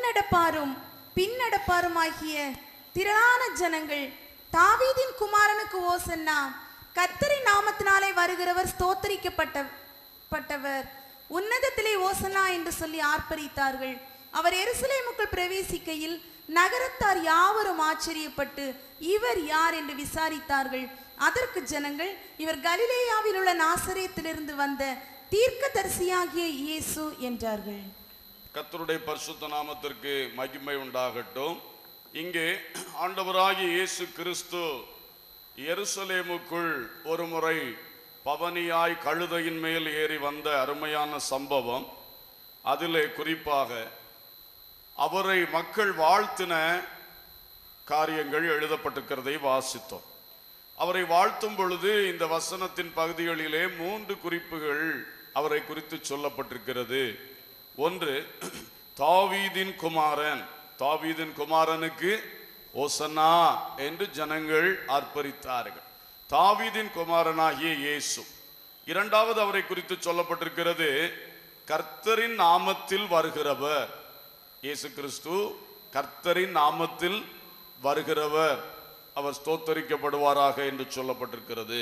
முன்னடப்பாரும் பின்னடப்பாருமாகிய திரளான ஜனங்கள் தாவீதின் குமாரனுக்கு ஓசன்னா கர்த்தரின் நாமத்தினாலே வருகிறவர் ஸ்தோத்தரிக்கப்பட்ட பட்டவர் உன்னதத்திலே ஓசன்னா என்று சொல்லி ஆர்ப்பரித்தார்கள் அவர் எருசலேமுக்குள் பிரவேசிக்கையில் நகரத்தார் யாவரும் ஆச்சரியப்பட்டு இவர் யார் என்று விசாரித்தார்கள் அதற்கு ஜனங்கள் இவர் கலிலேயாவில் உள்ள நாசரேத்திலிருந்து வந்த தீர்க்கதரிசியாகிய இயேசு என்றார்கள் கர்த்தருடைய பரிசுத்த நாமத்திற்கு மகிமை உண்டாகட்டும் இங்கே ஆண்டவராகிய இயேசு கிறிஸ்து எருசலேமுக்குள் ஒரு முறை பவனியாய் கழுதையின் மேல் ஏறி வந்த அருமையான சம்பவம் அதிலே குறிப்பாக அவரை மக்கள் வாழ்த்தின காரியங்கள் எழுதப்பட்டிருக்கிறதை வாசித்தோம் அவரை வாழ்த்தும் பொழுது இந்த வசனத்தின் பகுதிகளிலே மூன்று குறிப்புகள் அவரை குறித்து சொல்லப்பட்டிருக்கிறது ஒன்று தாவீதின் குமாரன் தாவீதின் குமாரனுக்கு ஓசன்னா என்று ஜனங்கள் ஆர்ப்பரித்தார்கள் தாவீதின் குமாரனாகிய இயேசு இரண்டாவது அவரை குறித்து சொல்லப்பட்டிருக்கிறது கர்த்தரின் நாமத்தில் வருகிறவர் இயேசு கிறிஸ்து கர்த்தரின் நாமத்தில் வருகிறவர் அவர் ஸ்தோத்தரிக்கப்படுவாராக என்று சொல்லப்பட்டிருக்கிறது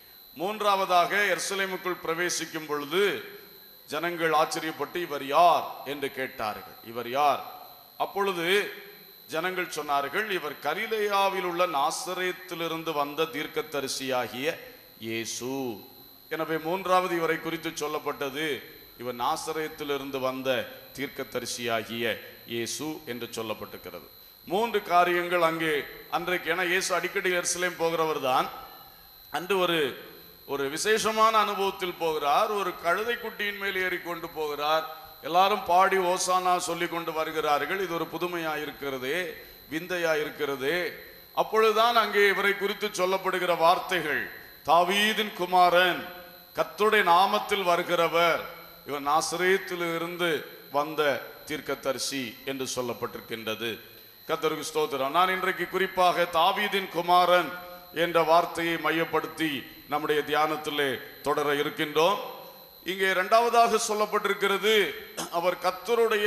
மூன்றாவதாக எருசலேமுக்குள் பிரவேசிக்கும் பொழுது ஜனங்கள் ஆச்சரியப்பட்டு இவர் யார் என்று கேட்டார்கள் இவர் யார் அப்பொழுது ஜனங்கள் சொன்னார்கள் இவர் கலிலேயாவில் உள்ள நாசரேத்திலிருந்து வந்த தீர்க்கதரிசியாகிய இயேசு எனவே மூன்றாவது இவரை குறித்து சொல்லப்பட்டது இவர் நாசரேத்திலிருந்து வந்த தீர்க்கதரிசியாகிய இயேசு என்று சொல்லப்பட்டிருக்கிறது மூன்று காரியங்கள் அங்கே அன்றைக்கு ஏன்னா இயேசு அடிக்கடி எருசலேம் போகிறவர் தான் அன்று ஒரு ஒரு விசேஷமான அனுபவத்தில் போகிறார் ஒரு கழுதை குட்டியின் மேல் ஏறிக்கொண்டு போகிறார் எல்லாரும் பாடி ஓசானா சொல்லி கொண்டு வருகிறார்கள் இது ஒரு புதுமையா இருக்கிறது விந்தையா இருக்கிறது அப்பொழுதுதான் அங்கே இவரை குறித்து சொல்லப்படுகிற வார்த்தைகள் தாவீதின் குமாரன் கர்த்தருடைய நாமத்தில் வருகிறவர் இவர் நாசரேத்தில் இருந்து வந்த தீர்க்கதரிசி என்று சொல்லப்பட்டிருக்கின்றது கர்த்தருக்கு ஸ்தோத்திரம் நான் இன்றைக்கு குறிப்பாக தாவீதின் குமாரன் என்ற வார்த்தையை மையப்படுத்தி நம்முடைய தியானத்திலே தொடர இருக்கின்றோம் இங்கே இரண்டாவதாக சொல்லப்பட்டிருக்கிறது அவர் கர்த்தருடைய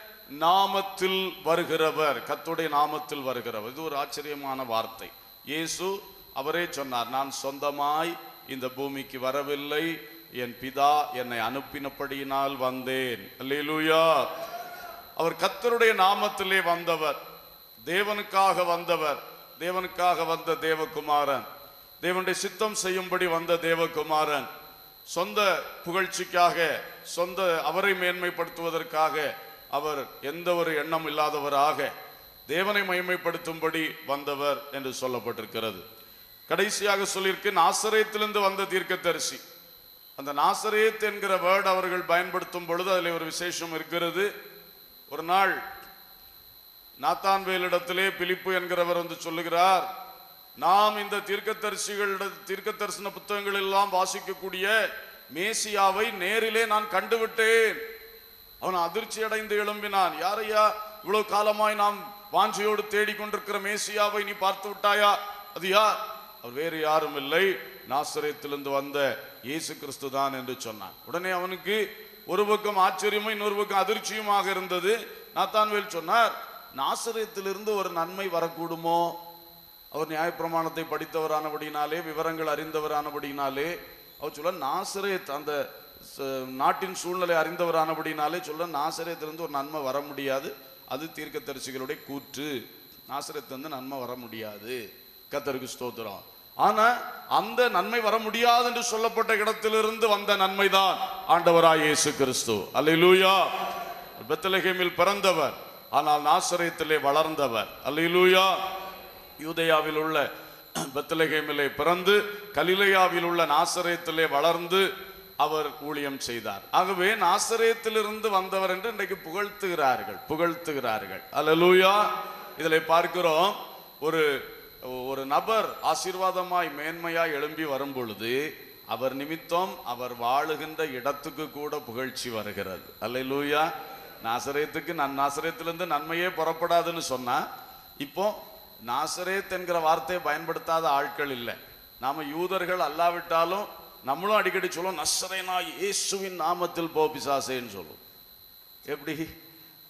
நாமத்தில் வருகிறவர் கர்த்தருடைய நாமத்தில் வருகிறவர் இது ஒரு ஆச்சரியமான வார்த்தை இயேசு அவரே சொன்னார் நான் சொந்தமாய் இந்த பூமிக்கு வரவில்லை என் பிதா என்னை அனுப்பினபடியினால் வந்தேன் அல்லேலூயா அவர் கர்த்தருடைய நாமத்திலே வந்தவர் தேவனுக்காக வந்தவர் தேவனுக்காக வந்த தேவகுமாரன் தேவனுடைய சித்தம் செய்யும்படி வந்த தேவகுமாரன் சொந்த புகழ்ச்சிக்காக சொந்த அவரை மேன்மைப்படுத்துவதற்காக அவர் எந்த ஒரு எண்ணம் இல்லாதவராக தேவனை மகிமைப்படுத்தும்படி வந்தவர் என்று சொல்லப்பட்டிருக்கிறது கடைசியாக சொல்லியிருக்கு நாசரேத்திலிருந்து வந்த தீர்க்கதரிசி அந்த நாசரேத் என்கிற வேர்டு அவர்கள் பயன்படுத்தும் பொழுது அதில் ஒரு விசேஷம் இருக்கிறது ஒரு நாள் நாத்தான்வேலிடத்திலே பிலிப்பு என்கிறவர் வந்து சொல்லுகிறார் நாம் இந்த தீர்க்கதரிசிகள் தீர்க்க தரிசன புத்தகங்கள் எல்லாம் வாசிக்கக்கூடிய மேசியாவை நேரிலே நான் கண்டுவிட்டேன் அவன் அதிர்ச்சி அடைந்து எழும்பினான் யாரையா இவ்வளவு காலமாய் நாம் வாஞ்சையோடு தேடிக்கொண்டிருக்கிற மேசியாவை நீ பார்த்து விட்டாயா அது யார் அவர் வேறு யாரும் இல்லை நாசரேத்திலிருந்து வந்த இயேசு கிறிஸ்து தான் என்று சொன்னான் உடனே அவனுக்கு ஒரு பக்கம் ஆச்சரியமும் இன்னொரு பக்கம் அதிர்ச்சியுமாக இருந்தது நாத்தான்வேல் சொன்னார் நாசரேத்திலிருந்து ஒரு நன்மை வரக்கூடுமோ அவர் நியாயப்பிரமாணத்தை படித்தவரானபடினாலே விவரங்கள் அறிந்தவரானபடினாலே அவர் சொல்ல நாசரேத் அந்த ச- நாட்டின் சூழ்நிலை அறிந்தவரானபடினாலே சொல்ல நாசரேத்திலிருந்து ஒரு நன்மை வர முடியாது அது தீர்க்கதரிசிகளுடைய கூற்று நாசரேத்திலிருந்து நன்மை வர முடியாது கத்தருக்கு ஸ்தோத்திரம் ஆனா அந்த நன்மை வர முடியாது என்று சொல்லப்பட்ட இடத்திலிருந்து வந்த நன்மைதான் ஆண்டவராய் இயேசு கிறிஸ்து அல்லேலூயா பெத்தலகேமில் பிறந்தவர் ஆனால் நாசரேத்திலே வளர்ந்தவர் அல்லேலூயா யூதேயாவில் உள்ள பெத்தலகேமிலே பிறந்து கலிலேயாவில் உள்ள நாசரேத்திலே வளர்ந்து அவர் ஊழியம் செய்தார் ஆகவே நாசரேத்திலிருந்து வந்தவர் என்று இன்றைக்கு புகழ்த்துகிறார்கள் புகழ்த்துகிறார்கள் அல்லேலூயா இதில் பார்க்கிறோம் ஒரு ஒரு நபர் ஆசீர்வாதமாய் மேன்மையாய் எழும்பி வரும் பொழுது அவர் நிமித்தம் அவர் வாழுகின்ற இடத்துக்கு கூட புகழ்ச்சி வருகிறது அல்லேலூயா நாசரேத்துக்கு நான் நாசரேத்திலிருந்து நன்மையே புறப்படாதுன்னு சொன்னா இப்போ நாசரேத் என்கிற வார்த்தையை பயன்படுத்தாத ஆட்கள் இல்லை நாம யூதர்கள் அல்லாவிட்டாலும் நம்மளும் அடிக்கடி சொல்லுவோம் நசரேனா இயேசுவின் நாமத்தில் போ பிசாசேன்னு சொல்லுவோம் எப்படி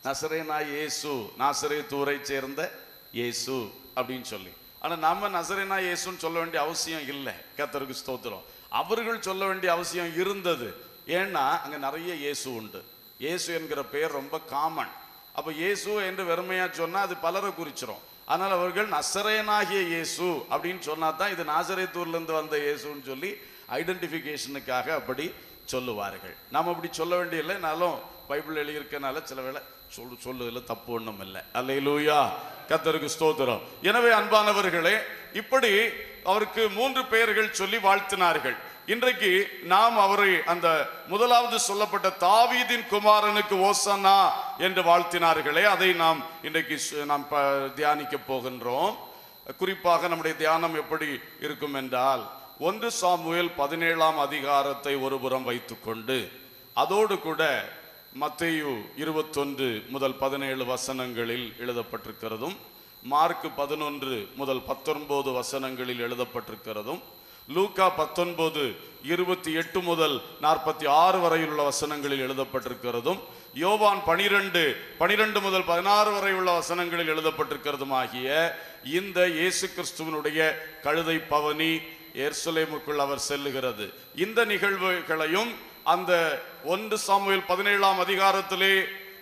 நசரேனாய் இயேசு நாசரேத் ஊரை சேர்ந்த இயேசு அப்படின்னு சொல்லி ஆனா நம்ம நசரேனா இயேசுன்னு சொல்ல வேண்டிய அவசியம் இல்லை கர்த்தருக்கு ஸ்தோத்திரம் அவர்கள் சொல்ல வேண்டிய அவசியம் இருந்தது ஏன்னா அங்க நிறைய இயேசு உண்டு இயேசு என்கிற பெயர் ரொம்ப காமன் அப்ப இயேசு என்று வெறுமையா சொன்னா அது பலரை குறிச்சிரும் ஆனால் அவர்கள் நசரேனாகிய இயேசு அப்படின்னு சொன்னா தான் இது நாசரேத்தூர்ல இருந்து வந்த இயேசுன்னு சொல்லி ஐடென்டிஃபிகேஷனுக்காக அப்படி சொல்லுவார்கள் நாம் அப்படி சொல்ல வேண்டியதில்லைனாலும் பைபிள் எழுதியிருக்கனால சில வேளை சொல்லு சொல்லுதில் தப்பு ஒன்றும் இல்லை அல்லையிலூயா கத்தருக்கு ஸ்தோத்திரம் எனவே அன்பானவர்களே இப்படி அவருக்கு மூன்று பெயர்கள் சொல்லி வாழ்த்தினார்கள் இன்றைக்கு நாம் அவரை அந்த முதலாவது சொல்லப்பட்ட தாவீதின் குமாரனுக்கு ஓசனா என்று வாழ்த்தினார்களே அதை நாம் இன்றைக்கு சு- நாம் ப- தியானிக்க போகின்றோம் குறிப்பாக நம்முடைய தியானம் எப்படி இருக்கும் என்றால் ஒன்று சாமுவேல் பதினேழாம் அதிகாரத்தை ஒருபுறம் வைத்துக்கொண்டு அதோடு கூட மத்தேயு இருபத்தொன்று முதல் பதினேழு வசனங்களில் எழுதப்பட்டிருக்கிறதும் மார்க் பதினொன்று முதல் பத்தொன்பது வசனங்களில் எழுதப்பட்டிருக்கிறதும் லூக்கா பத்தொன்பது இருபத்தி எட்டு முதல் நாற்பத்தி ஆறு வரையுள்ள வசனங்களில் எழுதப்பட்டிருக்கிறதும் யோவான் பனிரெண்டு பனிரெண்டு முதல் பதினாறு வரை உள்ள வசனங்களில் எழுதப்பட்டிருக்கிறதும் ஆகிய இந்த இயேசு கிறிஸ்துவனுடைய கழுதை பவனி எர்சலேமுக்குள் அவர் செல்லுகிறது இந்த நிகழ்வுகளையும் அந்த ஒன்று சாமுவேல் பதினேழாம் அதிகாரத்திலே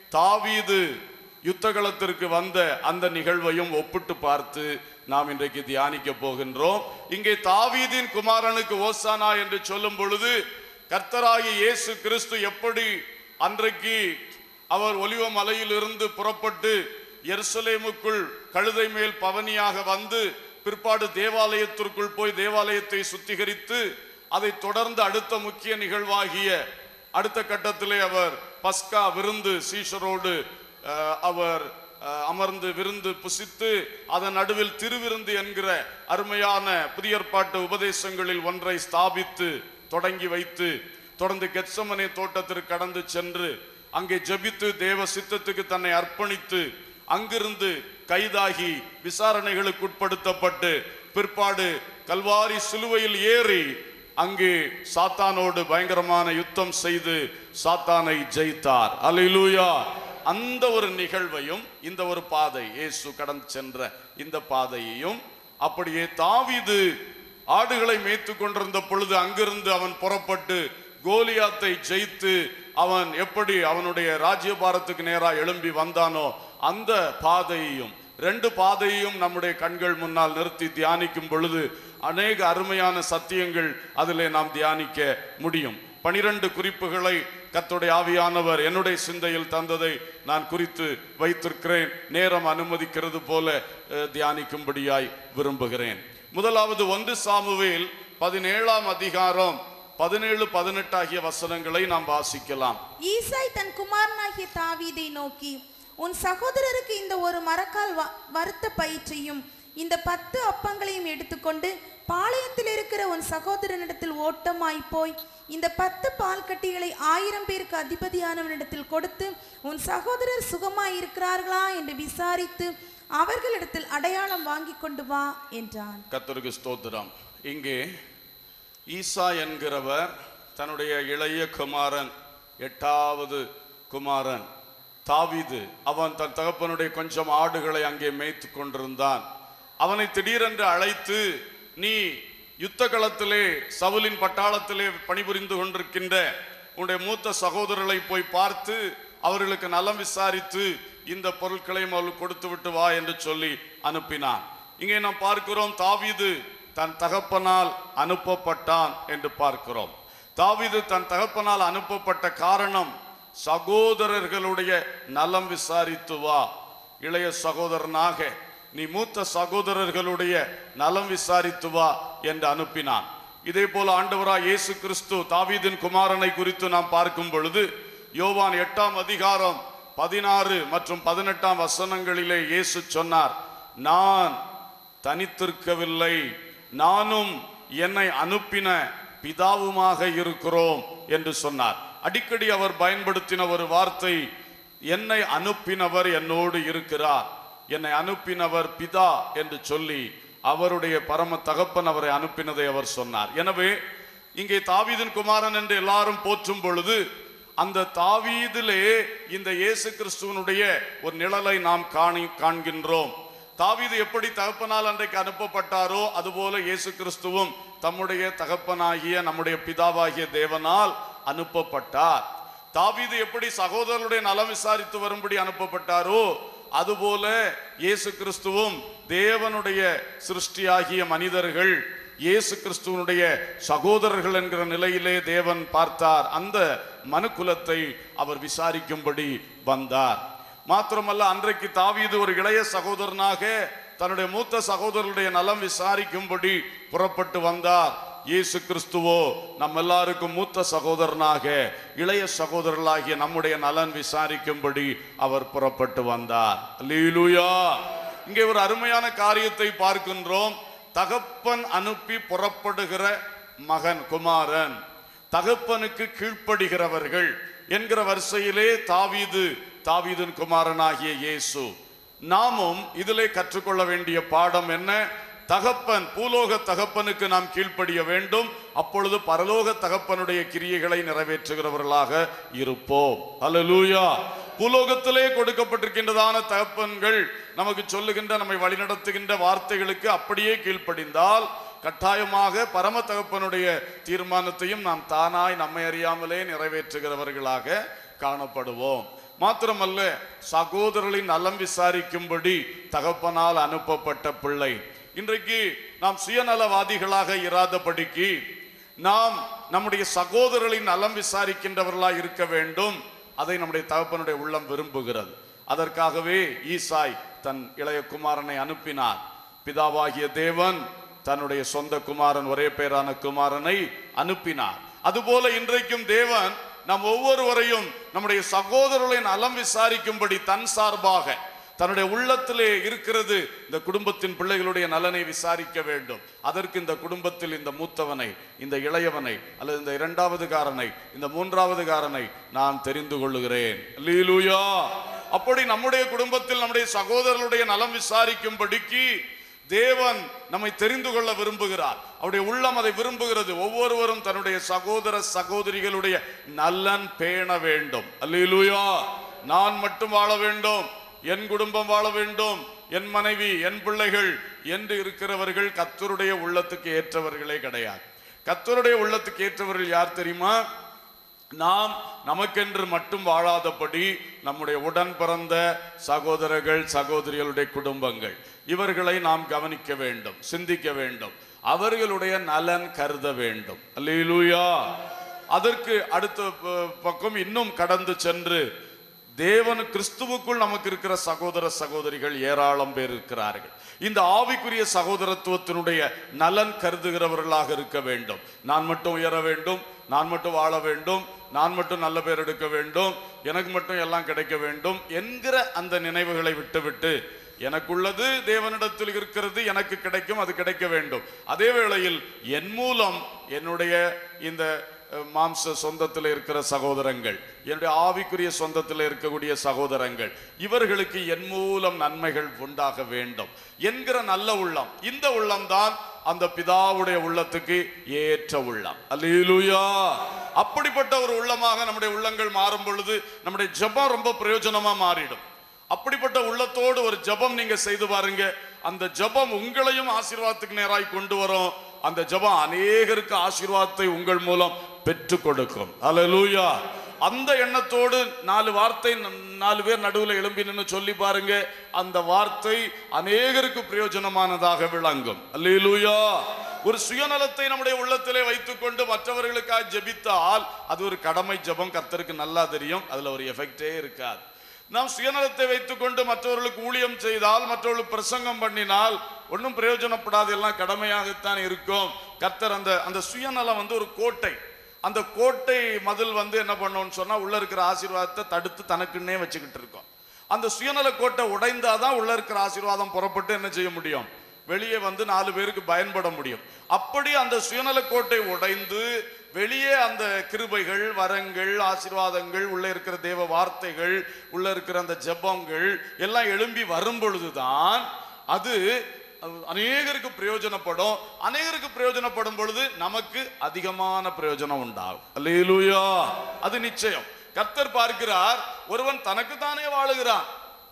தாவீது யுத்தகலத்திற்கு வந்த அந்த நிகழ்வையும் ஒப்பிட்டு பார்த்து நாம் இன்றைக்கு தியானிக்க போகின்றோம் இங்கே தாவீதின் குமாரனுக்கு ஓசானா என்று சொல்லும் பொழுது கர்த்தராகிய இயேசு கிறிஸ்து எப்படி அன்றைக்கு அவர் ஒலிவ மலையிலிருந்து புறப்பட்டு எருசலேமுக்குள் கழுதை மேல் பவனியாக வந்து பிற்பாடு தேவாலயத்திற்குள் போய் தேவாலயத்தை சுத்திகரித்து அதை தொடர்ந்து அடுத்த முக்கிய நிகழ்வாகிய அடுத்த கட்டத்திலே அவர் பஸ்கா விருந்து சீஷரோடு அஹ், அவர் அஹ், அமர்ந்து விருந்து புசித்து அதன் நடுவில் திருவிருந்து என்கிற அருமையான புதிய ஏற்பாட்டு உபதேசங்களில் ஒன்றை ஸ்தாபித்து தொடங்கி வைத்து தொடர்ந்து கெத்சமனே தோட்டத்திற்கு கடந்து சென்று அங்கே ஜெபித்து தேவ சித்தத்துக்கு தன்னை அர்ப்பணித்து அங்கிருந்து கைதாகி விசாரணைகளுக்கு உட்படுத்தப்பட்டு பிற்பாடு கல்வாரி சிலுவையில் ஏறி அங்கே சாத்தானோடு பயங்கரமான யுத்தம் செய்து சாத்தானை ஜெயித்தார் அல்லேலூயா அந்த ஒரு நிகழ்வையும் இந்த ஒரு பாதை இயேசு கடந்து சென்ற இந்த பாதையையும் அப்படியே தாவீது ஆடுகளை மேய்த்து கொண்டிருந்த பொழுது அங்கிருந்து அவன் புறப்பட்டு கோலியாத்தை ஜெயித்து அவன் எப்படி அவனுடைய ராஜ்யபாரத்துக்கு நேராக எழும்பி வந்தானோ அந்த பாதையையும் ரெண்டு பாதையையும் நம்முடைய கண்கள் முன்னால் நிறுத்தி தியானிக்கும் பொழுது அநேக அருமையான சத்தியங்கள் அதிலே நாம் தியானிக்க முடியும் பனிரெண்டு குறிப்புகளை கர்த்தருடைய ஆவியானவர் என்னுடைய சிந்தையில் தந்ததை நான் குறித்து வைத்திருக்கிறேன் நேரம் அனுமதிக்கிறது போல அஹ், தியானிக்கும்படியாய் விரும்புகிறேன் முதலாவது ஒன்று சாமுவேல் பதினேழாம் அதிகாரம் பதினேழு பதினெட்டு ஆகிய வசனங்களை நாம் வாசிக்கலாம் ஈசாய் தன் குமாரனாகிய தாவீதை நோக்கி உன் சகோதரருக்கு இந்த ஒரு மரக்கால் வ- வறுத்த பயிற்சியும் இந்த பத்து அப்பங்களையும் எடுத்துக்கொண்டு பாளையத்தில் இருக்கிற உன் சகோதரனிடத்தில் ஓட்டமாய் போய் இந்த பத்து பால் கட்டிகளை ஆயிரம் பேருக்கு அதிபதியானவனிடத்தில் கொடுத்து உன் சகோதரர் சுகமாய் இருக்கிறார்களா என்று விசாரித்து அவர்களிடத்தில் அடையாளம் வாங்கி கொண்டு வா என்றான் கர்த்தருக்கு ஸ்தோத்திரம் இங்கே ஈசா என்கிறவர் தன்னுடைய இளைய குமாரன் எட்டாவது குமாரன் தாவீது அவன் தன் தகப்பனுடைய கொஞ்சம் ஆடுகளை அங்கே மேய்த்து கொண்டிருந்தான் அவனை திடீரென்று அழைத்து நீ யுத்த களத்திலே சவுலின் பட்டாளத்திலே பணிபுரிந்து கொண்டிருக்கின்ற உன்னுடைய மூத்த சகோதரர்களை போய் பார்த்து அவர்களுக்கு நலம் விசாரித்து இந்த பொருட்களையும் அவர்களுக்கு கொடுத்து விட்டு வா என்று சொல்லி அனுப்பினான் இங்கே நாம் பார்க்கிறோம் தாவீது தன் தகப்பனால் அனுப்பப்பட்டான் என்று பார்க்கிறோம் தாவீது தன் தகப்பனால் அனுப்பப்பட்ட காரணம் சகோதரர்களுடைய நலம் விசாரித்து வா இளைய சகோதரனாக நீ மூத்த சகோதரர்களுடைய நலம் விசாரித்து வா என்று அனுப்பினான் இதே போல ஆண்டவராய் இயேசு கிறிஸ்து தாவீதின் குமாரனை குறித்து நாம் பார்க்கும் பொழுது யோவான் எட்டாம் அதிகாரம் பதினாறு மற்றும் பதினெட்டாம் வசனங்களிலே இயேசு சொன்னார் நான் தனித்திருக்கவில்லை நானும் என்னை அனுப்பின பிதாவுமாக இருக்கிறோம் என்று சொன்னார் அடிக்கடி அவர் பயன்படுத்தின ஒரு வார்த்தை என்னை அனுப்பினவர் என்னோடு இருக்கிறார் என்னை அனுப்பினவர் பிதா என்று சொல்லி அவருடைய பரம தகப்பன் அவரை அனுப்பினதை அவர் சொன்னார் எனவே இங்கே தாவீதின் குமாரன் என்று எல்லாரும் போற்றும் பொழுது அந்த தாவீதிலே இந்த இயேசு கிறிஸ்துவனுடைய ஒரு நிழலை நாம் காணி காண்கின்றோம் தாவீது எப்படி தகப்பனால் அன்றைக்கு அனுப்பப்பட்டாரோ அதுபோல இயேசு கிறிஸ்துவும் தம்முடைய தகப்பனாகிய நம்முடைய பிதாவாகிய தேவனால் அனுப்பப்பட்டார் தாவீது எப்படி சகோதரருடைய நலம் விசாரித்து வரும்படி அனுப்பப்பட்டாரோ அதுபோல இயேசு கிறிஸ்துவும் தேவனுடைய சிருஷ்டியாகிய மனிதர்கள் இயேசு கிறிஸ்துவனுடைய சகோதரர்கள் என்கிற நிலையிலே தேவன் பார்த்தார் அந்த மனுக்குலத்தை அவர் விசாரிக்கும்படி வந்தார் மாத்திரமல்ல அன்றைக்கு தாவீது ஒரு இளைய சகோதரனாக தன்னுடைய மூத்த சகோதரருடைய நலம் விசாரிக்கும்படி புறப்பட்டு வந்தார் இயேசு கிறிஸ்துவோ நம்ம எல்லாருக்கும் மூத்த சகோதரனாக இளைய சகோதரர்களாகிய நம்முடைய நலன் விசாரிக்கும்படி அவர் புறப்பட்டு வந்தார் அல்லேலூயா இங்கே ஒரு அருமையான காரியத்தை பார்க்கின்றோம் தகப்பன் அனுப்பி புறப்படுகிற மகன் குமாரன் தகப்பனுக்கு கீழ்ப்படுகிறவர்கள் என்கிற வரிசையிலே தாவீது தாவீதின் குமாரனாகிய இயேசு நாமும் இதிலே கற்றுக்கொள்ள வேண்டிய பாடம் என்ன தகப்பன் பூலோக தகப்பனுக்கு நாம் கீழ்ப்படிய வேண்டும் அப்பொழுது பரலோக தகப்பனுடைய கிரியைகளை நிறைவேற்றுகிறவர்களாக இருப்போம் அல்லேலூயா பூலோகத்திலே கொடுக்கப்பட்டிருக்கின்றதான தகப்பன்கள் நமக்கு சொல்லுகின்ற நம்மை வழிநடத்துகின்ற வார்த்தைகளுக்கு அப்படியே கீழ்ப்படிந்தால் கட்டாயமாக பரம தகப்பனுடைய தீர்மானத்தையும் நாம் தானாய் நம்மை அறியாமலே நிறைவேற்றுகிறவர்களாக காணப்படுவோம் மாத்திரமல்ல சகோதரர்களின் நலம் விசாரிக்கும்படி தகப்பனால் அனுப்பப்பட்ட பிள்ளை இன்றைக்கு நாம் சுயநலவாதிகளாக இராதபடிக்கு நாம் நம்முடைய சகோதரர்களின் நலம் விசாரிக்கின்றவர்களாய் இருக்க வேண்டும் அதை நம்முடைய தகப்பனுடைய உள்ளம் விரும்புகிறது அதற்காகவே ஈசாய் தன் இளைய குமாரனை அனுப்பினார் பிதாவாகிய தேவன் தன்னுடைய சொந்த குமாரன் ஒரே பேரான குமாரனை அனுப்பினார் அதுபோல இன்றைக்கும் தேவன் நம் ஒவ்வொருவரையும் நம்முடைய சகோதரர்களின் நலம் விசாரிக்கும்படி தன் சார்பாக தன்னுடைய உள்ளத்திலே இருக்கிறது இந்த குடும்பத்தின் பிள்ளைகளுடைய நலனை விசாரிக்க வேண்டும் அதற்கு இந்த குடும்பத்தில் இந்த மூத்தவனை இந்த இளையவனை அல்லது இந்த இரண்டாவது காரனை இந்த மூன்றாவது காரனை நான் தெரிந்து கொள்ளுகிறேன் லீலுயா அப்படி நம்முடைய குடும்பத்தில் நம்முடைய சகோதரர்களுடைய நலம் விசாரிக்கும்படிக்கு தேவன் நம்மை தெரிந்து கொள்ள விரும்புகிறார் அவருடைய உள்ளம் அதை விரும்புகிறது ஒவ்வொருவரும் தன்னுடைய சகோதர சகோதரிகளுடைய நலன் பேண வேண்டும் அல்லேலூயா நான் மட்டும் வாழ வேண்டும் என் குடும்பம் வாழ வேண்டும் என் மனைவி என் பிள்ளைகள் என்று இருக்கிறவர்கள் கத்தருடைய உள்ளத்துக்கு ஏற்றவர்களே கிடையாது கத்தருடைய உள்ளத்துக்கு ஏற்றவர்கள் யார் தெரியுமா நாம் நமக்கென்று மட்டும் வாழாதபடி நம்முடைய உடன் பிறந்த சகோதரர்கள் சகோதரிகளுடைய குடும்பங்கள் இவர்களை நாம் கவனிக்க வேண்டும் சிந்திக்க வேண்டும் அவர்களுடைய நலன் கருத வேண்டும் அல்லேலூயா அதற்கு அடுத்த ப- பக்கம் இன்னும் கடந்து சென்று தேவன் கிறிஸ்துவுக்குள் நமக்கு இருக்கிற சகோதர சகோதரிகள் ஏராளம் பேர் இருக்கிறார்கள் இந்த ஆவிக்குரிய சகோதரத்துவத்தினுடைய நலன் கருதுகிறவர்களாக இருக்க வேண்டும் நான் மட்டும் உயர வேண்டும் நான் மட்டும் வாழ வேண்டும் நான் மட்டும் நல்ல பேர் எடுக்க வேண்டும் எனக்கு மட்டும் எல்லாம் கிடைக்க வேண்டும் என்கிற அந்த நினைவுகளை விட்டுவிட்டு எனக்குள்ளது தேவனிடத்தில் இருக்கிறது எனக்கு கிடைக்கும் அது கிடைக்க வேண்டும் அதே வேளையில் என் மூலம் என்னுடைய இந்த அஹ், மாம்ச சொந்தத்தில் இருக்கிற சகோதரங்கள் என்னுடைய ஆவிக்குரிய சொந்தத்தில் இருக்கக்கூடிய சகோதரங்கள் இவர்களுக்கு என் மூலம் நன்மைகள் உண்டாக வேண்டும் என்கிற நல்ல உள்ளம் இந்த உள்ளம்தான் அந்த பிதாவுடைய உள்ளத்துக்கு ஏற்ற உள்ளம் அல்லேலூயா அப்படிப்பட்ட ஒரு உள்ளமாக நம்முடைய உள்ளங்கள் மாறும் பொழுது நம்முடைய ஜெபம் ரொம்ப பிரயோஜனமா மாறிடும் அப்படிப்பட்ட உள்ளத்தோடு ஒரு ஜெபம் நீங்க செய்து பாருங்க அந்த ஜெபம் உங்களையும் ஆசீர்வாதத்துக்கு நேராய் கொண்டு வரும் அந்த ஜெபம் அநேகருக்கு ஆசீர்வாதத்தை உங்கள் மூலம் பெற்றுக் கொடுக்கும் அல்லேலூயா அந்த எண்ணத்தோடு நாலு வார்த்தை ந- நாலு பேர் நடுவில் எழும்பி நின்னு சொல்லி பாருங்க அந்த வார்த்தை அநேகருக்கு பிரயோஜனமானதாக விளங்கும் அல்லேலூயா ஒரு சுயநலத்தை நம்முடைய உள்ளத்திலே வைத்துக்கொண்டு மற்றவர்களுக்காக ஜெபித்தால் அது ஒரு கடமை ஜெபம் கர்த்தருக்கு நல்லா தெரியும் அதுல ஒரு எஃபெக்டே இருக்காது நாம் சுயநலத்தை வைத்துக்கொண்டு மற்றவர்களுக்கு ஊழியம் செய்தால் மற்றவர்களுக்கு பிரசங்கம் பண்ணினால் ஒன்றும் பிரயோஜனப்படாது எல்லாம் கடமையாகத்தான் இருக்கும் கர்த்தர் அந்த அந்த சுயநலம் வந்து ஒரு கோட்டை அந்த கோட்டை மதில் வந்து என்ன பண்ணோம்னு சொன்னா உள்ள இருக்கிற ஆசீர்வாதத்தை தடுத்து தனக்குன்னே வச்சுக்கிட்டு இருக்கோம் அந்த சுயநல கோட்டை உடைந்தாதான் உள்ள இருக்கிற ஆசீர்வாதம் புறப்பட்டு என்ன செய்ய முடியும் வெளியே வந்து நாலு பேருக்கு பயன்பட முடியும் அப்படி அந்த சுயநல கோட்டை உடைந்து வெளியே அந்த கிருபைகள் வரங்கள் ஆசீர்வாதங்கள் உள்ள இருக்கிற தேவ வார்த்தைகள் உள்ள இருக்கிற அந்த ஜெபங்கள் எல்லாம் எழும்பி வரும் பொழுதுதான் அது அஹ், அநேகருக்கு பிரயோஜனப்படும் அநேகருக்கு பிரயோஜனப்படும் பொழுது நமக்கு அதிகமான பிரயோஜனம் உண்டாகும் அல்லேலூயா அது நிச்சயம் கர்த்தர் பார்க்கிறார் ஒருவன் தனக்கு தானே வாழுகிறான்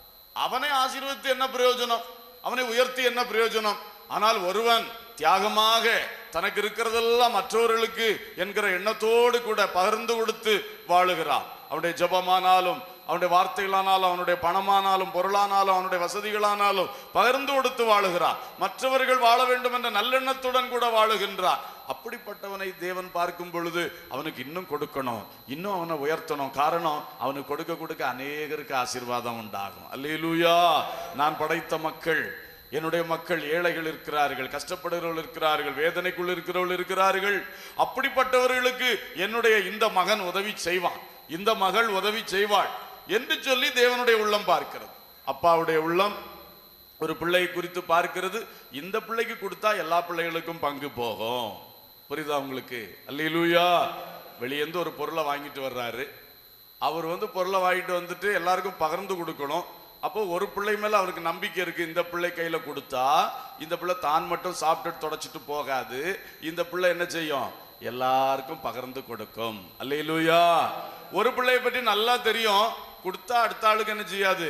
அவனை ஆசீர்வதித்து என்ன பிரயோஜனம் அவனை உயர்த்தி என்ன பிரயோஜனம் ஆனால் ஒருவன் தியாகமாக தனக்கு இருக்கிறதெல்லாம் மற்றவர்களுக்கு என்கிற எண்ணத்தோடு கூட பகிர்ந்து கொடுத்து வாழுகிறான் அவனுடைய ஜெபமானாலும் அவனுடைய வார்த்தைகளானாலும் அவனுடைய பணமானாலும் பொருளானாலும் அவனுடைய வசதிகளானாலும் பகிர்ந்து கொடுத்து வாழுகிறான் மற்றவர்கள் வாழ வேண்டும் என்ற நல்லெண்ணத்துடன் கூட வாழுகின்றான் அப்படிப்பட்டவனை தேவன் பார்க்கும் பொழுது அவனுக்கு இன்னும் கொடுக்கணும் இன்னும் அவனை உயர்த்தணும் காரணம் அவனுக்கு கொடுக்க கொடுக்க அநேகருக்கு ஆசீர்வாதம் உண்டாகும் அல்லேலூயா நான் படைத்த மக்கள் என்னுடைய மக்கள் ஏழைகள் இருக்கிறார்கள் கஷ்டப்படுகிறவர்கள் இருக்கிறார்கள் வேதனைக்குள் இருக்கிறவர்கள் இருக்கிறார்கள் அப்படிப்பட்டவர்களுக்கு என்னுடைய இந்த மகன் உதவி செய்வான் இந்த மகள் உதவி செய்வாள் என்று சொல்லி தேவனுடைய உள்ளம் பார்க்கிறது அப்பாவுடைய உள்ளம் ஒரு பிள்ளை குறித்து பார்க்கிறது இந்த பிள்ளைக்கு கொடுத்தா எல்லா பிள்ளைகளுக்கும் பங்கு போகும் புரியுதா உங்களுக்கு அல்லேலூயா வெளியேந்து ஒரு பொருளை வாங்கிட்டு வர்றாரு அவர் வந்து பொருளை வாங்கிட்டு வந்துட்டு எல்லாருக்கும் பகிர்ந்து கொடுக்கணும் அப்போ ஒரு பிள்ளை மேல அவருக்கு நம்பிக்கை இருக்கு இந்த பிள்ளை கையில கொடுத்தா இந்த பிள்ளை தான் மட்டும் சாப்பிட்டு தொடச்சிட்டு போகாது இந்த பிள்ளை என்ன செய்யும் எல்லாருக்கும் பகிர்ந்து கொடுக்கும் அல்லேலூயா ஒரு பிள்ளையை பற்றி நல்லா தெரியும் கொடுத்தா அடுத்த ஆளுக்கு என்ன செய்யாது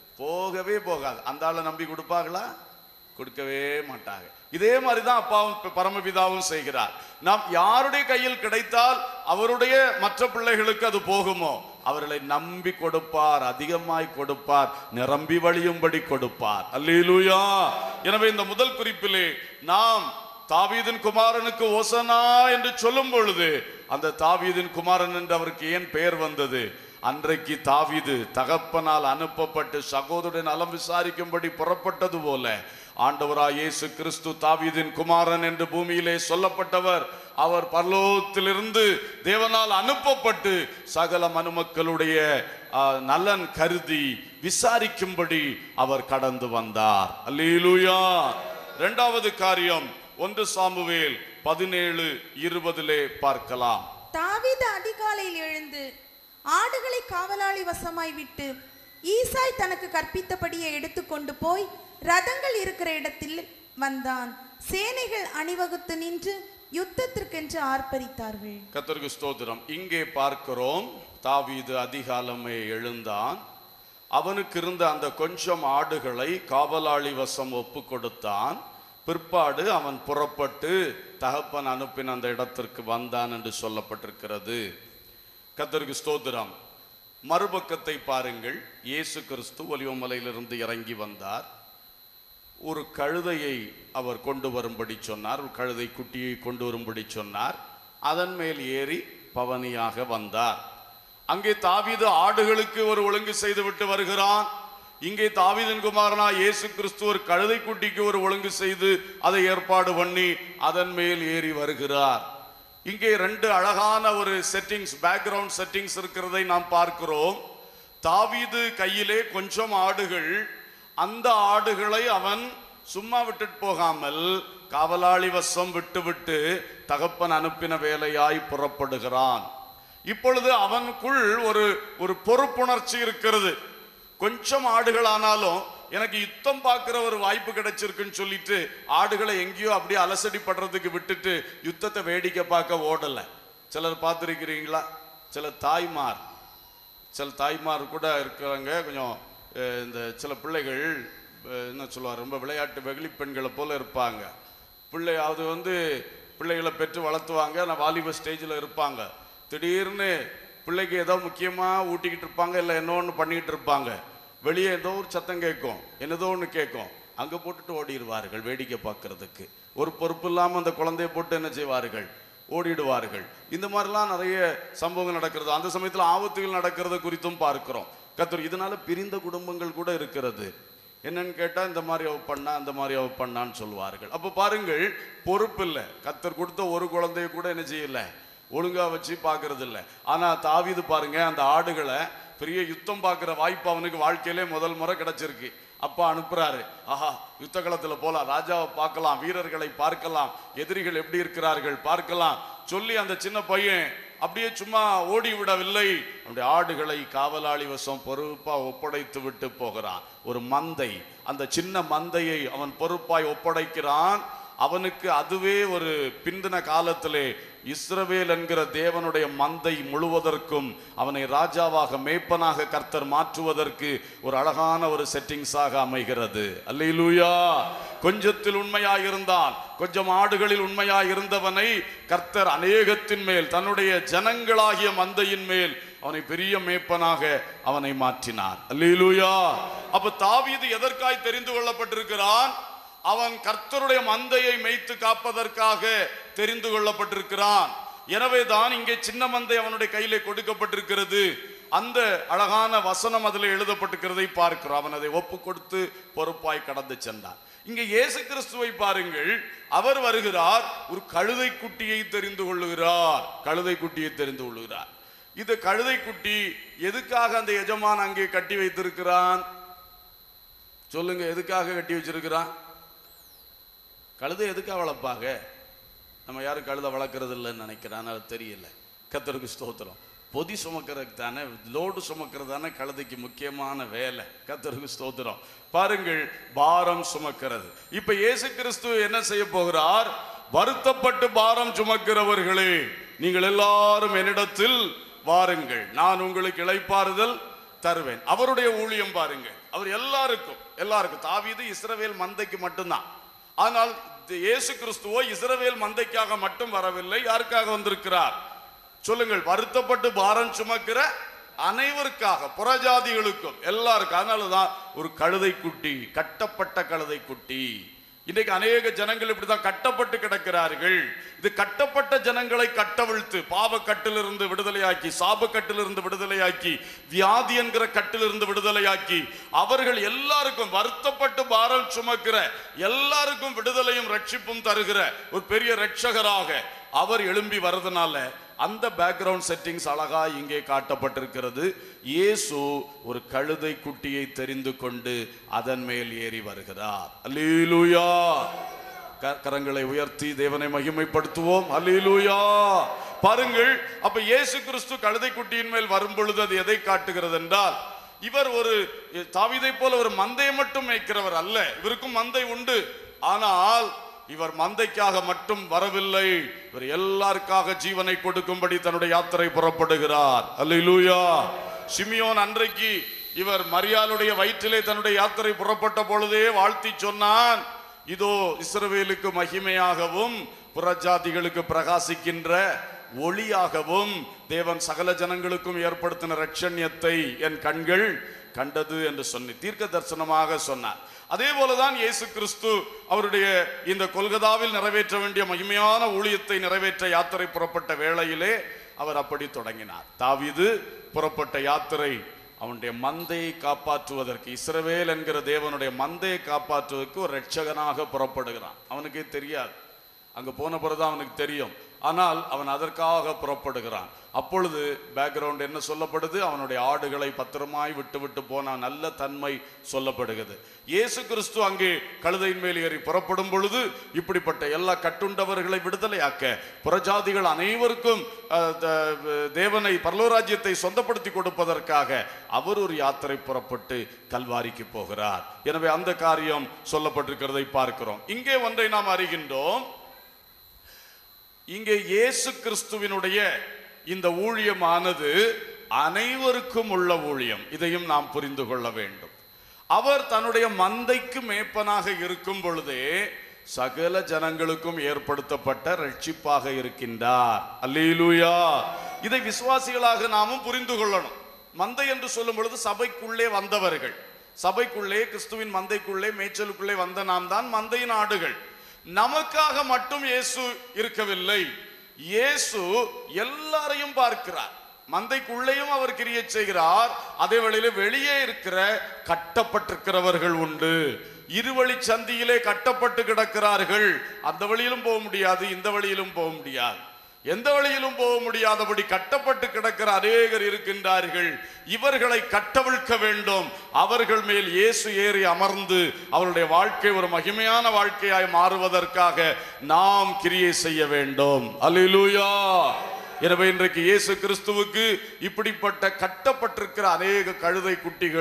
போகவே போகாது அந்த ஆளை நம்பி கொடுப்பாங்களா கொடுக்கவே மாட்டாங்க இதே மாதிரி தான் அப்பாவும் ப- பரமபிதாவும் செய்கிறார் நாம் யாருடைய கையில் கிடைத்தால் அவருடைய மற்ற பிள்ளைகளுக்கு அது போகுமோ அவர்களை நம்பி கொடுப்பார் அதிகமாய் கொடுப்பார் நிரம்பி வழியும்படி கொடுப்பார் அல்லேலூயா எனவே இந்த முதல் குறிப்பிலே நாம் தாவீதின் குமாரனுக்கு ஓசனா என்று சொல்லும் பொழுது அந்த தாவீதின் குமாரன் என்று அவருக்கு ஏன் பெயர் வந்தது அன்றைக்கு தாவீது தகப்பனால் அனுப்பப்பட்டு சகோதரன் நலம் விசாரிக்கும்படி புறப்பட்டது போல ஆண்டவராய் இயேசு கிறிஸ்து தாவீதின் குமாரன் என்று பூமியிலே சொல்லப்பட்டவர் அவர் பரலோகத்திலிருந்து தேவனால் அனுப்பப்பட்டு சகல மனுமக்களுடைய ஆ, நலன் கருதி விசாரிக்கும்படி அவர் கடந்து வந்தார் அல்லேலூயா இரண்டாவது காரியம் ஒன்று சாமுவேல் பதினேழு இருபதிலே பார்க்கலாம் தாவீது அதிகாலையில் எழுந்து ஆடுகளை காவலாளி வசமாய் விட்டு ஈசாய் தனக்கு கற்பித்தபடியே எடுத்துக்கொண்டு போய் ரதங்கள் இருக்கிற இடத்தில் வந்தான் சேனைகள் அணிவகுத்து நின்று யுத்தத்திற்கென்று ஆர்ப்பரித்தார்கள் கர்த்தருக்கு ஸ்தோத்திரம் இங்கே பார்க்கிறோம் தாவீது அதிகாலமே எழுந்தான் அவனுக்கு இருந்த அந்த கொஞ்சம் ஆடுகளை காவலாளி வசம் ஒப்பு கொடுத்தான் பிற்பாடு அவன் புறப்பட்டு தகப்பன் அனுப்பின அந்த இடத்திற்கு வந்தான் என்று சொல்லப்பட்டிருக்கிறது கர்த்தருக்கு ஸ்தோத்திரம் மறுபக்கத்தை பாருங்கள் இயேசு கிறிஸ்து ஒலிவமலையிலிருந்து இறங்கி வந்தார் ஒரு கழுதையை அவர் கொண்டு வரும்படி சொன்னார் ஒரு கழுதை குட்டியை கொண்டு வரும்படி சொன்னார் அதன் மேல் ஏறி பவனியாக வந்தார் அங்கே தாவீது ஆடுகளுக்கு ஒரு ஒழுங்கு செய்துவிட்டு வருகிறான் இங்கே தாவீதின் குமாரனா இயேசு கிறிஸ்து ஒரு கழுதை குட்டிக்கு ஒரு ஒழுங்கு செய்து அதை ஏற்பாடு பண்ணி அதன் மேல் ஏறி வருகிறார் இங்கே ரெண்டு அழகான ஒரு செட்டிங்ஸ் பேக்ரவுண்ட் செட்டிங்ஸ் இருக்கிறதை நாம் பார்க்கிறோம் தாவீது கையிலே கொஞ்சம் ஆடுகள் அந்த ஆடுகளை அவன் சும்மா விட்டுட்டு போகாமல் காவலாளி வசம் விட்டு விட்டு தகப்பன் அனுப்பின வேலையாய் புறப்படுகிறான் இப்பொழுது அவனுக்குள் ஒரு ஒரு பொறுப்புணர்ச்சி இருக்கிறது கொஞ்சம் ஆடுகள் ஆனாலும் எனக்கு யுத்தம் பார்க்கிற ஒரு வாய்ப்பு கிடைச்சிருக்குன்னு சொல்லிட்டு ஆடுகளை எங்கேயோ அப்படியே அலசடி படுறதுக்கு விட்டுட்டு யுத்தத்தை வேடிக்கை பார்க்க ஓடல சிலர் பார்த்துருக்கிறீங்களா சில தாய்மார் சில தாய்மார் கூட இருக்கிறாங்க கொஞ்சம் அஹ், இந்த சில பிள்ளைகள் அஹ், என்ன சொல்லுவார் ரொம்ப விளையாட்டு வெகுளி பெண்களை போல இருப்பாங்க பிள்ளை அது வந்து பிள்ளைகளை பெற்று வளர்த்துவாங்க ஆனால் வாலிப ஸ்டேஜில் இருப்பாங்க திடீர்னு பிள்ளைக்கு ஏதோ முக்கியமாக ஊட்டிக்கிட்டு இருப்பாங்க இல்லை என்ன ஒன்று பண்ணிக்கிட்டு இருப்பாங்க வெளியே ஏதோ ஒரு சத்தம் கேட்கும் என்னதோ ஒன்று கேட்கும் அங்கே போட்டுட்டு ஓடிடுவார்கள் வேடிக்கை பார்க்கறதுக்கு ஒரு பொறுப்பு இல்லாமல் அந்த குழந்தையை போட்டு என்ன செய்வார்கள் ஓடிடுவார்கள் இந்த மாதிரிலாம் நிறைய சம்பவங்கள் நடக்கிறது அந்த சமயத்தில் ஆபத்துகள் நடக்கிறது குறித்தும் பார்க்கிறோம் கத்தர் இதனால பிரிந்த குடும்பங்கள் கூட இருக்கிறது என்னன்னு கேட்டா இந்த மாதிரி அவ பண்ணா இந்த மாதிரி அவ பண்ணான்னு சொல்லுவார்கள் அப்போ பாருங்கள் பொறுப்பு இல்லை கத்தர் கொடுத்த ஒரு குழந்தைய கூட என்ன செய்யல ஒழுங்கா வச்சு பார்க்கறது இல்லை ஆனா தாவீது பாருங்க அந்த ஆடுகளை பெரிய யுத்தம் பார்க்குற வாய்ப்பு அவனுக்கு வாழ்க்கையிலே முதல் முறை கிடைச்சிருக்கு அப்பா அனுப்புறாரு ஆஹா யுத்த களத்துல போலாம் ராஜாவை பார்க்கலாம் வீரர்களை பார்க்கலாம் எதிரிகள் எப்படி இருக்கிறார்கள் பார்க்கலாம் சொல்லி அந்த சின்ன பையன் அப்படியே சும்மா ஓடி விடவில்லை அவனுடைய ஆடுகளை காவலாளி வசம் பொறுப்பா ஒப்படைத்து விட்டு போகிறான் ஒரு மந்தை அந்த சின்ன மந்தையை அவன் பொறுப்பாய் ஒப்படைக்கிறான் அவனுக்கு அதுவே ஒரு பிந்தின காலத்திலே இஸ்ரவேல் என்கிற தேவனுடைய மந்தை முழுவதற்கும் அவனை ராஜாவாக மேய்ப்பனாக கர்த்தர் மாற்றுவதற்கு ஒரு அழகான ஒரு செட்டிங்ஸாக அமைகிறது அல்லேலூயா கொஞ்சத்தில் உண்மையாய் இருந்தான் கொஞ்சம் ஆடுகளில் உண்மையாய் இருந்தவனை கர்த்தர் அநேகத்தின் மேல் தன்னுடைய ஜனங்களாகிய மந்தையின் மேல் அவனை பெரிய மேய்ப்பனாக அவனை மாற்றினார் அல்லேலூயா அப்ப தாவீது எதற்காய் தெரிந்து கொள்ளப்பட்டிருக்கிறான் அவன் கர்த்தருடைய மந்தையை மேய்த்து காப்பதற்காக தெரிந்து கொள்ளப்பட்டிருக்கிறான் எனவே தான் இங்கே சின்ன மந்தை அவனுடைய கையிலே கொடுக்கப்பட்டிருக்கிறது அந்த அழகான வசனம் அதில் எழுதப்பட்டிருக்கிறதை பார்க்கிறோம் அவன் அதை ஒப்பு கொடுத்து பொறுப்பாய் கடந்து சென்றான் இங்கே இயேசு கிறிஸ்துவை பாருங்கள் அவர் வருகிறார் ஒரு கழுதை குட்டியை தெரிந்து கொள்ளுகிறார் கழுதை குட்டியை தெரிந்து கொள்ளுகிறார் இது கழுதை குட்டி எதுக்காக அந்த எஜமான் அங்கே கட்டி வைத்திருக்கிறான் சொல்லுங்க எதுக்காக கட்டி வச்சிருக்கிறான் கழுதை எதுக்காக வளர்ப்பாங்க நம்ம யாரும் கழுதை வளர்க்கறது இல்லைன்னு நினைக்கிறேன் அது தெரியல கத்தருக்கு ஸ்தோத்திரம் பொதி சுமக்கிறதுக்கு தானே லோடு சுமக்கிறது தானே கழுதைக்கு முக்கியமான வேலை கத்தருக்கு ஸ்தோத்திரம் பாருங்கள் பாரம் சுமக்கிறது இப்ப இயேசு கிறிஸ்து என்ன செய்ய போகிறார் வருத்தப்பட்டு பாரம் சுமக்கிறவர்களே நீங்கள் எல்லாரும் என்னிடத்தில் வாருங்கள் நான் உங்களுக்கு இளைப்பாறுதல் தருவேன் அவருடைய ஊழியம் பாருங்கள் அவர் எல்லாருக்கும் எல்லாருக்கும் தாவீது இஸ்ரவேல் மந்தைக்கு மட்டும்தான் ஆனால் இந்த இயேசு கிறிஸ்துவோ இஸ்ரவேல் மந்தைக்காக மட்டும் வரவில்லை யாருக்காக வந்திருக்கிறார் சொல்லுங்கள் வருத்தப்பட்டு பாரம் சுமக்கிற அனைவருக்காக புறஜாதிகளுக்கும் எல்லாருக்கும் அதனாலதான் ஒரு கழுதை குட்டி கட்டப்பட்ட கழுதை குட்டி இன்னைக்கு அநேக ஜனங்கள் இப்படிதான் கட்டப்பட்டு கிடக்கிறார்கள் இது கட்டப்பட்ட ஜனங்களை கட்டவிழ்த்து பாவ கட்டிலிருந்து விடுதலையாக்கி சாப கட்டிலிருந்து விடுதலையாக்கி வியாதி என்கிற கட்டிலிருந்து விடுதலையாக்கி அவர்கள் எல்லாருக்கும் வருத்தப்பட்டு பாரம் சுமக்கிற எல்லாருக்கும் விடுதலையும் ரட்சிப்பும் தருகிற ஒரு பெரிய ரட்சகராக அவர் எழும்பி வரதுனால அந்த பேக்ரவுண்ட் செட்டிங்ஸ் அழகா இங்கே காட்டப்பட்டிருக்கிறது இயேசு ஒரு கழுதை குட்டியை தெரிந்து கொண்டு அதன் மேல் ஏறி வருகிறார் அல்லேலூயா க- கரங்களை உயர்த்தி தேவனை மகிமைப்படுத்துவோம் அல்லேலூயா பாருங்கள் அப்ப இயேசு கிறிஸ்து கழுதை குட்டியின் மேல் வரும் பொழுது அது எதை காட்டுகிறது என்றால் இவர் ஒரு தாவீதை போல ஒரு மந்தையை மட்டும் மேய்க்கிறவர் அல்ல இவருக்கும் மந்தை உண்டு ஆனால் இவர் மந்தைக்காக மட்டும் வரவில்லை இவர் எல்லாருக்காக ஜீவனை கொடுக்கும்படி தன்னுடைய யாத்திரை புறப்படுகிறார் அல்லேலூயா சிமியோன் அன்றைக்கு இவர் மரியாளுடைய வயிற்றிலே தன்னுடைய யாத்திரை புறப்பட்ட பொழுதே வாழ்த்தி சொன்னான் இதோ இஸ்ரவேலுக்கு மகிமையாகவும் புறஜாதிகளுக்கு பிரகாசிக்கின்ற ஒளியாகவும் தேவன் சகல ஜனங்களுக்கும் ஏற்படுத்தின ரட்சண்யத்தை என் கண்கள் கண்டது என்று சொன்னி தீர்க்க தரிசனமாக சொன்னார் அதே போலதான் இயேசு கிறிஸ்து அவருடைய இந்த கொல்கதாவில் நிறைவேற்ற வேண்டிய மகிமையான ஊழியத்தை நிறைவேற்ற யாத்திரை புறப்பட்ட வேளையிலே அவர் அப்படி தொடங்கினார் தாவீது புறப்பட்ட யாத்திரை அவனுடைய மந்தையை காப்பாற்றுவதற்கு இஸ்ரவேல் என்கிற தேவனுடைய மந்தையை காப்பாற்றுவதற்கு ஒரு ரட்சகனாக புறப்படுகிறான் அவனுக்கே தெரியாது அங்க போன பிறகுதான் அவனுக்கு தெரியும் ஆனால் அவன் அதற்காக புறப்படுகிறான் அப்பொழுது பேக்ரவுண்ட் என்ன சொல்லப்படுது அவனுடைய ஆடுகளை பத்திரமாய் விட்டு விட்டு போன நல்ல தன்மை சொல்லப்படுகிறது இயேசு கிறிஸ்து அங்கே கழுதையின் மேல் ஏறி புறப்படும் பொழுது இப்படிப்பட்ட எல்லா கட்டுண்டவர்களை விடுதலையாக்க புறஜாதிகள் அனைவருக்கும் அஹ், த- தேவனை பரலோராஜ்யத்தை சொந்தப்படுத்தி கொடுப்பதற்காக அவர் ஒரு யாத்திரை புறப்பட்டு கல்வாரிக்கு போகிறார் எனவே அந்த காரியம் சொல்லப்பட்டிருக்கிறதை பார்க்கிறோம் இங்கே ஒன்றை நாம் அறிகின்றோம் இங்கே இயேசு கிறிஸ்துவினுடைய இந்த ஊழியமானது அனைவருக்கும் உள்ள ஊழியம் இதையும் நாம் புரிந்து கொள்ள வேண்டும் அவர் தன்னுடைய மந்தைக்கு மேய்ப்பனாக இருக்கும் பொழுதே சகல ஜனங்களுக்கும் ஏற்படுத்தப்பட்ட ரட்சிப்பாக இருக்கின்றார் அல்லேலூயா இதை விசுவாசிகளாக நாமும் புரிந்து கொள்ளணும் மந்தை என்று சொல்லும் பொழுது சபைக்குள்ளே வந்தவர்கள் சபைக்குள்ளே கிறிஸ்துவின் மந்தைக்குள்ளே மேய்ச்சலுக்குள்ளே வந்த நாம் தான் மந்தையின் ஆடுகள் நமக்காக மட்டும் இயேசு இருக்கவில்லை இயேசு எல்லாரையும் பார்க்கிறார் மந்தைக்குள்ளேயும் அவர் கிரியை செய்கிறார் அதே வேளையில வெளியே இருக்கிற கட்டப்பட்டிருக்கிறவர்கள் உண்டு இருவழி சந்தியிலே கட்டப்பட்டு கிடக்கிறார்கள் அந்த வழியிலும் போக முடியாது இந்த வழியிலும் போக முடியாது எந்த வழியிலும் போக முடியாதபடி கட்டப்பட்டு கிடக்கிற அநேகர் இருக்கின்றார்கள் இவர்களை கட்டவிழ்க்க வேண்டும் அவர்கள் மேல் இயேசு ஏறி அமர்ந்து அவருடைய வாழ்க்கை ஒரு மகிமையான வாழ்க்கையாய் மாறுவதற்காக நாம் கிரியை செய்ய வேண்டும் அல்லேலூயா எனவே இன்றைக்கு இயேசு கிறிஸ்துவுக்கு இப்படிப்பட்ட கட்டப்பட்டிருக்கிற அநேக கழுதை குட்டிகள்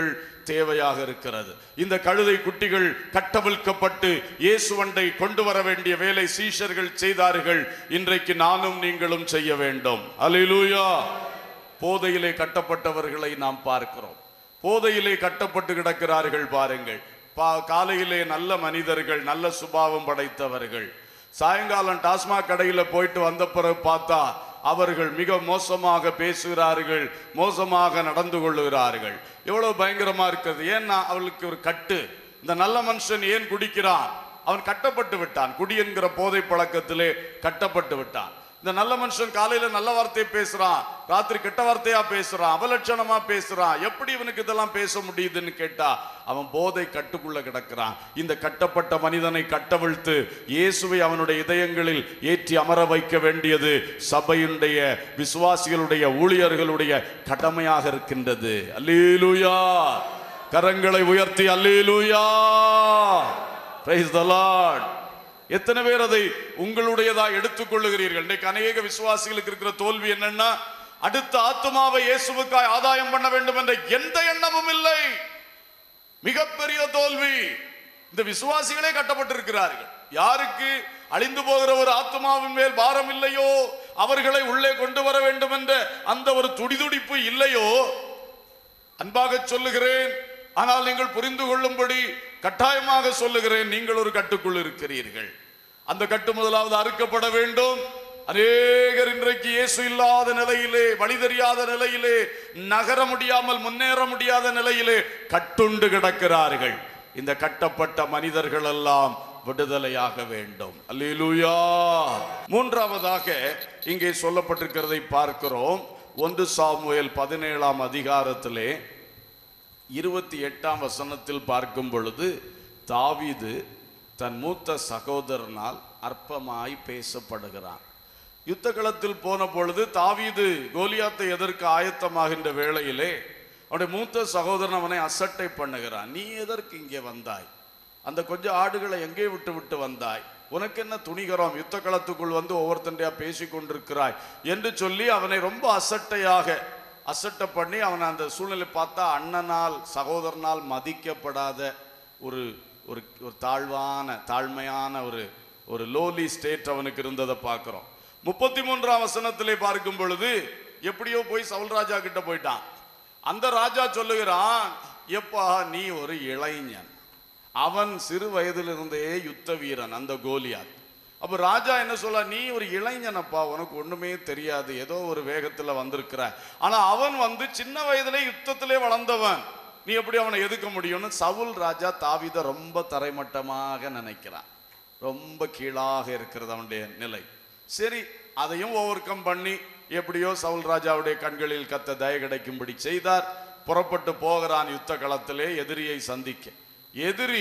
தேவையாக இருக்கிறது இந்த கழுதை குட்டிகள் கட்டவிழ்க்கப்பட்டு இயேசுவண்டை கொண்டு வர வேண்டிய வேலை சீஷர்கள் செய்தார்கள் இன்றைக்கு நானும் நீங்களும் செய்ய வேண்டும் அல்லேலூயா போதையிலே கட்டப்பட்டவர்களை நாம் பார்க்கிறோம் போதையிலே கட்டப்பட்டு கிடக்கிறார்கள் பாருங்கள் பா காலையிலே நல்ல மனிதர்கள் நல்ல சுபாவம் படைத்தவர்கள் சாயங்காலம் டாஸ்மாக் கடையில போயிட்டு வந்த பிறகு பார்த்தா அவர்கள் மிக மோசமாக பேசுகிறார்கள் மோசமாக நடந்து கொள்ளுகிறார்கள் எவ்வளவு பயங்கரமா இருக்கிறது ஏன்னா அவளுக்கு ஒரு கட்டு இந்த நல்ல மனுஷன் ஏன் குடிக்கிறான் அவன் கட்டப்பட்டு விட்டான் குடி என்கிற போதை பழக்கத்திலே கட்டப்பட்டு விட்டான் இந்த நல்ல மனுஷன் காலையில நல்ல வார்த்தையை பேசுறான் ராத்திரி கெட்ட வார்த்தையா பேசுறான் அவலட்சணமா பேசுறான் எப்படி இவனுக்கு இதெல்லாம் பேச முடியுதுன்னு கேட்டா அவன் போதை கட்டுக்குள்ள கிடக்கிறான் இந்த கட்டப்பட்ட மனிதனை கட்டவிழ்த்து இயேசுவை அவனுடைய இதயங்களில் ஏற்றி அமர வைக்க வேண்டியது சபையுடைய விசுவாசிகளுடைய ஊழியர்களுடைய கடமையாக இருக்கின்றது அல்லேலூயா கரங்களை உயர்த்தி அல்லேலூயா பிரைஸ் த லார்ட் எத்தனை பேர் அதை உங்களுடையதா எடுத்துக்கொள்ளுகிறீர்கள் இன்றைக்கு அநேக விசுவாசிகளுக்கு இருக்கிற தோல்வி என்னன்னா அடுத்த ஆத்மாவை இயேசுவுக்காய் ஆதாயம் பண்ண வேண்டும் என்ற எந்த எண்ணமும் இல்லை மிகப்பெரிய தோல்வி இந்த விசுவாசிகளே கட்டப்பட்டிருக்கிறார்கள் யாருக்கு அழிந்து போகிற ஒரு ஆத்மாவின் மேல் பாரம் இல்லையோ அவர்களை உள்ளே கொண்டு வர வேண்டும் என்ற அந்த ஒரு துடிதுடிப்பு இல்லையோ அன்பாக சொல்லுகிறேன் ஆனால் நீங்கள் புரிந்து கொள்ளும்படி கட்டாயமாக சொல்லுகிறேன் நீங்கள் ஒரு கட்டுக்குள் இருக்கிறீர்கள் அந்த கட்டு முதலாவது அறுக்கப்பட வேண்டும் அநேகர் இன்றைக்கு இயேசு இல்லாத நிலையிலே வழி தெரியாத நிலையிலே நகர முடியாமல் முன்னேற முடியாத நிலையிலே கட்டுண்டு கிடக்கிறார்கள் இந்த கட்டப்பட்ட மனிதர்கள் எல்லாம் விடுதலையாக வேண்டும் அல்லேலூயா மூன்றாவதாக இங்கே சொல்லப்பட்டிருக்கிறதை பார்க்கிறோம் ஒன்று சாமுவேல் பதினேழாம் அதிகாரத்திலே இருபத்தி எட்டாம் வசனத்தில் பார்க்கும் பொழுது தாவீது தன் மூத்த சகோதரனால் அற்பமாய் பேசப்படுகிறான் யுத்த களத்தில் போன பொழுது தாவீது கோலியாத்தை எதற்கு ஆயத்தமாகின்ற வேளையிலே அவனுடைய மூத்த சகோதரன் அவனை அசட்டை பண்ணுகிறான் நீ எதற்கு இங்கே வந்தாய் அந்த கொஞ்சம் ஆடுகளை எங்கே விட்டு விட்டு வந்தாய் உனக்கு என்ன துணிகரம் யுத்த களத்துக்குள் வந்து ஒவ்வொருத்தண்டையா பேசி கொண்டிருக்கிறாய் என்று சொல்லி அவனை ரொம்ப அசட்டையாக அசட்டை பண்ணி அவனை அந்த சூழ்நிலை பார்த்தா அண்ணனால் சகோதரனால் மதிக்கப்படாத ஒரு ஒரு ஒரு தாழ்வான தாழ்மையான ஒரு ஒரு லோலி ஸ்டேட் அவனுக்கு இருந்ததை பார்க்கிறோம் முப்பத்தி மூன்றாம் வசனத்திலே பார்க்கும் பொழுது எப்படியோ போய் சவுல் ராஜா கிட்ட போயிட்டான் அந்த ராஜா சொல்லுகிறான் எப்பா நீ ஒரு இளைஞன் அவன் சிறு வயதிலிருந்தே யுத்த வீரன் அந்த கோலியாத் அப்ப ராஜா என்ன சொல்ல நீ ஒரு இளைஞனப்பா உனக்கு ஒண்ணுமே தெரியாது ஏதோ ஒரு வேகத்துல வந்திருக்கிற ஆனா அவன் வந்து சின்ன வயதிலே யுத்தத்திலே வளர்ந்தவன் நீ எப்படி அவனை எதுக்க முடியும்னு சவுல் ராஜா தாவித ரொம்ப தரைமட்டமாக நினைக்கிறான் ரொம்ப கீழாக இருக்கிறது அவனுடைய நிலை சரி அதையும் ஓவர் கம் பண்ணி எப்படியோ சவுல் ராஜாவுடைய கண்களில் கத்த தய கிடைக்கும்படி செய்தார் புறப்பட்டு போகிறான் யுத்த களத்திலே எதிரியை சந்திக்க எதிரி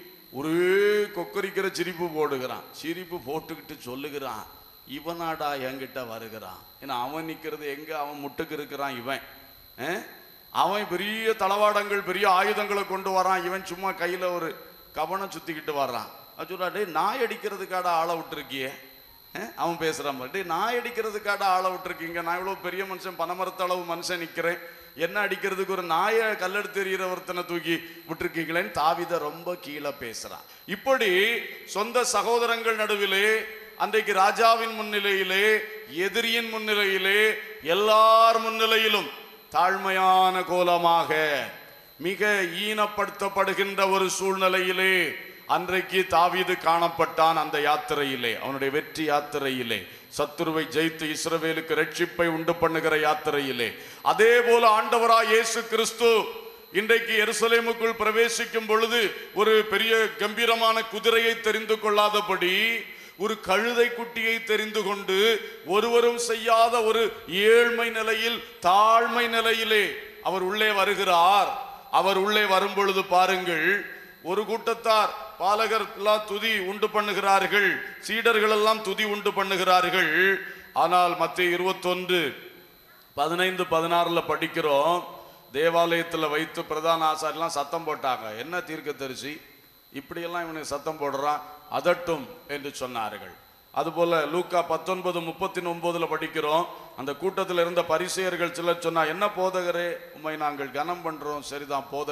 ஒரே கொக்கரிக்கிற சிரிப்பு போடுகிறான் சிரிப்பு போட்டுக்கிட்டு சொல்லுகிறான் இவனாடா என்கிட்ட வருகிறான் ஏன்னா அவன் நிக்கிறது எங்க அவன் முட்டுக்கு இருக்கிறான் இவன் அஹ்? அவன் பெரிய தளவாடங்கள் பெரிய ஆயுதங்களை கொண்டு வரான் இவன் சும்மா கையில ஒரு கவனம் சுத்திக்கிட்டு வர்றான் அது சொல்றா டேய் நாய் அடிக்கிறதுக்காட ஆளை விட்டுருக்கியே அஹ்? அவன் பேசுறான் பாரு, டேய் நாய் அடிக்கிறதுக்காட ஆளை விட்டுருக்கீங்க நான் இவ்வளவு பெரிய மனுஷன் பனமரத்த அளவு மனுஷன் நிக்கிறேன் என்ன அடிக்கிறதுக்கு ஒரு நாயை கல்லெடுத்து எறிகிற ஒருத்தனை தூக்கி விட்டுருக்கீங்களேன்னு தாவித ரொம்ப கீழே பேசுறான் இப்படி சொந்த சகோதரங்கள் நடுவிலே அன்றைக்கு ராஜாவின் முன்னிலையிலே எதிரியின் முன்னிலையிலே எல்லார் முன்னிலையிலும் தாழ்மையான கோலமாக மிக ஈனப்படுத்தப்படுகின்ற ஒரு சூழ்நிலையிலே அன்றைக்கு தாவீது காணப்பட்டான் அந்த யாத்திரையிலே அவனுடைய வெற்றி யாத்திரையிலே சத்துருவை ஜெயித்து இஸ்ரவேலுக்கு ரட்சிப்பை உண்டு பண்ணுகிற யாத்திரையிலே அதே போல ஆண்டவராய் இயேசு கிறிஸ்து இன்றைக்கு எருசலேமுக்குள் பிரவேசிக்கும் பொழுது ஒரு பெரிய கம்பீரமான குதிரையை தெரிந்து கொள்ளாதபடி ஒரு கழுதை குட்டியை தெரிந்து கொண்டு ஒருவரும் செய்யாத ஒரு ஏழ்மை நிலையில் தாழ்மை நிலையிலே அவர் உள்ளே வருகிறார் அவர் உள்ளே வரும் பொழுது பாருங்கள் ஒரு கூட்டத்தார் பாலகர் எல்லாம் துதி உண்டு பண்ணுகிறார்கள் சீடர்கள் எல்லாம் துதி உண்டு பண்ணுகிறார்கள் ஆனால் மத்திய இருபத்தொன்று பதினைந்து பதினாறுல படிக்கிறோம் தேவாலயத்துல வைத்து பிரதான ஆசாரியெல்லாம் சத்தம் போட்டாங்க என்ன தீர்க்கதரிசி இப்படியெல்லாம் இவனுக்கு சத்தம் போடுறான் அதட்டும் என்று சொன்னார்கள் அதுபோல லூக்கா பத்தொன்பது முப்பத்தி ஒன்பதுல படிக்கிறோம் அந்த கூட்டத்தில் இருந்த பரிசெயர்கள் சிலர் சொன்னா என்ன போதகரே உம்மை நாங்கள் கனம் பண்றோம் சரிதான் போதகர்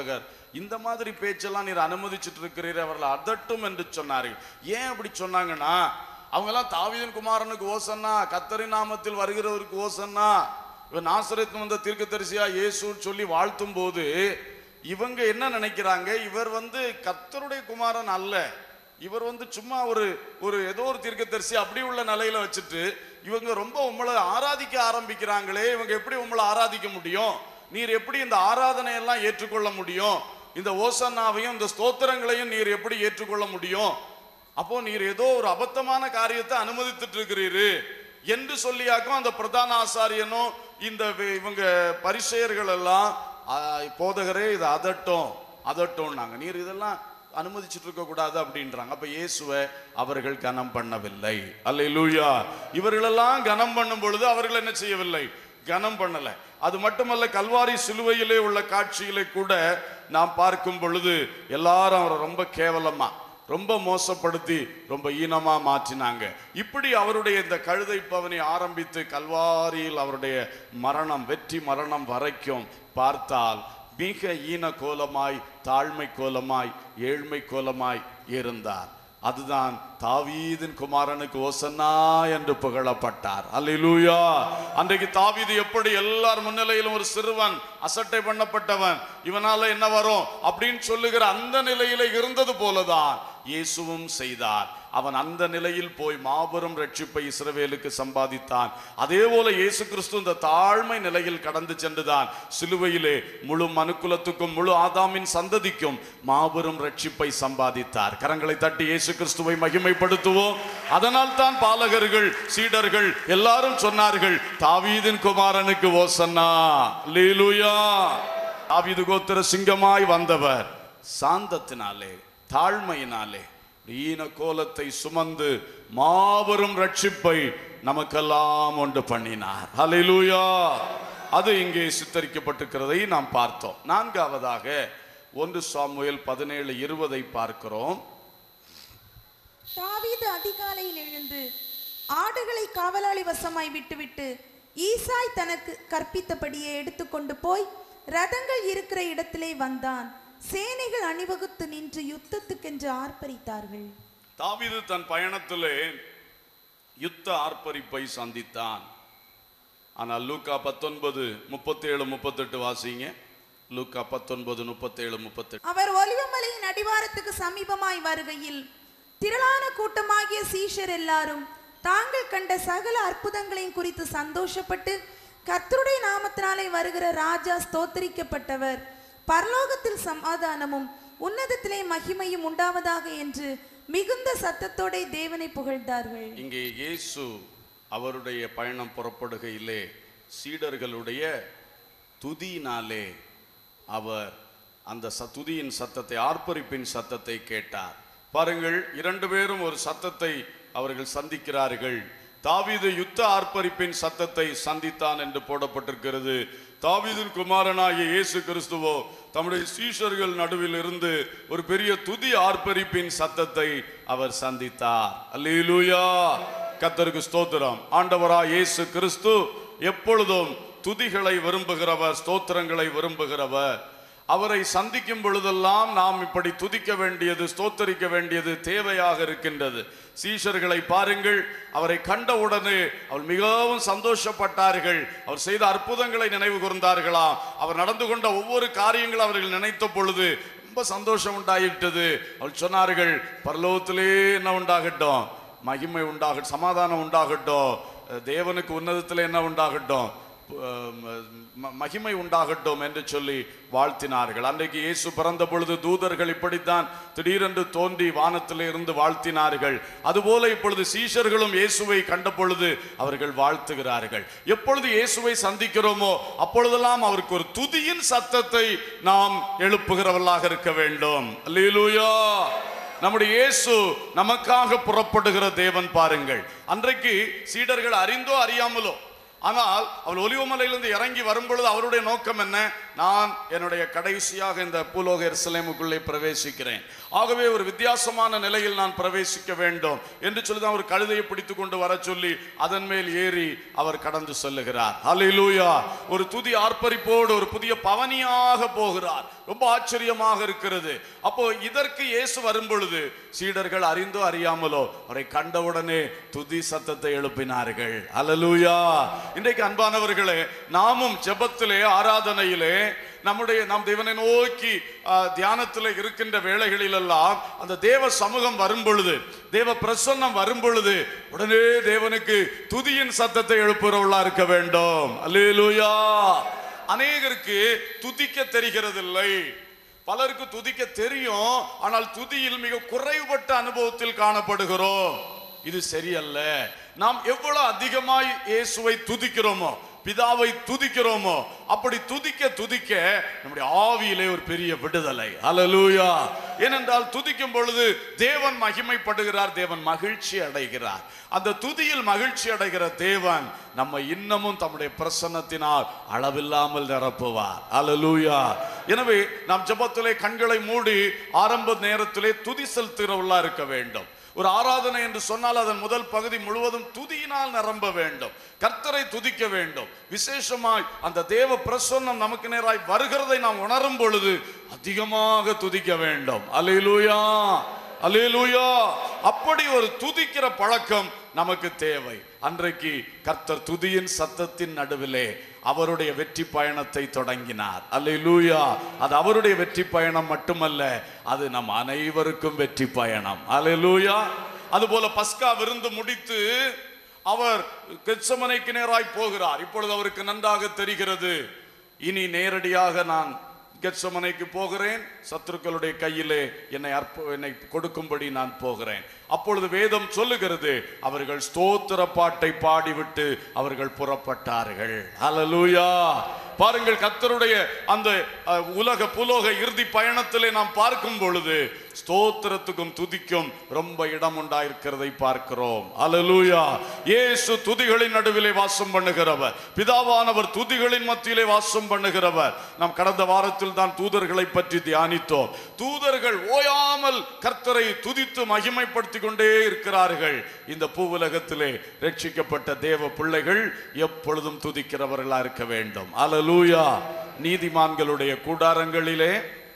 இந்த மாதிரி பேச்செல்லாம் நீர் அனுமதிச்சுட்டு இருக்கிறீர் அவர்கள் அதட்டும் என்று சொன்னார்கள் ஏன் அப்படி சொன்னாங்கன்னா அவங்கெல்லாம் தாவீதின் குமாரனுக்கு ஓசன்னா கத்தரின் நாமத்தில் வருகிறவருக்கு ஓசன்னா இவன் நாசரேத்து வந்த தீர்க்கதரிசியா இயேசுன்னு சொல்லி வாழ்த்தும் போது இவங்க என்ன நினைக்கிறாங்க இவர் வந்து கத்தருடைய குமாரன் அல்ல இவர் வந்து சும்மா ஒரு ஒரு ஏதோ ஒரு தீர்க்கதரிசி அப்படி உள்ள நிலையில வச்சுட்டு இவங்க ரொம்ப உங்களை ஆராதிக்க ஆரம்பிக்கிறாங்களே இவங்க எப்படி உங்களை ஆராதிக்க முடியும் நீர் எப்படி இந்த ஆராதனை எல்லாம் ஏற்றுக்கொள்ள முடியும் இந்த ஓசன்னாவையும் இந்த ஸ்தோத்திரங்களையும் நீர் எப்படி ஏற்றுக்கொள்ள முடியும் அப்போ நீர் ஏதோ ஒரு அபத்தமான காரியத்தை அனுமதித்துட்டு இருக்கிறீரு என்று சொல்லியாக்கும் அந்த பிரதான ஆசாரியனும் இந்த வே- இவங்க பரிசெயர்கள் எல்லாம் "ஆ, போதகரே இது அதட்டும் அதட்டும்னாங்க நீர் இதெல்லாம் அனுமதிச்சுட்டு இருக்க கூடாது அப்படின்றாங்க அப்ப இயேசுவை அவர்கள் கனம் பண்ணவில்லை அல்லேலூயா இவர்களெல்லாம் கனம் பண்ணும் பொழுது அவர்கள் என்ன செய்யவில்லை கனம் பண்ணல அது மட்டுமல்ல கல்வாரி சிலுவையிலே உள்ள காட்சிகளை கூட நாம் பார்க்கும் பொழுது எல்லாரும் அவரை ரொம்ப கேவலமா ரொம்ப மோசப்படுத்தி ரொம்ப ஈனமா மாற்றினாங்க இப்படி அவருடைய இந்த கழுதை பவனி ஆரம்பித்து கல்வாரியில் அவருடைய மரணம் வெற்றி மரணம் வரைக்கும் பார்த்தால் மிக ஈன கோலமாய் தாழ்மை கோலமாய் ஏழ்மை கோலமாய் இருந்தார் அதுதான் தாவீதின் குமாரனுக்கு ஓசன்னா என்று புகழப்பட்டார் அல்லேலூயா அன்றைக்கு தாவீது எப்படி எல்லார் முன்னிலையிலும் ஒரு சிறுவன் அசட்டை பண்ணப்பட்டவன் இவனால என்ன வரும் அப்படின்னு சொல்லுகிற அந்த நிலையில இருந்தது போலதான் இயேசுவும் செய்தார் அவன் அந்த நிலையில் போய் மாபெரும் ரட்சிப்பை இஸ்ரவேலுக்கு சம்பாதித்தான் அதே போல இயேசு கிறிஸ்து இந்த தாழ்மை நிலையில் கடந்து சென்றுதான் சிலுவையிலே முழு மனுக்குலத்துக்கும் முழு ஆதாமின் சந்ததிக்கும் மாபெரும் ரட்சிப்பை சம்பாதித்தார் கரங்களை தட்டி இயேசு கிறிஸ்துவை மகிமைப்படுத்துவோம் அதனால் தான் பாலகர்கள் சீடர்கள் எல்லாரும் சொன்னார்கள் தாவீதின் குமாரனுக்கு ஓசன்னா லீலுயா தாவீது கோத்திர சிங்கமாய் வந்தவர் சாந்தத்தினாலே தாழ்மையினாலே ஈன கோலத்தை சுமந்து மாபெரும் ரட்சிப்பை நமக்கெல்லாம் உண்டு பண்ணினார் ஹalleluya அது இங்கே சித்தரிக்கப்பட்டிருக்கிறதை நாம் பார்த்தோம் நான்காவதாக ஒன்று சாமுவேல் பதினேழு இருபதை பார்க்கிறோம் தாவீது அதிகாலையில் எழுந்து ஆடுகளை காவலாளி வசமாய் விட்டுவிட்டு ஈசாய் தனக்கு கற்பித்தபடியே எடுத்துக்கொண்டு போய் ரதங்கள் இருக்கிற இடத்திலே வந்தான் சேனைகள் அணிவகுத்து நின்று யுத்தத்துக்கென்று ஆர்ப்பரித்தார்கள் தாவீது தன் பயணத்திலே யுத்த ஆர்ப்பரிப்பை சந்தித்தான் ஆனால் லூக்கா பத்தொன்பது முப்பத்தேழு முப்பத்தெட்டு வாசிங்க லூக்கா பத்தொன்பது முப்பத்தேழு முப்பத்தெட்டு அவர் ஒலிவமலையின் அடிவாரத்துக்கு சமீபமாய் வருகையில் திரளான கூட்டமாகிய சீஷர் எல்லாரும் தாங்கள் கண்ட சகல அற்புதங்களையும் குறித்து சந்தோஷப்பட்டு கர்த்தருடைய நாமத்தினாலே வருகிற ராஜா ஸ்தோத்தரிக்கப்பட்டவர் பரலோகத்தில் சமாதானமும் உன்னதத்திலே மகிமையும் உண்டாவதாக என்று மிகுந்த சத்தத்தோட தேவனை புகழ்ந்தார்கள் இங்கே இயேசு அவருடைய பயணம் புறப்படுகையிலே சீடர்களுடைய துதியினாலே அவர் அந்த ச- துதியின் சத்தத்தை ஆர்ப்பரிப்பின் சத்தத்தை கேட்டார் பாருங்கள் இரண்டு பேரும் ஒரு சத்தத்தை அவர்கள் சந்திக்கிறார்கள் தாவீது யுத்த ஆர்ப்பரிப்பின் சத்தத்தை சந்தித்தான் என்று போடப்பட்டிருக்கிறது தாவீதின் குமாரனாகிய இயேசு கிறிஸ்துவோ தம்முடைய சீஷர்கள் நடுவில் இருந்து ஒரு பெரிய துதி ஆர்ப்பரிப்பின் சத்தத்தை அவர் சந்தித்தார் அல்லேலூயா கத்தருக்கு ஸ்தோத்திரம் ஆண்டவரா இயேசு கிறிஸ்து எப்பொழுதும் துதிகளை விரும்புகிறவர் ஸ்தோத்திரங்களை விரும்புகிறவர் அவரை சந்திக்கும் பொழுதெல்லாம் நாம் இப்படி துதிக்க வேண்டியது ஸ்தோத்தரிக்க வேண்டியது தேவையாக இருக்கின்றது சீஷர்களை பாருங்கள் அவரை கண்டவுடனே அவர் மிகவும் சந்தோஷப்பட்டார்கள் அவர் செய்த அற்புதங்களை நினைவு கூர்ந்தார்களாம் அவர் நடந்து கொண்ட ஒவ்வொரு காரியங்கள் அவர்கள் நினைத்த பொழுது ரொம்ப சந்தோஷம் உண்டாயிட்டது அவர் சொன்னார்கள் பரலோகத்திலே என்ன உண்டாகட்டும் மகிமை உண்டாகட்டும் சமாதானம் உண்டாகட்டும் தேவனுக்கு உன்னதத்தில் என்ன உண்டாகட்டும் ம- மகிமை உண்டாகட்டும் என்று சொல்லி வாழ்த்தினார்கள் அன்றைக்கு இயேசு பிறந்த பொழுது தூதர்கள் இப்படித்தான் திடீரென்று தோன்றி வானத்திலே இருந்து வாழ்த்தினார்கள் அதுபோல இப்பொழுது சீஷர்களும் இயேசுவை கண்ட பொழுது அவர்கள் வாழ்த்துகிறார்கள் எப்பொழுது இயேசுவை சந்திக்கிறோமோ அப்பொழுதெல்லாம் அவருக்கு ஒரு துதியின் சத்தத்தை நாம் எழுப்புகிறவர்களாக இருக்க வேண்டும் அல்லேலூயா நம்முடைய இயேசு நமக்காக புறப்படுகிற தேவன் பாருங்கள் அன்றைக்கு சீடர்கள் அறிந்தோ அறியாமலோ ஆனால் அவள் ஒலிவமலையிலிருந்து இறங்கி வரும்பொழுது அவருடைய நோக்கம் என்ன நான் என்னுடைய கடைசியாக இந்த பூலோக எருசலேமுக்குள்ளே பிரவேசிக்கிறேன் ஆகவே ஒரு வித்தியாசமான நிலையில் நான் பிரவேசிக்க வேண்டும் என்று சொல்லி தான் ஒரு கழுதையை பிடித்து கொண்டு வர சொல்லி அதன் மேல் ஏறி அவர் கடந்து செல்லுகிறார் அல்லேலூயா ஒரு துதி ஆர்ப்பரிப்போடு ஒரு புதிய பவனியாக போகிறார் ரொம்ப ஆச்சரியமாக இருக்கிறது அப்போ இதற்கு இயேசு வரும் பொழுது சீடர்கள் அறிந்தோ அறியாமலோ அவரை கண்டவுடனே துதி சத்தத்தை எழுப்பினார்கள் அல்லேலூயா இன்றைக்கு அன்பானவர்களே நாமும் ஜெபத்திலே ஆராதனையிலே நம்முடைய நாம் தேவனை நோக்கி ஆ, தியானத்தில் இருக்கின்ற வேளைகளிலெல்லாம் அந்த தேவ சமூகம் வரும் பொழுது தேவ பிரசன்னம் வரும் பொழுது உடனே தேவனுக்கு துதியின் சத்தத்தை எழுப்புறவளா இருக்க வேண்டும் அல்லேலூயா அநேகருக்கு துதிக்க தெரிகிறதில்லை பலருக்கு துதிக்க தெரியும் ஆனால் துதியில் மிக குறைவுபட்ட அனுபவத்தில் காணப்படுகிறோம் இது சரியல்ல நாம் எவ்வளவு அதிகமாய் இயேசுவை துதிக்கிறோமோ பிதாவை துதிக்கிறோமோ அப்படி துதிக்க துதிக்க நம்முடைய ஆவியிலே ஒரு பெரிய விடுதலை அல்லேலூயா ஏனென்றால் துதிக்கும் பொழுது தேவன் மகிமைப்படுகிறார் தேவன் மகிழ்ச்சி அடைகிறார் அந்த துதியில் மகிழ்ச்சி அடைகிற தேவன் நம்ம இன்னமும் தம்முடைய பிரசன்னத்தினால் அளவில்லாமல் நிரப்புவார் அல்லேலூயா எனவே நாம் ஜெபத்திலே கண்களை மூடி ஆரம்ப நேரத்திலே துதி செலுத்துகிறவர்களா இருக்க வேண்டும் ஒரு ஆராதனை என்று சொன்னால் அதன் முதல் பகுதி முழுவதும் துதியினால் நிரம்ப வேண்டும் கர்த்தரை துதிக்க வேண்டும் விசேஷமாய் அந்த தேவ பிரசன்னம் நமக்கு நேராய் வருகிறதை நாம் உணரும் பொழுது அதிகமாக துதிக்க வேண்டும் அல்லேலூயா அல்லேலூயா அப்படி ஒரு துதிக்கிற பழக்கம் நமக்கு தேவை அன்றைக்கு கர்த்தர் துதியின் சத்தத்தின் நடுவிலே அவருடைய வெற்றி பயணத்தை தொடங்கினார் அல்லேலூயா அது அவருடைய வெற்றி பயணம் மட்டுமல்ல அது நம் அனைவருக்கும் வெற்றி பயணம் அல்லேலூயா அதுபோல பஸ்கா விருந்து முடித்து அவர் கெச்சமனைக்கு நேராய் போகிறார் இப்பொழுது அவருக்கு நன்றாக தெரிகிறது இனி நேரடியாக நான் கெச்சமனைக்கு போகிறேன் சத்துருக்களுடைய கையிலே என்னை அற்ப என்னை கொடுக்கும்படி நான் போகிறேன் அப்பொழுது வேதம் சொல்லுகிறது அவர்கள் ஸ்தோத்திர பாட்டை பாடிவிட்டு அவர்கள் புறப்பட்டார்கள் ஹalleluya பாருங்கள் கர்த்தருடைய அந்த அஹ், உலக புலோக இறுதி பயணத்திலே நாம் பார்க்கும் பொழுது ஸ்தோத்திரத்துக்கும் துதிக்கும் ரொம்ப இடம் உண்டாயிருக்கிறதை பார்க்கிறோம் அல்லேலூயா இயேசு துதிகளின் நடுவிலே வாசம் பண்ணுகிறவர் பிதாவானவர் துதிகளின் மத்தியிலே வாசம் பண்ணுகிறவர் நாம் கடந்த வாரத்தில் தான் தூதர்களை பற்றி தியானித்தோம் தூதர்கள் ஓயாமல் கர்த்தரை துதித்து மகிமைப்படுத்திக் கொண்டே இருக்கிறார்கள் இந்த பூவுலகத்திலே ரட்சிக்கப்பட்ட தேவ பிள்ளைகள் எப்பொழுதும் துதிக்கிறவர்களா இருக்க வேண்டும் அல்லேலூயா நீதிமான்களுடைய கூடாரங்களிலே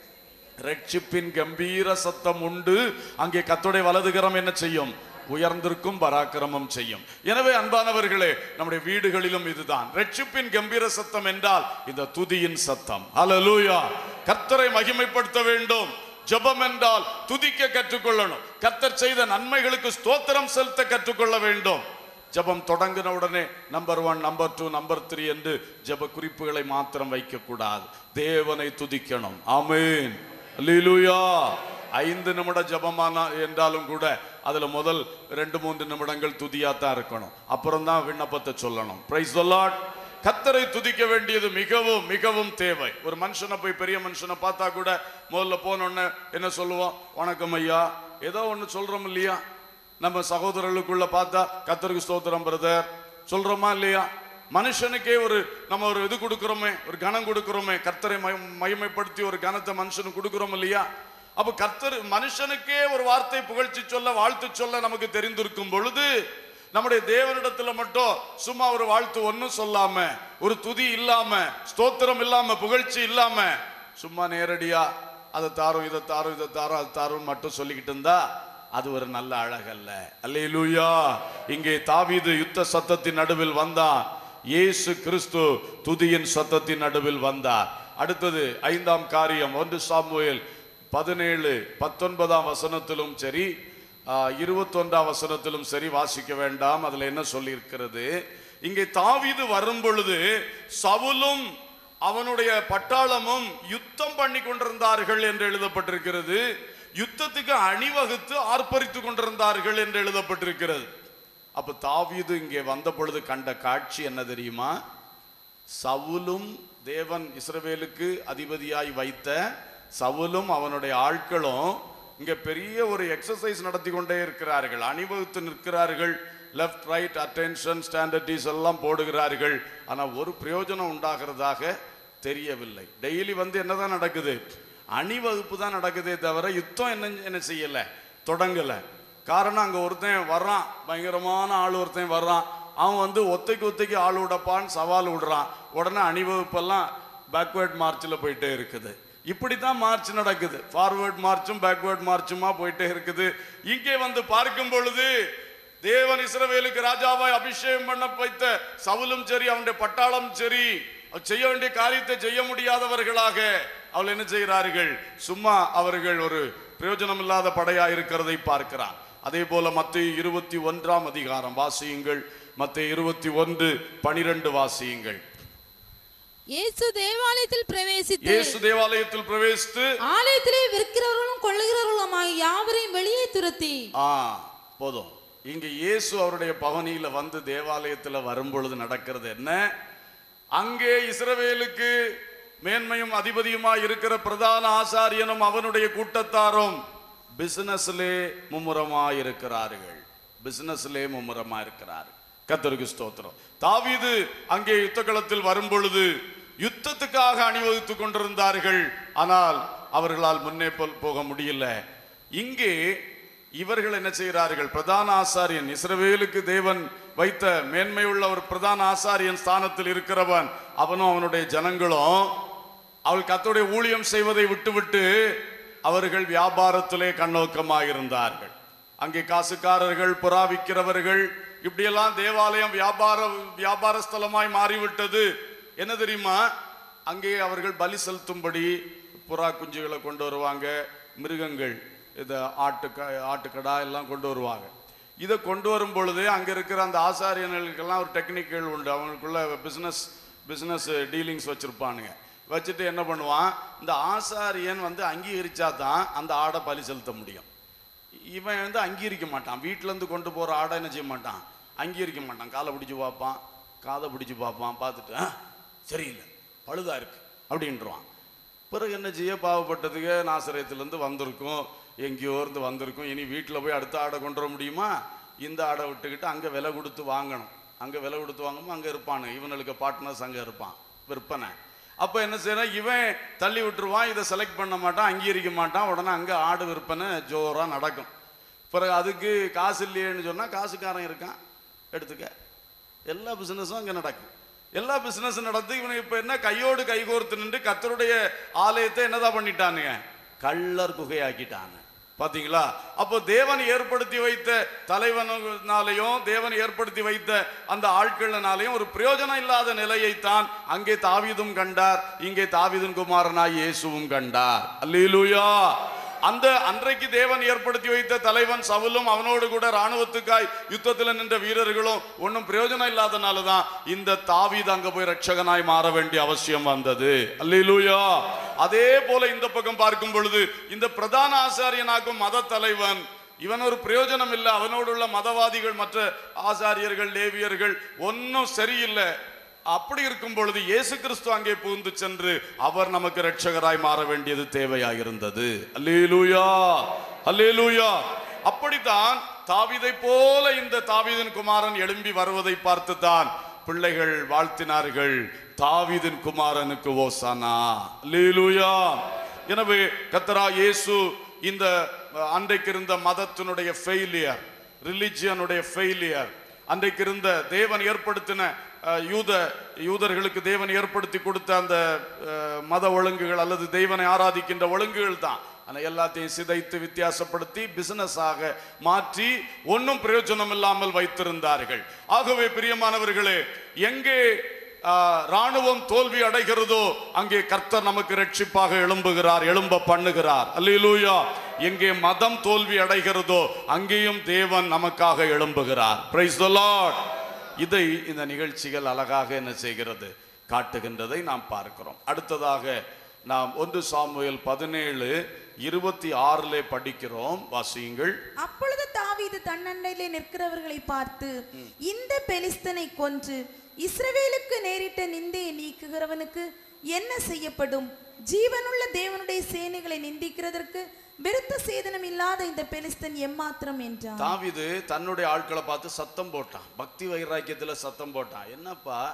ரட்சிப்பின் கம்பீர சத்தம் உண்டு அங்கே கத்தோடைய வலதுகரம் என்ன செய்யும் உயர்ந்திருக்கும் பராக்கிரமம் செய்யும் எனவே அன்பானவர்களே நம்முடைய வீடுகளிலும் இதுதான் ரட்சிப்பின் கம்பீர சத்தம் என்றால் இந்த துதியின் சத்தம் ஹalleluya கர்த்தரை மகிமைப்படுத்த வேண்டும் ஜெபம் என்றால் துதிக்க கற்றுக்கொள்ளணும் கர்த்தர் செய்த நன்மைகளுக்கு ஸ்தோத்திரம் செலுத்த கற்றுக்கொள்ள வேண்டும் ஜெபம் தொடங்கின உடனே number one number two number three என்று ஜெப குறிப்புகளை மாத்திரம் வைக்க கூடாது தேவனை துதிக்கணும் ஆமென் அல்லேலூயா ஐந்து நிமிட ஜெபமானா என்றாலும் கூட அதுல முதல் ரெண்டு மூன்று நிமிடங்கள் துதியாத்தான் இருக்கணும் அப்புறம் தான் விண்ணப்பத்தை சொல்லணும் பிரைஸ் சொல்லாட் கத்தரை துதிக்க வேண்டியது மிகவும் மிகவும் தேவை ஒரு மனுஷனை போய் பெரிய மனுஷனை பார்த்தா கூட முதல்ல போனோடனே என்ன சொல்லுவோம் வணக்கம் ஐயா ஏதோ ஒன்று சொல்றோம் இல்லையா நம்ம சகோதரர்களுக்குள்ள பார்த்தா கத்தருக்கு ஸ்தோத்திரம் பிரதர் சொல்றோமா இல்லையா மனுஷனுக்கே ஒரு நம்ம ஒரு இது கொடுக்கிறோமே ஒரு கனம் கொடுக்கிறோமே கர்த்தரை மகிமை- மகிமைப்படுத்தி ஒரு கனத்தை மனுஷனுக்கு கொடுக்கிறோம் இல்லையா அப்ப கர்த்தர் மனுஷனுக்கே ஒரு வார்த்தை புகழ்ச்சி சொல்ல வாழ்த்து சொல்ல நமக்கு தெரிந்திருக்கும் பொழுது நம்முடைய தேவனிடத்துல மட்டும் சும்மா ஒரு வாழ்த்து ஒன்றும் சொல்லாம ஒரு துதி இல்லாம ஸ்தோத்திரம் இல்லாம புகழ்ச்சி இல்லாம சும்மா நேரடியா அதை தாரும் இதை தாரும் இதை தாரும் அது தாரும் மட்டும் சொல்லிக்கிட்டு இருந்தா அது ஒரு நல்ல அழகல்ல அல்லேலூயா இங்கே தாவீது யுத்த சத்தத்தின் நடுவில் வந்தான் இயேசு கிறிஸ்து துதியின் சத்தத்தின் நடுவில் வந்தார் அடுத்தது ஐந்தாம் காரியம் ஒன்று சாமுவேல் பதினேழு பத்தொன்பதாம் வசனத்திலும் சரி இருபத்தொன்றாம் வசனத்திலும் சரி வாசிக்க வேண்டாம் அதுல என்ன சொல்லி இருக்கிறது இங்கே தாவீது வரும் பொழுது சவுலும் அவனுடைய பட்டாளமும் யுத்தம் பண்ணி கொண்டிருந்தார்கள் என்று எழுதப்பட்டிருக்கிறது யுத்தத்துக்கு அணிவகுத்து ஆர்ப்பரித்து கொண்டிருந்தார்கள் என்று எழுதப்பட்டிருக்கிறது அப்ப தாவீது இங்கே வந்த பொழுது கண்ட காட்சி என்ன தெரியுமா சவுலும் தேவன் இஸ்ரவேலுக்கு அதிபதியாய் வைத்த சவுலும் அவனுடைய ஆட்களும் இங்க பெரிய ஒரு எக்ஸசைஸ் நடத்தி கொண்டே இருக்கிறார்கள் அணிவகுத்து நிற்கிறார்கள் லெஃப்ட் ரைட் அட்டென்ஷன் ஸ்டாண்டர்டிஸ் எல்லாம் போடுகிறார்கள் ஆனா ஒரு பிரயோஜனம் உண்டாகிறதாக தெரியவில்லை டெய்லி வந்து என்னதான் நடக்குது அணிவகுப்பு தான் நடக்குதே தவிர யுத்தம் என்ன என்ன செய்யல தொடங்கல காரணம் அங்க ஒருத்தன் வர்றான் பயங்கரமான ஆள் ஒருத்தன் வர்றான் அவன் வந்து ஒத்தைக்கு ஒத்தைக்கு ஆள் விடப்பான்னு சவால் விடுறான் உடனே அணிவகுப்பெல்லாம் பேக்வேர்ட் மார்ச்சில் போயிட்டே இருக்குது இப்படி தான் மார்ச் நடக்குது ஃபார்வர்ட் மார்ச்சும் பேக்வேர்ட் மார்ச்சுமா போயிட்டே இருக்குது இங்கே வந்து பார்க்கும் பொழுது தேவன் இஸ்ரவேலுக்கு ராஜாவாய் அபிஷேகம் பண்ண வைத்த சவுலும் சரி அவனுடைய பட்டாளம் சரி அவர் செய்ய வேண்டிய காரியத்தை செய்ய முடியாதவர்களாக அவள் என்ன செய்கிறார்கள் சும்மா அவர்கள் ஒரு பிரயோஜனம் இல்லாத படையா இருக்கிறதை பார்க்கிறான் அதே போல மத்திய இருபத்தி ஒன்றாம் அதிகாரம் வாசியுங்கள் மத்திய இருபத்தி ஒன்று பனிரெண்டு வாசியுங்கள் இயேசு தேவாலயத்தில் பிரவேசித்து இயேசு தேவாலயத்தில் பிரவேசித்து ஆலயத்திலே விற்கிறவர்களும் கொள்ளுகிறவர்களுமாய் யாவரையும் வெளியே துரத்தி ஆ போதும் இங்க இயேசு அவருடைய பவனியில வந்து தேவாலயத்துல வரும்பொழுது நடக்கிறது என்ன அங்கே இஸ்ரவேலுக்கு மேன்மையும் அதிபதியுமா இருக்கிற பிரதான ஆசாரியனும் அவனுடைய கூட்டத்தாரும் பிசினஸ்லே மும்முரமா இருக்கிறார்கள் பிசினஸ்லே மும்முரமா இருக்கிறார்கள் கத்தருக்கு ஸ்தோத்திரம் தாவீது அங்கே யுத்த களத்தில் வரும்பொழுது யுத்தத்துக்காக அணிவகுத்துக் கொண்டிருந்தார்கள் ஆனால் அவர்களால் முன்னே போ- போக முடியல இங்கே இவர்கள் என்ன செய்கிறார்கள் பிரதான ஆசாரியன் இஸ்ரவேலுக்கு தேவன் வைத்த மேன்மையுள்ள ஒரு பிரதான ஆசாரியன் ஸ்தானத்தில் இருக்கிறவன் அவனும் அவனுடைய ஜனங்களும் அவள் கத்தோடைய ஊழியம் செய்வதை விட்டுவிட்டு அவர்கள் வியாபாரத்திலே கண்ணோக்கமாக இருந்தார்கள் அங்கே காசுக்காரர்கள் புறா விற்கிறவர்கள் இப்படியெல்லாம் தேவாலயம் வியாபார வியாபார ஸ்தலமாய் மாறிவிட்டது என்ன தெரியுமா அங்கே அவர்கள் பலி செலுத்தும்படி புறா குஞ்சுகளை கொண்டு வருவாங்க மிருகங்கள் இந்த ஆட்டுக்க ஆட்டுக்கடா எல்லாம் கொண்டு வருவாங்க இதை கொண்டு வரும் பொழுது அங்கே இருக்கிற அந்த ஆசாரியர்களுக்கெல்லாம் ஒரு டெக்னிக்கல் உண்டு அவங்களுக்குள்ள பிஸ்னஸ் பிஸ்னஸ் டீலிங்ஸ் வச்சுருப்பானுங்க வச்சுட்டு என்ன பண்ணுவான் இந்த ஆசாரியன் வந்து அங்கீகரிச்சா தான் அந்த ஆடை பலி செலுத்த முடியும் இவன் வந்து அங்கீகரிக்க மாட்டான் வீட்ல இருந்து கொண்டு போற ஆடை என்ன செய்ய மாட்டான் அங்கீகரிக்க மாட்டான் காலை பிடிச்சு பார்ப்பான் காதை பிடிச்சு பார்ப்பான் பார்த்துட்டு "ஆ, சரியில்லை பழுதா இருக்கு அப்படின்றான் பிறகு என்ன செய்ய பாவப்பட்டதுக்கு நாசரயத்திலேருந்து வந்திருக்கும் எங்கேயோ இருந்து வந்திருக்கும் இனி வீட்டில் போய் அடுத்த ஆடை கொண்டு வர முடியுமா இந்த ஆடை விட்டுக்கிட்டு அங்கே விலை கொடுத்து வாங்கணும் அங்கே விலை கொடுத்து வாங்காம அங்கே இருப்பானு இவனுக்கு பார்ட்னர்ஸ் அங்கே இருப்பான் விற்பனை அப்போ என்ன செய்யணும் இவன் தள்ளி விட்டுருவான் இதை செலக்ட் பண்ண மாட்டான் அங்கீகரிக்க மாட்டான் உடனே அங்கே ஆடு விற்பனை ஜோராக நடக்கும் பிறகு அதுக்கு காசு இல்லையேன்னு சொன்னால் காசுக்காரன் இருக்கான் எடுத்துக்க எல்லா பிசினஸும் அங்கே நடக்கும் எல்லா பிசினஸும் நடந்து இவனை இப்போ என்ன கையோடு கைகோர்த்து நின்று கத்தருடைய ஆலயத்தை என்னதான் பண்ணிட்டானுங்க கள்ளர் குகையாக்கிட்டாங்க பாத்தீங்களா அப்போ தேவன் ஏற்படுத்தி வைத்த தலைவனாலையும் தேவன் ஏற்படுத்தி வைத்த அந்த ஆட்களினாலையும் ஒரு பிரயோஜனம் இல்லாத நிலையைத்தான் அங்கே தாவீதும் கண்டார் இங்கே தாவீதும் குமாரனாய் இயேசுவும் கண்டார் அல்லேலூயா அந்த அன்றைக்கு தேவன் ஏற்படுத்தி வைத்த தலைவன் சவுலும் அவனோடு கூட ராணுவத்துக்காய் யுத்தத்தில் நின்ற வீரர்களும் ஒன்றும் பிரயோஜனம் இல்லாதனால தான் இந்த தாவீது அங்க போய் ரட்சகனாய் மாற வேண்டிய அவசியம் வந்தது அல்லேலூயா அதே போல இந்த பக்கம் பார்க்கும் பொழுது இந்த பிரதான ஆசாரியனாகும் மத தலைவன் இவன் ஒரு பிரயோஜனம் இல்லை அவனோடு உள்ள மதவாதிகள் மற்ற ஆசாரியர்கள் லேவியர்கள் ஒன்றும் சரியில்லை அப்படி இருக்கும் பொழுது இயேசு கிறிஸ்து அங்கே புகுந்து சென்று அவர் நமக்கு ரட்சகராய் மாற வேண்டியது தேவையாயிருந்தது அல்லேலூயா அல்லேலூயா அப்படித்தான் தாவீதை போல இந்த தாவீதின் குமாரன் எழும்பி வருவதை பார்த்துதான் பிள்ளைகள் வாழ்த்தினார்கள் தாவீதின் குமாரனுக்கு ஓசானா அல்லேலூயா எனவே கத்தரா இயேசு இந்த அஹ், அன்றைக்கு இருந்த மதத்தினுடைய ஃபெயிலியர் ரிலிஜியனுடைய ஃபெயிலியர் அன்றைக்கு இருந்த தேவன் ஏற்படுத்தின அஹ், யூத யூதர்களுக்கு தேவன் ஏற்படுத்தி கொடுத்த அந்த அஹ், மத ஒழுங்குகள் அல்லது தேவனை ஆராதிக்கின்ற ஒழுங்குகள் தான் ஆனால் எல்லாத்தையும் சிதைத்து வித்தியாசப்படுத்தி பிசினஸாக மாற்றி ஒன்றும் பிரயோஜனம் இல்லாமல் வைத்திருந்தார்கள் ஆகவே பிரியமானவர்களே எங்கே ஆஹ், ராணுவம் தோல்வி அடைகிறதோ அங்கே கர்த்தர் நமக்கு ரட்சிப்பாக எழும்புகிறார் எழும்ப பண்ணுகிறார் அல்லேலூயா எங்கே மதம் தோல்வி அடைகிறதோ அங்கேயும் தேவன் நமக்காக எழும்புகிறார் பிரைஸ் த லார்ட் இதை இந்த நிகழ்ச்சிகள் அழகாக என்ன செய்கிறது காட்டுகின்றதை நாம் பார்க்கிறோம் அடுத்ததாக நாம் ஒன்று சாமுவேல் பதினேழு இருபத்தி ஆறிலே படிக்கிறோம் வாசியுங்கள் அப்பொழுது தாவீது தன்னண்டையிலே நிற்கிறவர்களை பார்த்து இந்த பெலிஸ்தனை கொன்று இஸ்ரவேலுக்கு நேரிட்ட நிந்தையை நீக்குகிறவனுக்கு என்ன செய்யப்படும் ஜீவனுள்ள தேவனுடைய சேனைகளை நிந்திக்கிறதற்கு விருத்த சேதனம் இல்லாத இந்த பெலிஸ்தன் எம்மாத்திரம் என்றான் தாவீது தன்னுடைய ஆட்களை பார்த்து சத்தம் போட்டான் பக்தி வைராக்கியத்துல சத்தம் போட்டான் என்னப்பா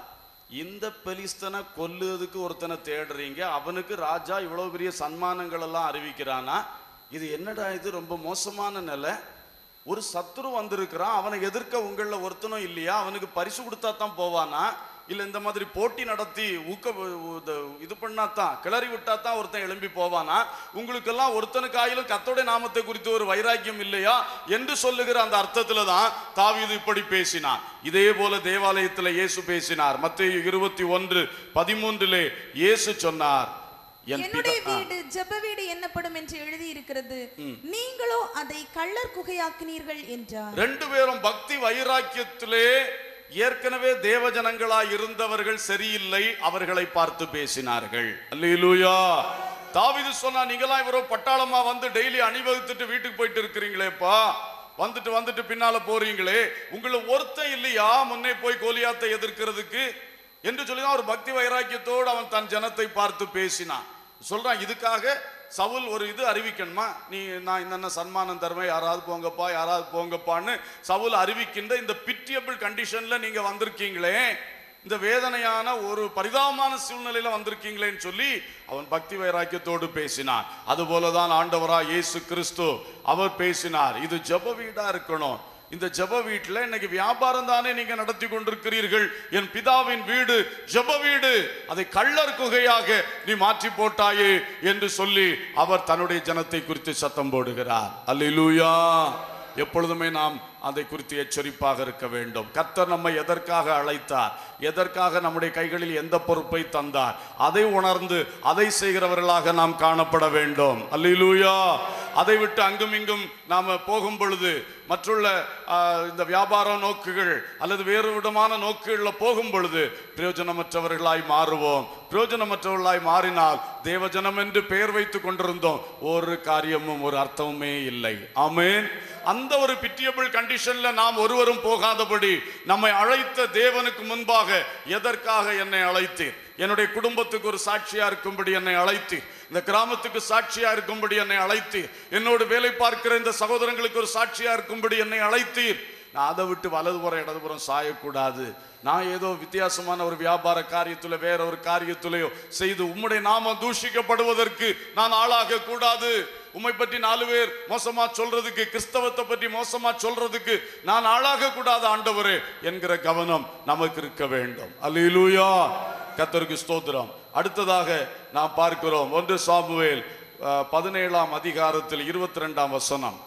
இந்த பெலிஸ்தனை கொல்லுறதுக்கு ஒருத்தனை தேடுறீங்க அவனுக்கு ராஜா இவ்வளவு பெரிய சன்மானங்கள் எல்லாம் அறிவிக்கிறானா இது என்னடா இது ரொம்ப மோசமான நிலை ஒரு சத்துரு வந்திருக்கிறான் அவனை எதிர்க்க உங்களில் ஒருத்தனும் இல்லையா அவனுக்கு பரிசு கொடுத்தா தான் போவானா இல்ல இந்த மாதிரி போட்டி நடத்தி ஊக்க இது- இது பண்ணா தான் கிளறி விட்டா தான் ஒருத்தன் எழும்பி போவானா உங்களுக்கெல்லாம் ஒருத்தனுக்காயிலும் கத்தோட நாமத்தை குறித்து ஒரு வைராக்கியம் இல்லையா என்று சொல்லுகிற அந்த அர்த்தத்துல தான் தாவீது இப்படி பேசினான் இதே போல தேவாலயத்துல இயேசு பேசினார் மத்திய இருபத்தி ஒன்று பதிமூன்றிலே இயேசு சொன்னார் என் என்னுடைய பிதா- ஆ. வீடு ஜெப வீடு என்னப்படும் என்று எழுதி இருக்கிறது நீங்களோ அதை கள்ளர் குகையாக்கினீர்கள் என்றார் ரெண்டு பேரும் பக்தி வைராக்கியத்திலே ஏற்கனவே தேவஜனங்களாய் இருந்தவர்கள் சரியில்லை அவர்களை பார்த்து பேசினார்கள் அல்லேலூயா தாவீது சொன்னா நீங்களாம் இவரோ பட்டாளமா வந்து டெய்லி அணிவகுத்துட்டு வீட்டுக்கு போயிட்டு இருக்கிறீங்களேப்பா வந்துட்டு வந்துட்டு பின்னால போறீங்களே உங்களை ஒருத்தன் இல்லையா முன்னே போய் கோலியாத்தை எதிர்க்கிறதுக்கு என்று சொல்லிதான் ஒரு பக்தி வைராக்கியத்தோடு அவன் தன் ஜனத்தை பார்த்து பேசினான் சொல்றான் இதுக்காக சவுல் ஒரு இது அறிவிக்கணுமா நீ நான் இந்த சன்மானம் தருவேன் யாராவது போங்கப்பா யாராவது போங்கப்பான்னு சவுல் அறிவிக்கின்ற இந்த பிட்டியபிள் கண்டிஷன்ல நீங்க வந்திருக்கீங்களே இந்த வேதனையான ஒரு பரிதாபமான சூழ்நிலையில வந்திருக்கீங்களேன்னு சொல்லி அவன் பக்தி வைராக்கியத்தோடு பேசினான் அதுபோலதான் ஆண்டவரா இயேசு கிறிஸ்து அவர் பேசினார் இது ஜெப வீடா இருக்கணும் இந்த ஜெப வீட்டுல இன்னைக்கு வியாபாரம் தானே நீங்க நடத்தி கொண்டிருக்கிறீர்கள் என் பிதாவின் வீடு ஜெப வீடு அதை கள்ளர் குகையாக நீ மாற்றி போட்டாயே என்று சொல்லி அவர் தன்னுடைய ஜனத்தை குறித்து சத்தம் போடுகிறார் அல்லேலூயா எப்பொழுதுமே நாம் அதை குறித்து எச்சரிப்பாக இருக்க வேண்டும் கர்த்தர் நம்மை எதற்காக அழைத்தார் எதற்காக நம்முடைய கைகளில் எந்த பொறுப்பை தந்தார் அதை உணர்ந்து அதை செய்கிறவர்களாக நாம் காணப்பட வேண்டும் அல்லேலூயா அதை விட்டு அங்கும் இங்கும் நாம போகும் பொழுது மற்றுள்ள ஆஹ், இந்த வியாபார நோக்குகள் அல்லது வேறு விதமான நோக்குகளில் போகும் பொழுது பிரயோஜனமற்றவர்களாய் மாறுவோம் பிரயோஜனமற்றவர்களாய் மாறினால் தேவஜனம் என்று பெயர் வைத்து கொண்டிருந்தோம் ஒரு காரியமும் ஒரு அர்த்தமுமே இல்லை ஆமென் அந்த ஒரு பிட்டியபிள் கண்டிஷன்ல நாம் ஒருவரும் போகாதபடி நம்மை அழைத்த தேவனுக்கு முன்பாக எதற்காக என்னை அழைத்தீர் என்னுடைய குடும்பத்துக்கு ஒரு சாட்சியா இருக்கும்படி என்னை அழைத்தீர் இந்த கிராமத்துக்கு சாட்சியா இருக்கும்படி என்னை அழைத்தீர் என்னோடு வேலை பார்க்கிற இந்த சகோதரங்களுக்கு ஒரு சாட்சியா இருக்கும்படி என்னை அழைத்தீர் நான் அதை விட்டு வலதுபுறம் இடதுபுறம் சாயக்கூடாது நான் ஏதோ வித்தியாசமான ஒரு வியாபார காரியத்துல வேற ஒரு காரியத்திலேயோ செய்து உம்முடைய நாமம் தூஷிக்கப்படுவதற்கு நான் ஆளாக கூடாது உம்மை பற்றி நாலு பேர் மோசமா சொல்றதுக்கு கிறிஸ்தவத்தை பற்றி மோசமா சொல்றதுக்கு நான் ஆளாக கூடாது ஆண்டவரே என்கிற கவனம் நமக்கு இருக்க வேண்டும் அல்லேலூயா கத்தருக்கு ஸ்தோத்திரம் அடுத்ததாக நாம் பார்க்கிறோம் ஒன்று சாமுவேல் அஹ், பதினேழாம் அதிகாரத்தில் இருபத்தி ரெண்டாம் வசனம்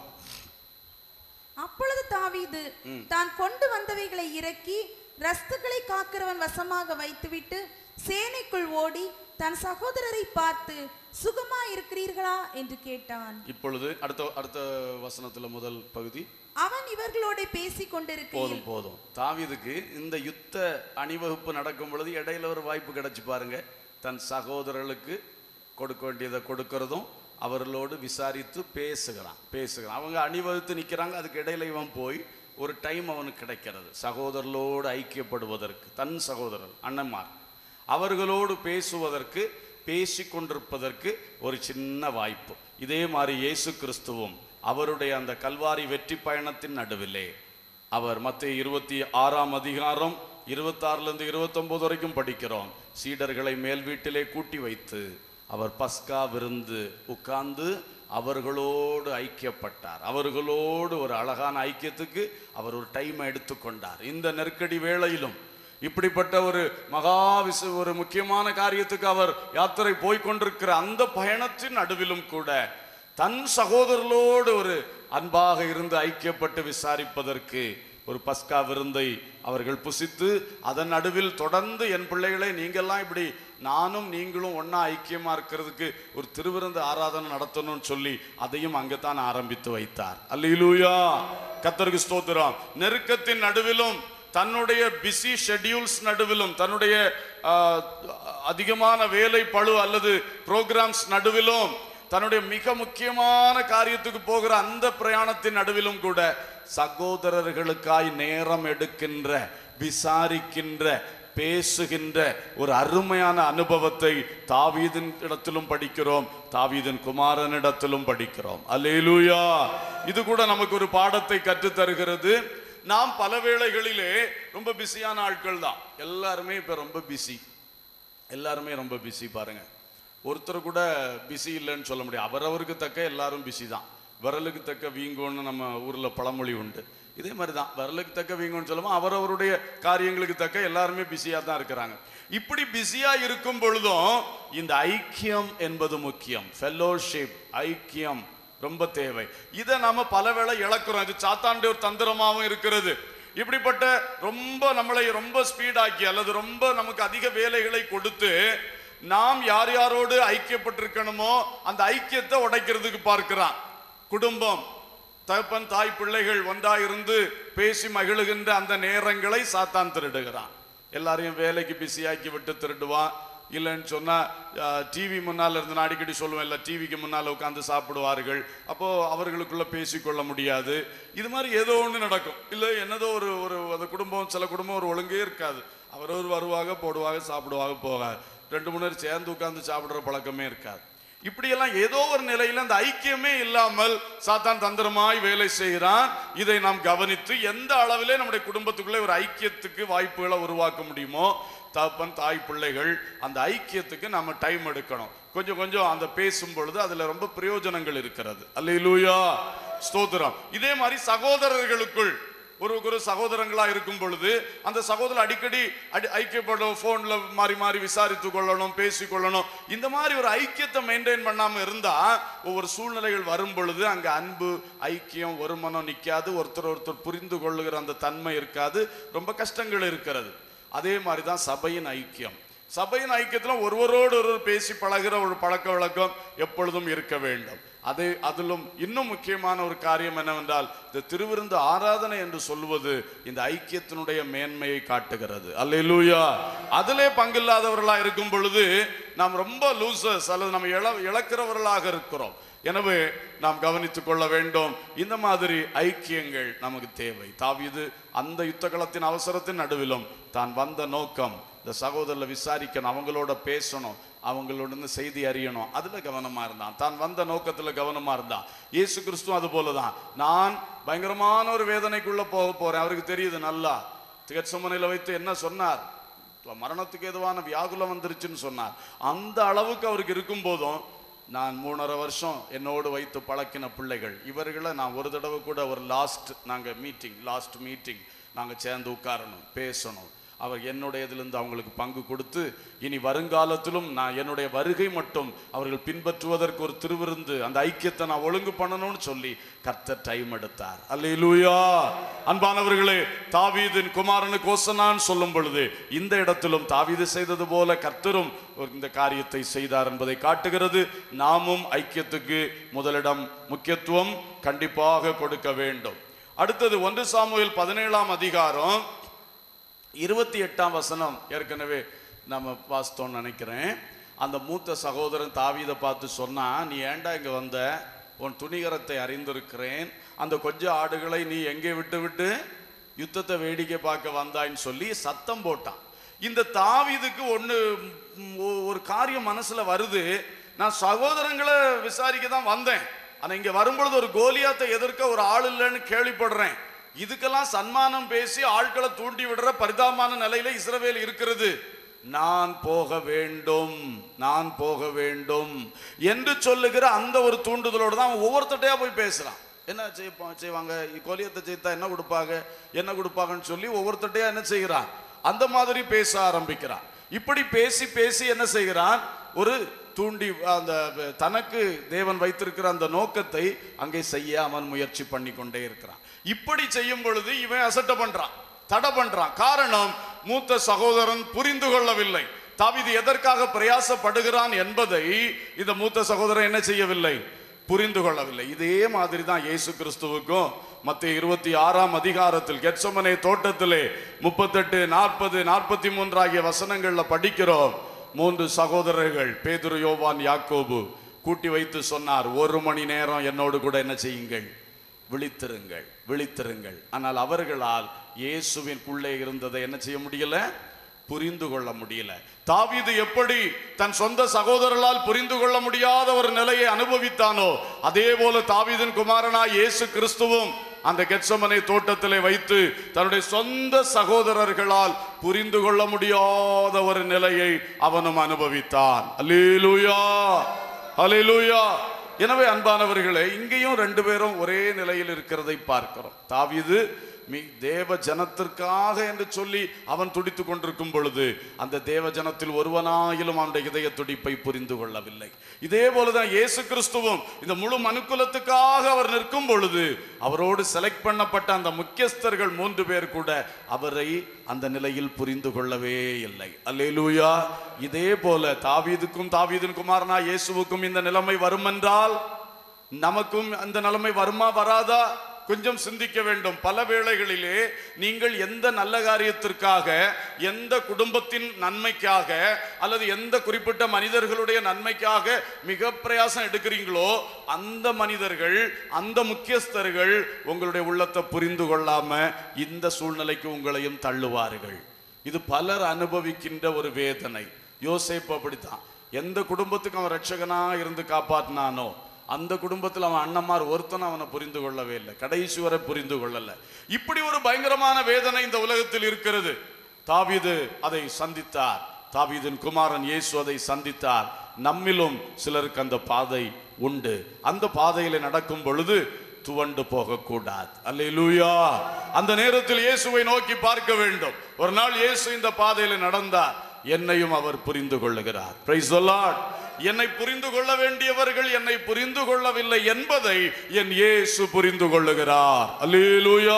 அப்பொழுது தாவீது தான் கொண்டு வந்தவைகளை இறக்கி ரஸ்துகளை காக்கிறவன் வசமாக வைத்துவிட்டு சேனைக்குள் ஓடி தன் சகோதரரை பார்த்து சுகமா இருக்கிறீர்களா என்று கேட்டான் இப்பொழுது அடுத்த அடுத்த வசனத்துல முதல் பகுதி அவன் இவர்களோட பேசிக் கொண்டிருக்கையில் போதும் போதும் தாவீதுக்கு இந்த யுத்த அணிவகுப்பு நடக்கும் பொழுது இடையில ஒரு வாய்ப்பு கிடைச்சு பாருங்க தன் சகோதரர்களுக்கு கொடுக்க வேண்டியதை கொடுக்கறதும் அவர்களோடு விசாரித்து பேசுகிறான் பேசுகிறான் அவங்க அணிவகுத்து நிற்கிறாங்க அதுக்கு இடையில இவன் போய் ஒரு டைம் அவனுக்கு கிடைக்கிறது சகோதரர்களோடு ஐக்கியப்படுவதற்கு தன் சகோதரர் அண்ணன்மார் அவர்களோடு பேசுவதற்கு பேசி கொண்டிருப்பதற்கு ஒரு சின்ன வாய்ப்பு இதே மாதிரி இயேசு கிறிஸ்துவும் அவருடைய அந்த கல்வாரி வெற்றி பயணத்தின் நடுவிலே அவர் மத்திய இருபத்தி ஆறாம் அதிகாரம் இருபத்தாறுல இருந்து இருபத்தொன்பது வரைக்கும் படிக்கிறோம் சீடர்களை மேல் வீட்டிலே கூட்டி வைத்து அவர் பஸ்கா விருந்து உட்கார்ந்து அவர்களோடு ஐக்கியப்பட்டார் அவர்களோடு ஒரு அழகான ஐக்கியத்துக்கு அவர் ஒரு டைம் எடுத்துக்கொண்டார் இந்த நெருக்கடி வேளையிலும் இப்படிப்பட்ட ஒரு மகா விசு ஒரு முக்கியமான காரியத்துக்கு அவர் யாத்திரை போய் கொண்டிருக்கிற அந்த பயணத்தின் நடுவிலும் கூட தன் சகோதரர்களோடு ஒரு அன்பாக இருந்து ஐக்கியப்பட்டு விசாரிப்பதற்கு ஒரு பஸ்கா விருந்தை அவர்கள் புசித்து அதன் நடுவில் தொடர்ந்து என் பிள்ளைகளை நீங்கெல்லாம் இப்படி நானும் நீங்களும் ஒண்ணா ஐக்கியமா இருக்கிறதுக்கு ஒரு திருவிருந்து ஆராதனை நடத்தணும்னு சொல்லி அதையும் அங்கத்தான் ஆரம்பித்து வைத்தார் அல்லேலூயா கத்தருக்கு ஸ்தோத்திரம் நெருக்கத்தின் நடுவிலும் தன்னுடைய பிஸி ஷெட்யூல்ஸ் நடுவிலும் தன்னுடைய ஆ, அதிகமான வேலை பளு அல்லது ப்ரோக்ராம்ஸ் நடுவிலும் தன்னுடைய மிக முக்கியமான காரியத்துக்கு போகிற அந்த பிரயாணத்தின் நடுவிலும் கூட சகோதரர்களுக்காய் நேரம் எடுக்கின்ற விசாரிக்கின்ற பேசுகின்ற ஒரு அருமையான அனுபவத்தை தாவீதின் இடத்திலும் படிக்கிறோம் தாவீதின் குமாரனிடத்திலும் படிக்கிறோம் அல்லேலூயா இது கூட நமக்கு ஒரு பாடத்தை கற்றுத் தருகிறது நாம் பல வேளைகளிலே ரொம்ப பிஸியான ஆட்கள் தான் எல்லாருமே இப்ப ரொம்ப பிஸி எல்லாருமே ரொம்ப பிஸி பாருங்க ஒருத்தர் கூட பிஸி இல்லைன்னு சொல்ல முடியாது அவரவருக்கு தக்க எல்லாரும் பிஸி தான் விரலுக்கு தக்க வீங்கோன்னு நம்ம ஊர்ல பழமொழி உண்டு இதே மாதிரி தான் விரலுக்கு தக்க வீங்கோன்னு சொல்லுவோம் அவரவருடைய காரியங்களுக்கு தக்க எல்லாருமே பிஸியா தான் இருக்கிறாங்க இப்படி பிஸியா இருக்கும் பொழுதும் இந்த ஐக்கியம் என்பது முக்கியம் ஃபெல்லோஷிப் ஐக்கியம் ரொம்ப தேவை இதை நாம பல வேளை இழக்கிறோம் இது சாத்தாண்ட ஒரு தந்திரமாவும் இருக்கிறது இப்படிப்பட்ட ரொம்ப நம்மளை ரொம்ப ஸ்பீடாக்கி அல்லது ரொம்ப நமக்கு அதிக வேலைகளை கொடுத்து நாம் யார் யாரோடு ஐக்கியப்பட்டிருக்கணுமோ அந்த ஐக்கியத்தை உடைக்கிறதுக்கு பார்க்கிறான் குடும்பம் தகப்பன் தாய் பிள்ளைகள் ஒன்றா இருந்து பேசி மகிழுகின்ற அந்த நேரங்களை சாத்தான் திருடுகிறான் எல்லாரையும் வேலைக்கு பிஸியாக்கி விட்டு திருடுவான் இல்லைன்னு சொன்னா டிவி முன்னால் இருந்து நான் அடிக்கடி சொல்லுவேன் இல்லை டிவிக்கு முன்னால் உட்காந்து சாப்பிடுவார்கள் அப்போ அவர்களுக்குள்ள பேசிக்கொள்ள முடியாது இது மாதிரி ஏதோ ஒன்று நடக்கும் இல்லை என்னதோ ஒரு ஒரு அந்த குடும்பம் சில குடும்பம் ஒரு ஒழுங்கே இருக்காது அவரவர் வருவாங்க போடுவாங்க சாப்பிடுவாங்க போவாங்க ரெண்டு மூணு பேர் சேர்ந்து உட்கார்ந்து சாப்பிடுற பழக்கமே இருக்காது இப்படியெல்லாம் ஏதோ ஒரு நிலையில அந்த ஐக்கியமே இல்லாமல் சாத்தான் தந்திரமாய் வேலை செய்கிறான் இதை நாம் கவனித்து எந்த அளவிலே நம்முடைய குடும்பத்துக்குள்ளே ஒரு ஐக்கியத்துக்கு வாய்ப்புகளை உருவாக்க முடியுமோ தகப்பன் தாய் பிள்ளைகள் அந்த ஐக்கியத்துக்கு நாம டைம் எடுக்கணும் கொஞ்சம் கொஞ்சம் அந்த பேசும் பொழுது அதுல ரொம்ப பிரயோஜனங்கள் இருக்கிறது அல்லேலூயா ஸ்தோத்திரம் இதே மாதிரி சகோதரர்களுக்குள் ஒரு ஒரு சகோதரங்களா இருக்கும் பொழுது அந்த சகோதரர் அடிக்கடி அடி ஐக்கியப்படும் போன்ல மாறி மாறி விசாரித்து கொள்ளணும் பேசி கொள்ளணும் இந்த மாதிரி ஒரு ஐக்கியத்தை மெயின்டைன் பண்ணாம இருந்தா ஒவ்வொரு சூழ்நிலைகள் வரும் பொழுது அங்க அன்பு ஐக்கியம் ஒரு மனம் நிக்காது ஒருத்தர் ஒருத்தர் புரிந்து கொள்ளுகிற அந்த தன்மை இருக்காது ரொம்ப கஷ்டங்கள் இருக்கிறது அதே மாதிரி தான் சபையின் ஐக்கியம் சபையின் ஐக்கியத்துல ஒருவரோடு ஒருவர் பேசி பழகுற ஒரு பழக்க வழக்கம் எப்பொழுதும் இருக்க வேண்டும் அது அதிலும் இன்னும் முக்கியமான ஒரு காரியம் என்னவென்றால் இந்த திருவிருந்து ஆராதனை என்று சொல்லுவது இந்த ஐக்கியத்தினுடைய மேன்மையை காட்டுகிறது அல்லேலூயா அதிலே பங்கில்லாதவர்களா இருக்கும் பொழுது நாம் ரொம்ப லூசர்ஸ் அல்லது நம்ம இழ இழக்கிறவர்களாக இருக்கிறோம் எனவே நாம் கவனித்துக் கொள்ள வேண்டும் இந்த மாதிரி ஐக்கியங்கள் நமக்கு தேவை தாவீது அந்த யுத்த களத்தின் அவசரத்தின் நடுவிலும் தான் வந்த நோக்கம் இந்த சகோதரர்ல விசாரிக்கணும் அவங்களோட பேசணும் அவங்களோட இருந்து செய்தி அறியணும் அதுல கவனமா இருந்தான் தான் வந்த நோக்கத்துல கவனமா இருந்தான் இயேசு கிறிஸ்துவும் அது போலதான் நான் பயங்கரமான ஒரு வேதனைக்குள்ள போக போறேன் அவருக்கு தெரியுது நல்லா திகச்சமனையில வைத்து என்ன சொன்னார் மரணத்துக்கு எதுவான வியாகுலம் வந்துருச்சுன்னு சொன்னார் அந்த அளவுக்கு அவருக்கு இருக்கும் போதும் நான் மூணரை வருஷம் என்னோடு வைத்து பழக்கின பிள்ளைகள் இவர்களை நான் ஒரு தடவை கூட ஒரு லாஸ்ட் நாங்க மீட்டிங் லாஸ்ட் மீட்டிங் நாங்க சேர்ந்து உட்காரணும் பேசணும் அவர் என்னுடைய இதிலிருந்து அவங்களுக்கு பங்கு கொடுத்து இனி வருங்காலத்திலும் நான் என்னுடைய வருகை மட்டும் அவர்கள் பின்பற்றுவதற்கு ஒரு திருவிருந்து அந்த ஐக்கியத்தை நான் ஒழுங்கு பண்ணணும்னு சொல்லி கர்த்தர் டைம் எடுத்தார் அல்லேலூயா அன்பானவர்களே தாவீதின் குமாரனுக்கு ஓசனான் சொல்லும் பொழுது இந்த இடத்திலும் தாவீது செய்தது போல கர்த்தரும் ஒரு இந்த காரியத்தை செய்தார் என்பதை காட்டுகிறது நாமும் ஐக்கியத்துக்கு முதலிடம் முக்கியத்துவம் கண்டிப்பாக கொடுக்க வேண்டும் அடுத்தது ஒன்று சாமுவேல் பதினேழாம் அதிகாரம் இருபத்தி எட்டாம் வசனம் ஏற்கனவே நம்ம வாசித்தோம்னு நினைக்கிறேன் அந்த மூத்த சகோதரன் தாவீதை பார்த்து சொன்னா நீ ஏன்டா இங்க வந்த உன் துணிகரத்தை அறிந்திருக்கிறேன் அந்த கொஞ்ச ஆடுகளை நீ எங்கே விட்டு விட்டு யுத்தத்தை வேடிக்கை பார்க்க வந்தாய்ன்னு சொல்லி சத்தம் போட்டான் இந்த தாவீதுக்கு ஒண்ணு ம், ஒ- ஒரு காரியம் மனசுல வருது நான் சகோதரங்களை விசாரிக்க தான் வந்தேன் ஆனா இங்க வரும்பொழுது ஒரு கோலியாத்தை எதிர்க்க ஒரு ஆள் இல்லைன்னு கேள்விப்படுறேன் இதுக்கெல்லாம் சன்மானம் பேசி ஆட்களை தூண்டி விடுற பரிதாபமான நிலையில இஸ்ரவேல் இருக்கிறது நான் போக வேண்டும் நான் போக வேண்டும் என்று சொல்லுகிற அந்த ஒரு தூண்டுதலோடு தான் அவன் ஒவ்வொருத்தட்டையா போய் பேசுறான் என்ன செய்ப்பா- செய்வாங்க கோலியத்தை செய்தா என்ன கொடுப்பாங்க என்ன கொடுப்பாங்கன்னு சொல்லி ஒவ்வொருத்தட்டையா என்ன செய்கிறான் அந்த மாதிரி பேச ஆரம்பிக்கிறான் இப்படி பேசி பேசி என்ன செய்கிறான் ஒரு தூண்டி அந்த தனக்கு தேவன் வைத்திருக்கிற அந்த நோக்கத்தை அங்கே செய்ய அவன் முயற்சி பண்ணி கொண்டே இருக்கிறான் இப்படி செய்யும் பொழுது இவன் அசட்ட பண்றான் தடை பண்றான் காரணம் மூத்த சகோதரன் புரிந்து கொள்ளவில்லை தாவீது எதற்காக பிரயாசப்படுகிறான் என்பதை இந்த மூத்த சகோதரன் என்ன செய்யவில்லை புரிந்து கொள்ளவில்லை இதே மாதிரி தான் இயேசு கிறிஸ்துவுக்கும் மத்திய இருபத்தி ஆறாம் அதிகாரத்தில் கெட்சமனே தோட்டத்திலே முப்பத்தெட்டு நாற்பது நாற்பத்தி மூன்று ஆகிய வசனங்கள்ல படிக்கிறோம் மூன்று சகோதரர்கள் பேதுரு யோவான் யாக்கோபு கூட்டி வைத்து சொன்னார் ஒரு மணி நேரம் என்னோடு கூட என்ன செய்யுங்கள் விழித்திருங்கள் விழித்திருங்கள் ஆனால் அவர்களால் இயேசுவின் உள்ளே இருந்ததை என்ன செய்ய முடியல புரிந்து கொள்ள முடியல தாவீது எப்படி தன் சொந்த சகோதரர்களால் புரிந்து கொள்ள முடியாத ஒரு நிலையை அனுபவித்தானோ அதே போல தாவீதின் குமாரனா இயேசு கிறிஸ்துவும் அந்த கெட்சமனை தோட்டத்திலே வைத்து தன்னுடைய சொந்த சகோதரர்களால் புரிந்து கொள்ள முடியாத ஒரு நிலையை அவனும் அனுபவித்தான் அல்லேலூயா அல்லேலூயா எனவே அன்பானவர்களே இங்கேயும் ரெண்டு பேரும் ஒரே நிலையில் இருக்கிறதை பார்க்கிறோம் தாவீது மீ தேவ ஜனத்திற்காக என்று சொல்லி அவன் துடித்துக் கொண்டிருக்கும் பொழுது அந்த தேவ ஜனத்தில் ஒருவனாயிலும் அவனுடைய இதய துடிப்பை புரிந்து கொள்ளவில்லை இதே போலதான் இயேசு கிறிஸ்துவும் இந்த முழு மனுக்குலத்துக்காக அவர் நிற்கும் பொழுது அவரோடு செலக்ட் பண்ணப்பட்ட அந்த முக்கியஸ்தர்கள் மூன்று பேர் கூட அவரை அந்த நிலையில் புரிந்து கொள்ளவே இல்லை அல்லேலூயா இதே போல தாவீதுக்கும் தாவீதின் குமாரனா இயேசுவுக்கும் இந்த நிலைமை வரும் என்றால் நமக்கும் அந்த நிலைமை வருமா வராதா கொஞ்சம் சிந்திக்க வேண்டும் பல வேளைகளிலே நீங்கள் எந்த நல்ல காரியத்திற்காக எந்த குடும்பத்தின் நன்மைக்காக அல்லது எந்த குறிப்பிட்ட மனிதர்களுடைய நன்மைக்காக மிக பிரயாசம் எடுக்கிறீங்களோ அந்த மனிதர்கள் அந்த முக்கியஸ்தர்கள் உங்களுடைய உள்ளத்தை புரிந்து கொள்ளாம இந்த சூழ்நிலைக்கு உங்களையும் தள்ளுவார்கள் இது பலர் அனுபவிக்கின்ற ஒரு வேதனை யோசேப்பு அப்படித்தான் எந்த குடும்பத்துக்கு அவன் ரட்சகனா இருந்து காப்பாற்றினானோ அந்த குடும்பத்தில் அவன் அண்ணன்மார் ஒருத்தனும் அவனை புரிந்து கொள்ளவே இல்லை கடைசி வரை புரிந்து கொள்ளல இப்படி ஒரு பயங்கரமான வேதனை இந்த உலகத்தில் இருக்கிறது தாவீது அதை சந்தித்தார் தாவீதின் குமாரன் இயேசு அதை சந்தித்தார் நம்மிலும் சிலருக்கு அந்த பாதை உண்டு அந்த பாதையில நடக்கும் பொழுது துவண்டு போகக்கூடாது அல்லேலூயா அந்த நேரத்தில் இயேசுவை நோக்கி பார்க்க வேண்டும் ஒரு நாள் இயேசு இந்த பாதையில நடந்தார் என்னையும் அவர் புரிந்து கொள்ளுகிறார் Praise the Lord. என்னை புரிந்து கொள்ள வேண்டியவர்கள் என்னை புரிந்து கொள்ளவில்லை என்பதை என் இயேசு புரிந்து கொள்ளுகிறார் அல்லேலூயா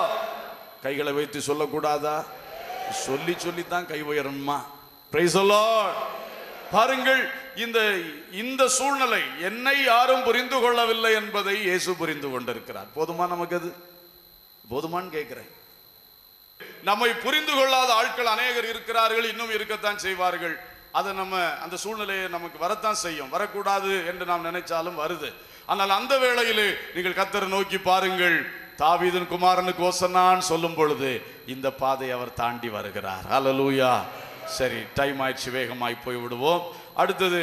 கைகளை வைத்து சொல்லக்கூடாதா சொல்லி சொல்லித்தான் கை உயரணுமா Praise the Lord. பாருங்கள் இந்த இந்த சூழ்நிலை என்னை யாரும் புரிந்து கொள்ளவில்லை என்பதை இயேசு புரிந்து கொண்டிருக்கிறார் போதுமா நமக்கு அது போதுமான்னு கேட்கிறேன் நம்மை புரிந்து கொள்ளாத ஆட்கள் அநேகர் இருக்கிறார்கள் இன்னும் இருக்கத்தான் செய்வார்கள் அது நம்ம அந்த சூழ்நிலையை நமக்கு வரத்தான் செய்யும் வரக்கூடாது என்று நாம் நினைச்சாலும் வருது ஆனால் அந்த வேளையிலே நீங்கள் கத்தரை நோக்கி பாருங்கள் தாவீதின் குமாரனுக்கு ஓசன்னான்னு சொல்லும் பொழுது இந்த பாதை அவர் தாண்டி வருகிறார் ஹalleluya சரி டைம் ஆயிடுச்சு வேகமாய் போய் விடுவோம் அடுத்தது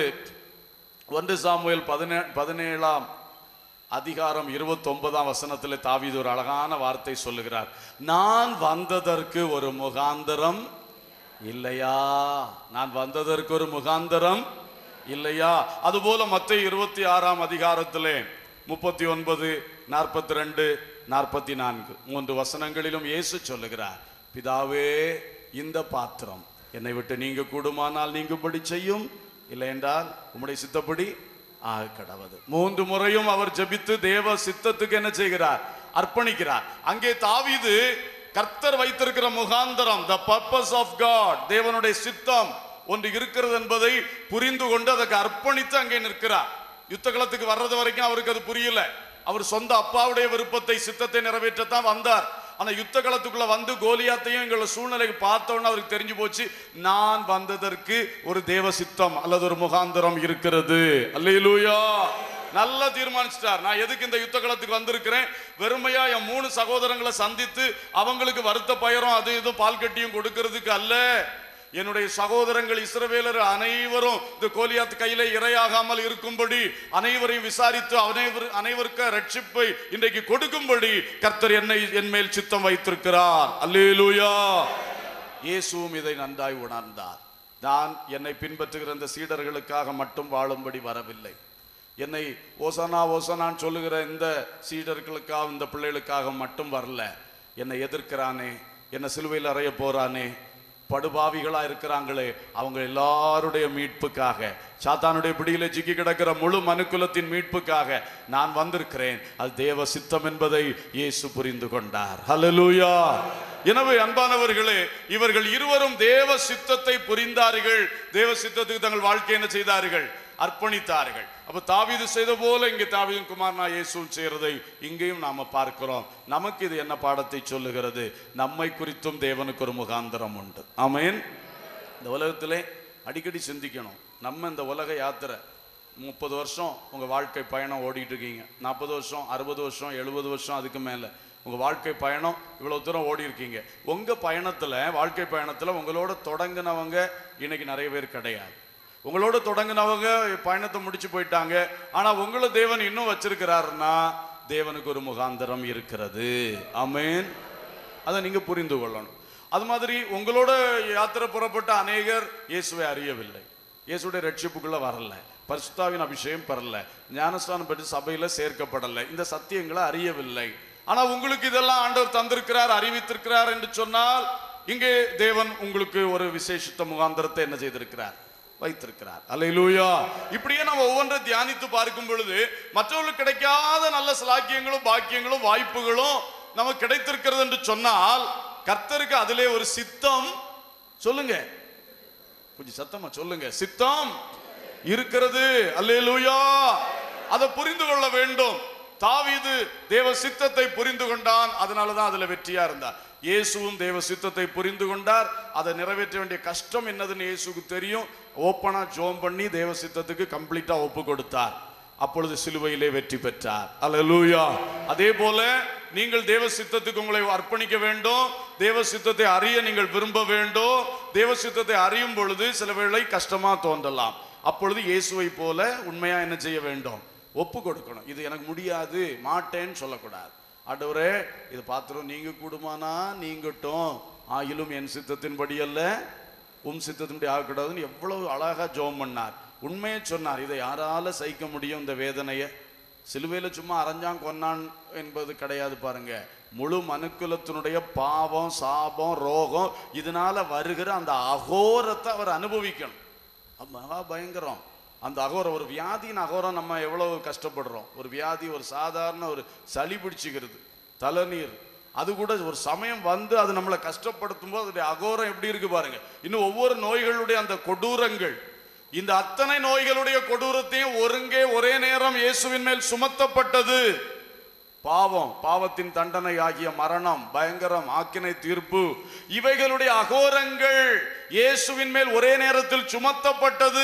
ஒன்று சாமுவேல் பதினே பதினேழாம் அதிகாரம் இருபத்தொன்பதாம் வசனத்தில் தாவீது ஒரு அழகான வார்த்தை சொல்லுகிறார் நான் வந்ததற்கு ஒரு முகாந்தரம் இல்லையா நான் வந்ததற்கு ஒரு முகாந்தரம் இல்லையா அதுபோல மத்திய இருபத்தி ஆறாம் அதிகாரத்திலே முப்பத்தி ஒன்பது நாற்பத்தி ரெண்டு நாற்பத்தி நான்கு மூன்று வசனங்களிலும் இயேசு சொல்லுகிறார் பிதாவே இந்த பாத்திரம் என்னை விட்டு நீங்க கூடுமானால் நீங்கும்படி செய்யும் இல்லை என்றால் உம்முடைய சித்தப்படி ஆக கடவது மூன்று முறையும் அவர் ஜெபித்து தேவ சித்தத்துக்கு என்ன செய்கிறார் அர்ப்பணிக்கிறார் அங்கே தாவீது கர்த்தர் வைத்திருக்கிற முகாந்தரம் த பர்பஸ் ஆஃப் காட் தேவனுடைய சித்தம் ஒன்று இருக்கிறது என்பதை புரிந்து கொண்டு அதற்கு அர்ப்பணித்து அங்கே நிற்கிறார் யுத்த களத்துக்கு வர்றது வரைக்கும் அவருக்கு அது புரியல அவர் சொந்த அப்பாவுடைய விருப்பத்தை சித்தத்தை நிறைவேற்றத்தான் வந்தார் ஆனா யுத்த களத்துக்குள்ள வந்து கோலியாத்தையும் எங்களோட சூழ்நிலைக்கு பார்த்தோன்னு அவருக்கு தெரிஞ்சு போச்சு நான் வந்ததற்கு ஒரு தேவ சித்தம் அல்லது ஒரு முகாந்திரம் இருக்கிறது அல்லேலூயா நல்லா தீர்மானிச்சிட்டார் நான் எதுக்கு இந்த யுத்த களத்துக்கு வந்திருக்கிறேன் வெறுமையா என் மூணு சகோதரங்களை சந்தித்து அவங்களுக்கு வருத்த பயரும் அது இதுவும் பால் கட்டியும் கொடுக்கிறதுக்கு அல்ல என்னுடைய சகோதரங்கள் இஸ்ரவேலர் அனைவரும் இந்த கோலியாத் கையிலே இரையாகாமல் இருக்கும்படி அனைவரையும் விசாரித்து அனைவர் அனைவருக்கு ரட்சிப்பை இன்றைக்கு கொடுக்கும்படி கர்த்தர் என்னை என் மேல் சித்தம் வைத்திருக்கிறார் அல்லேலூயா இயேசுவும் இதை நன்றாய் உணர்ந்தார் நான் என்னை பின்பற்றுகிற இந்த சீடர்களுக்காக மட்டும் வாழும்படி வரவில்லை என்னை ஓசனா ஓசனான்னு சொல்லுகிற இந்த சீடர்களுக்காக இந்த பிள்ளைகளுக்காக மட்டும் வரல என்னை எதிர்க்கிறானே என்னை சிலுவையில் அறைய போறானே படுபாவிகளா இருக்கிறாங்களே அவங்க எல்லாருடைய மீட்புக்காக சாத்தானுடைய பிடியில சிக்கி கிடக்கிற முழு மனுக்குலத்தின் மீட்புக்காக நான் வந்திருக்கிறேன் அது தேவ சித்தம் என்பதை இயேசு புரிந்து கொண்டார் ஹalleluya எனவே அன்பானவர்களே இவர்கள் இருவரும் தேவ சித்தத்தை புரிந்தார்கள் தேவ சித்தத்துக்கு தங்கள் வாழ்க்கை என்ன செய்தார்கள் அர்ப்பணித்தார்கள் அப்ப தாவீது செய்த போல இங்கே தாவீதின் குமாரனா இயேசுவும் செய்யறதை இங்கேயும் நாம பார்க்கிறோம் நமக்கு இது என்ன பாடத்தை சொல்லுகிறது நம்மை குறித்தும் தேவனுக்கு ஒரு முகாந்திரம் உண்டு ஆமென் இந்த உலகத்திலே அடிக்கடி சிந்திக்கணும் நம்ம இந்த உலக யாத்திரை முப்பது வருஷம் உங்க வாழ்க்கை பயணம் ஓடிட்டு இருக்கீங்க நாற்பது வருஷம் அறுபது வருஷம் எழுபது வருஷம் அதுக்கு மேல உங்க வாழ்க்கை பயணம் இவ்வளவு தூரம் ஓடி இருக்கீங்க உங்க பயணத்துல வாழ்க்கை பயணத்துல உங்களோட தொடங்கினவங்க இன்னைக்கு நிறைய பேர் கிடையாது உங்களோட தொடங்கினவங்க பயணத்தை முடிச்சு போயிட்டாங்க ஆனா உங்களை தேவன் இன்னும் வச்சிருக்கிறாருன்னா தேவனுக்கு ஒரு முகாந்தரம் இருக்கிறது ஆமென் அதை நீங்க புரிந்து கொள்ளணும் அது மாதிரி உங்களோட யாத்திரை புறப்பட்ட அநேகர் இயேசுவை அறியவில்லை இயேசுடைய ரட்சிப்புக்குள்ள வரல பரிசுத்தாவின் அபிஷேகம் பெறல ஞானஸ்தானம் பெற்று சபையில சேர்க்கப்படல இந்த சத்தியங்களை அறியவில்லை ஆனா உங்களுக்கு இதெல்லாம் ஆண்டவர் தந்திருக்கிறார் அறிவித்திருக்கிறார் என்று சொன்னால் இங்கே தேவன் உங்களுக்கு ஒரு விசேஷித்த முகாந்தரத்தை என்ன செய்திருக்கிறார் வைத்திருக்கிறார் அல்லேலூயா இப்படியே நம்ம ஒவ்வொன்றை தியானித்து பார்க்கும் பொழுது மற்றவர்களுக்கு கிடைக்காத நல்ல சலாக்கியங்களும் பாக்கியங்களும் வாய்ப்புகளும் நமக்கு கிடைத்திருக்கிறது என்று சொன்னால் கர்த்தருக்கு அதிலே ஒரு சித்தம் சொல்லுங்க கொஞ்சம் சத்தமா சொல்லுங்க சித்தம் இருக்கிறது அல்லேலூயா அதை புரிந்து கொள்ள வேண்டும் தாவீது தேவ சித்தத்தை புரிந்து கொண்டான் அதனாலதான் அதுல வெற்றியா இருந்தார் இயேசுவும் தேவ சித்தத்தை புரிந்து கொண்டார் அதை நிறைவேற்ற வேண்டிய கஷ்டம் என்னதுன்னு இயேசுக்கு தெரியும் ஓப்பனா ஜோம் பண்ணி தேவ சித்தத்துக்கு கம்ப்ளீட்டா ஒப்பு கொடுத்தார் அப்பொழுது சிலுவையிலே வெற்றி பெற்றார் அல்லேலூயா அதே போல நீங்கள் தேவ சித்தத்துக்கு உங்களை அர்ப்பணிக்க வேண்டும் தேவ சித்தத்தை அறிய நீங்கள் விரும்ப வேண்டும் தேவ சித்தத்தை அறியும் பொழுது சில வேளை கஷ்டமா தோன்றலாம் அப்பொழுது இயேசுவை போல உண்மையா என்ன செய்ய வேண்டும் ஒப்பு கொடுக்கணும் இது எனக்கு முடியாது மாட்டேன்னு சொல்லக்கூடாது ஆண்டவரே இது பாத்திரம் நீங்க கூடுமானா நீங்கட்டும் ஆயிலும் என் சித்தத்தின்படி அல்ல உம் சித்தத்தின்படி ஆகக்கூடாதுன்னு எவ்வளவு அழகா ஜெபம் பண்ணார் உண்மையை சொன்னார் இதை யாரால சகிக்க முடியும் இந்த வேதனையை சிலுவையில சும்மா அரைஞ்சான் கொன்னான் என்பது கிடையாது பாருங்க முழு மனுக்குலத்தினுடைய பாவம் சாபம் ரோகம் இதனால வருகிற அந்த அகோரத்தை அவர் அனுபவிக்கணும் அது மகா பயங்கரம் அந்த அகோரம் ஒரு வியாதியின் அகோரம் நம்ம எவ்வளவு கஷ்டப்படுறோம் ஒரு வியாதி ஒரு சாதாரண ஒரு சளி பிடிச்சிக்கிறது தலைநீர் அது கூட ஒரு சமயம் வந்து அது நம்மளை கஷ்டப்படுத்தும் போது அதோடைய அகோரம் எப்படி இருக்கு பாருங்க இன்னும் ஒவ்வொரு நோய்களுடைய அந்த கொடூரங்கள் இந்த அத்தனை நோய்களுடைய கொடூரத்தையும் ஒருங்கே ஒரே நேரம் இயேசுவின் மேல் சுமத்தப்பட்டது பாவம் பாவத்தின் தண்டனை ஆகிய மரணம் பயங்கரம் ஆக்கினை தீர்ப்பு இவைகளுடைய அகோரங்கள் இயேசுவின் மேல் ஒரே நேரத்தில் சுமத்தப்பட்டது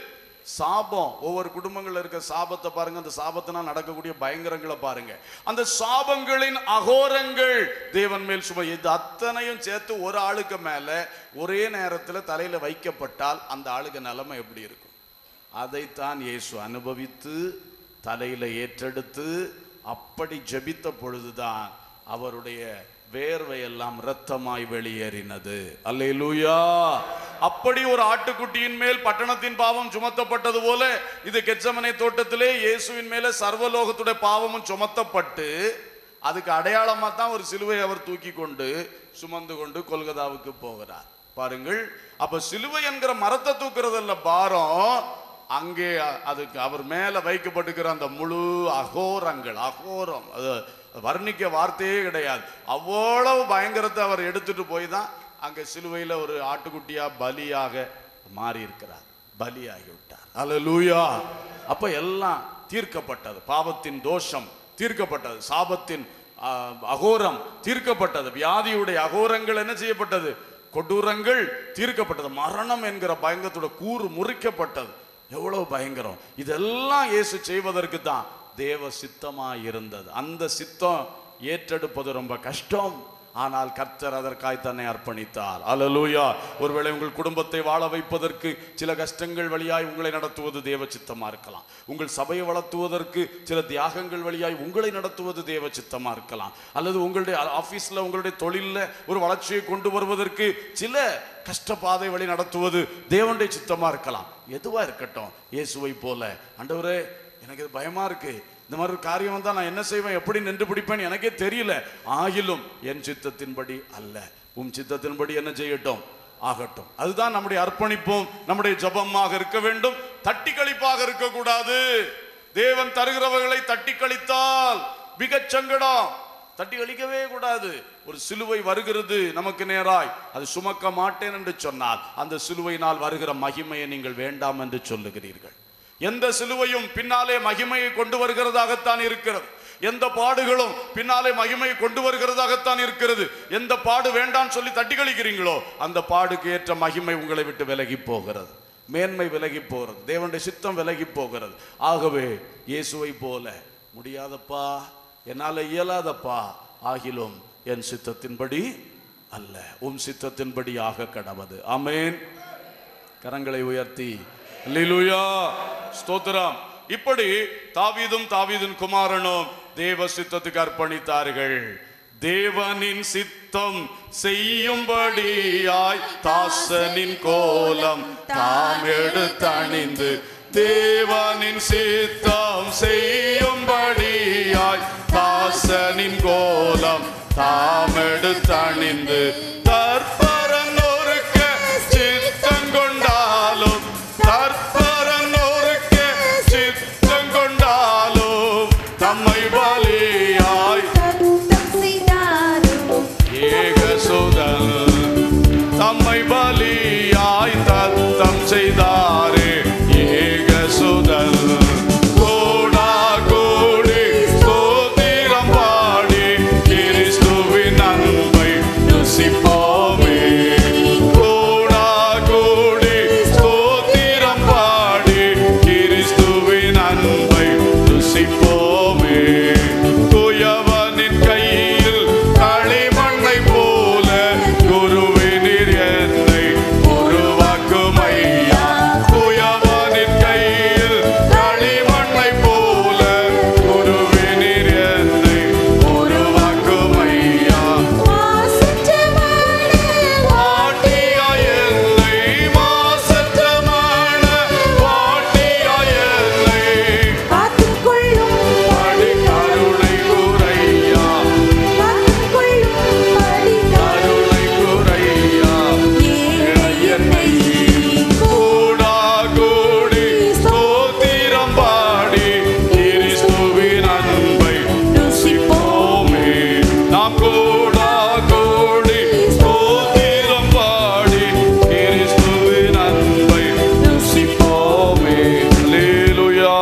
சாபம் ஒவ்வொரு குடும்பங்கள்ல இருக்க சாபத்தை பாருங்க அந்த சாபத்தினால் நடக்கக்கூடிய பயங்கரங்களை பாருங்க அந்த சாபங்களின் அகோரங்கள் தேவன் மேல் சும இது அத்தனையும் சேர்த்து ஒரு ஆளுக்கு மேல ஒரே நேரத்துல தலையில வைக்கப்பட்டால் அந்த ஆளுக்கு நிலைமை எப்படி இருக்கும் அதைத்தான் இயேசு அனுபவித்து தலையில ஏற்றெடுத்து அப்படி ஜெபித்த பொழுதுதான் அவருடைய வேர்வையெல்லாம் இரத்தமாய் வெளியேறினது அல்லேலூயா அப்படி ஒரு ஆட்டுக்குட்டியின் மேல் பட்டணத்தின் பாவம் சுமத்தப்பட்டது போல இது கெச்சமனை தோட்டத்திலே இயேசுவின் மேல சர்வலோகத்துடைய பாவமும் சுமத்தப்பட்டு அதுக்கு அடையாளமா தான் ஒரு சிலுவை அவர் தூக்கி கொண்டு சுமந்து கொண்டு கொல்கதாவுக்கு போகிறார் பாருங்கள் அப்ப சிலுவை என்கிற மரத்தை தூக்குறதல்ல பாரம் அங்கே அ- அதுக்கு அவர் மேல வைக்கப்பட்டிருக்கிற அந்த முழு அகோரங்கள் அகோரம் அது வர்ணிக்க வார்த்தையே கிடையாது அவ்வளவு பயங்கரத்தை அவர் எடுத்துட்டு போய் தான் அங்க சிலுவையில ஒரு ஆட்டுக்குட்டியா பலியாக மாறி இருக்கிறார் பலியாகி விட்டார் அல்லேலூயா அப்ப எல்லாம் தீர்க்கப்பட்டது பாவத்தின் தோஷம் தீர்க்கப்பட்டது சாபத்தின் ஆ, அகோரம் தீர்க்கப்பட்டது வியாதியுடைய அகோரங்கள் என்ன செய்யப்பட்டது கொடூரங்கள் தீர்க்கப்பட்டது மரணம் என்கிற பயங்கரத்தோட கூறு முறிக்கப்பட்டது எவ்வளவு பயங்கரம் இதெல்லாம் இயேசு செய்வதற்கு தான் தேவ சித்தமா இருந்தது அந்த சித்தம் ஏற்றெடுப்பது ரொம்ப கஷ்டம் ஆனால் கர்த்தர் அதற்காய் தன்னை அர்ப்பணித்தார் அல்லேலூயா ஒருவேளை உங்கள் குடும்பத்தை வாழ வைப்பதற்கு சில கஷ்டங்கள் வழியாய் உங்களை நடத்துவது தேவ சித்தமா இருக்கலாம் உங்கள் சபையை வளர்த்துவதற்கு சில தியாகங்கள் வழியாய் உங்களை நடத்துவது தேவ சித்தமா இருக்கலாம் அல்லது உங்களுடைய ஆபீஸ்ல உங்களுடைய தொழில்ல ஒரு வளர்ச்சியை கொண்டு வருவதற்கு சில கஷ்டப்பாதை வழி நடத்துவது தேவனுடைய சித்தமா இருக்கலாம் எதுவா இருக்கட்டும் இயேசுவை போல ஆண்டவரே எனக்கு இது பயமா இருக்கு இந்த மாதிரி ஒரு காரியம் வந்தா நான் என்ன செய்வேன் எப்படி நின்று பிடிப்பேன் எனக்கே தெரியல ஆகிலும் என் சித்தத்தின்படி அல்ல உம் சித்தத்தின்படி என்ன செய்யட்டும் ஆகட்டும் அதுதான் நம்முடைய அர்ப்பணிப்பும் நம்முடைய ஜபமாக இருக்க வேண்டும் தட்டி கழிப்பாக இருக்கக்கூடாது தேவன் தருகிறவர்களை தட்டி கழித்தால் மிகச் சங்கடம் தட்டி கழிக்கவே கூடாது ஒரு சிலுவை வருகிறது நமக்கு நேராய் அது சுமக்க மாட்டேன் என்று சொன்னால் அந்த சிலுவையினால் வருகிற மகிமையை நீங்கள் வேண்டாம் என்று சொல்லுகிறீர்கள் எந்த சிலுவையும் பின்னாலே மகிமையை கொண்டு வருகிறதாகத்தான் இருக்கிறது எந்த பாடுகளும் பின்னாலே மகிமையை கொண்டு வருகிறதாகத்தான் இருக்கிறது எந்த பாடு வேண்டாம் சொல்லி தட்டி கழிக்கிறீங்களோ அந்த பாடுக்கு ஏற்ற மகிமை உங்களை விட்டு விலகி போகிறது மேன்மை விலகி போகிறது தேவனுடைய சித்தம் விலகி போகிறது ஆகவே இயேசுவை போல முடியாதப்பா என்னால இயலாதப்பா ஆகிலும் என் சித்தத்தின்படி அல்ல உம் சித்தத்தின்படி ஆக கடவது ஆமென் கரங்களை உயர்த்தி அல்லேலூயா ஸ்தோத்திரம் இப்படி தாவீதும் தாவீதின் குமாரனும் தேவ சித்தத்துக்கு அர்ப்பணித்தார்கள் தேவனின் சித்தம் செய்யும்படியாய் தாசனின் கோலம் தாம் எடுத்தணிந்து தேவனின் சித்தம் செய்யும்படியாய் தாசனின் கோலம் தாம் எடுத்தணிந்து தற்பரன் ஒருக்க சித்தம் கொண்டாலும் தற்பரன் ஒருக்க சித்தம் கொண்டாலும் தம்மை பலியாய் ஏகசுதன் தம்மை பலியாய் தத்தம் செய்தாரே ஏகசுதன் கோடா கோடி ஸ்தோத்திரம் பாடி கிறிஸ்துவின் அன்பை ருசிப்போமே கோடா கோடி ஸ்தோத்திரம் பாடி கிறிஸ்துவின் அன்பை ருசிப்போமே துயவனின் கையில் களிமண்ணை போல குருவினிர் என்னை உருவாக்கும் ஐயா துயவனின் கையில் களிமண்ணை போல குருவினிர் என்னை உருவாக்கும் ஐயா வாட்டியாய் என்னை மாசற்றமான வாட்டியாய் என்னை படி கருணை குறையா கருணை குறையா என்னை கூடா கூடி ஸ்தோத்திரம் பாடி கிறிஸ்துவின் அன்பை ருசிப்போமே நாம் கூடா கூடி ஸ்தோத்திரம் பாடி கிறிஸ்துவின் அன்பை ருசிப்போமே அல்லேலூயா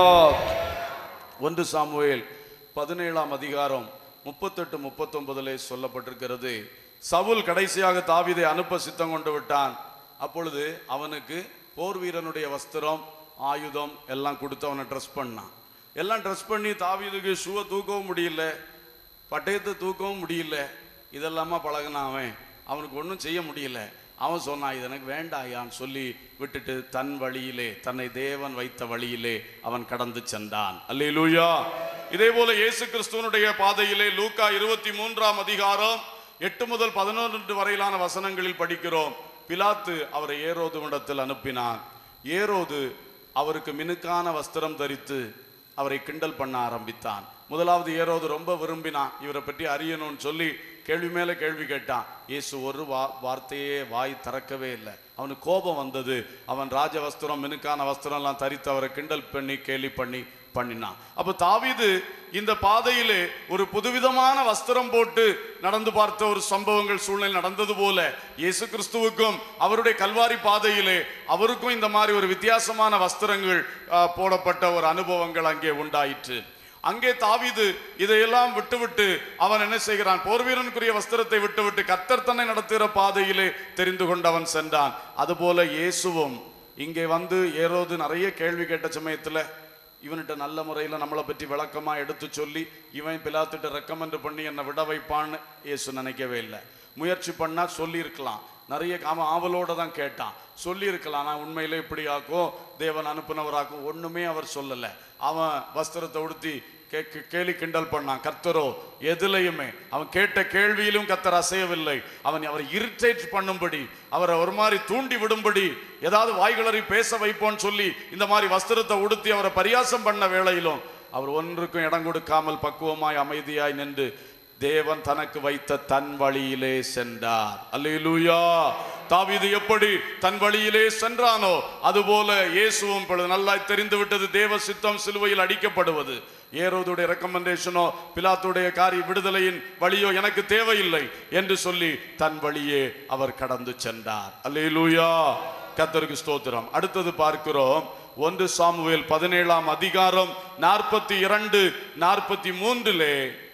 ஒன்று சாமுவேல் பதினேழாம் அதிகாரம் முப்பத்தெட்டு முப்பத்தொன்பதிலே சொல்லப்பட்டிருக்கிறது சவுல் கடைசியாக தாவீதை அனுப்ப சித்தம் கொண்டு விட்டான் அப்பொழுது அவனுக்கு போர் வீரனுடைய வஸ்திரம் ஆயுதம் எல்லாம் கொடுத்து அவனை ட்ரெஸ் பண்ணான் எல்லாம் ட்ரெஸ் பண்ணி தாவீதுக்கு ஷூவை தூக்கவும் முடியல பட்டயத்தை தூக்கவும் முடியல இதெல்லாமா பழகினான் அவன் அவனுக்கு ஒன்றும் செய்ய முடியல அவன் சொன்னான் இது எனக்கு வேண்டாயான்னு சொல்லி விட்டுட்டு தன் வழியிலே தன்னை தேவன் வைத்த வழியிலே அவன் கடந்து சென்றான் அல்லேலூயா இதே போல இயேசு கிறிஸ்துவனுடைய பாதையிலே லூக்கா இருபத்தி மூன்றாம் அதிகாரம் எட்டு முதல் பதினொன்று வரையிலான வசனங்களில் படிக்கிறோம் பிலாத்து அவரை ஏரோதுவிடத்தில் அனுப்பினான் ஏரோது அவருக்கு மினுக்கான வஸ்திரம் தரித்து அவரை கிண்டல் பண்ண ஆரம்பித்தான் முதலாவது ஏரோது ரொம்ப விரும்பினான் இவரை பற்றி அறியணும்னு சொல்லி கேள்வி மேல கேள்வி கேட்டான் இயேசு ஒரு வா வார்த்தையே வாய் திறக்கவே இல்லை அவனுக்கு கோபம் வந்தது அவன் ராஜ வஸ்திரம் மினுக்கான வஸ்திரம் எல்லாம் தரித்து அவரை கிண்டல் பண்ணி கேலி பண்ணி பண்ணினான் அப்ப தாவீது இந்த பாதையிலே ஒரு புதுவிதமான வஸ்திரம் போட்டு நடந்து பார்த்த ஒரு சம்பவங்கள் சூழ்நிலை நடந்தது போல இயேசு கிறிஸ்துவுக்கும் அவருடைய கல்வாரி பாதையிலே அவருக்கும் இந்த மாதிரி ஒரு வித்தியாசமான வஸ்திரங்கள் ஆ, போடப்பட்ட ஒரு அனுபவங்கள் அங்கே உண்டாயிற்று அங்கே தாவீது இதையெல்லாம் விட்டுவிட்டு அவன் என்ன செய்கிறான் போர்வீரனுக்குரிய வஸ்திரத்தை விட்டுவிட்டு கத்தர் தன்னை நடத்துகிற பாதையிலே தெரிந்து கொண்டவன் சென்றான் அதுபோல இயேசுவும் இங்கே வந்து ஏரோது நிறைய கேள்வி கேட்ட சமயத்துல இவன்கிட்ட நல்ல முறையில் நம்மளை பற்றி விளக்கமா எடுத்து சொல்லி இவன் பிலாத்துட்டு ரெக்கமெண்ட் பண்ணி என்னை விட வைப்பான்னு இயேசு நினைக்கவே இல்லை முயற்சி பண்ணா சொல்லியிருக்கலாம் நிறைய அவன் ஆவலோட தான் கேட்டான் சொல்லியிருக்கலாம் நான் உண்மையிலே இப்படி ஆக்கும் தேவன் அனுப்புனவராக்கும் ஒண்ணுமே அவர் சொல்லலை அவன் வஸ்திரத்தை உடுத்தி கே கே- கேலி கிண்டல் பண்ணான் கர்த்தரோ எதுலையுமே அவன் கேட்ட கேள்வியிலும் கர்த்தர் அசையவில்லை அவன் அவரை இரிட்டேட் பண்ணும்படி அவரை ஒரு மாதிரி தூண்டி விடும்படி ஏதாவது வாய்களறி பேச வைப்போன்னு சொல்லி இந்த மாதிரி வஸ்திரத்தை உடுத்தி அவரை பரியாசம் பண்ண வேளையிலும் அவர் ஒன்றுக்கும் இடம் கொடுக்காமல் பக்குவமாய் அமைதியாய் நின்று தேவன் தனக்கு வைத்த தன் வழியிலே சென்றார் அல்லேலூயா தாவீது எப்படி தன் வழியிலே சென்றானோ அதுபோல இயேசுவும் இப்பொழுது நல்லா தெரிந்து விட்டது தேவ சித்தம் சிலுவையில் அடிக்கப்படுவது ஏரோதுடைய ரெக்கமெண்டேஷனோ பிலாத்துடைய காரி விடுதலையின் வழியோ எனக்கு தேவையில்லை என்று சொல்லி தன் வழியே அவர் கடந்து சென்றார் அல்லேலூயா கத்தருக்கு ஸ்தோத்திரம் அடுத்தது பார்க்கிறோம் ஒன்று சாமுவேல் பதினேழாம் அதிகாரம் நாற்பத்தி இரண்டு நாற்பத்தி மூன்றிலே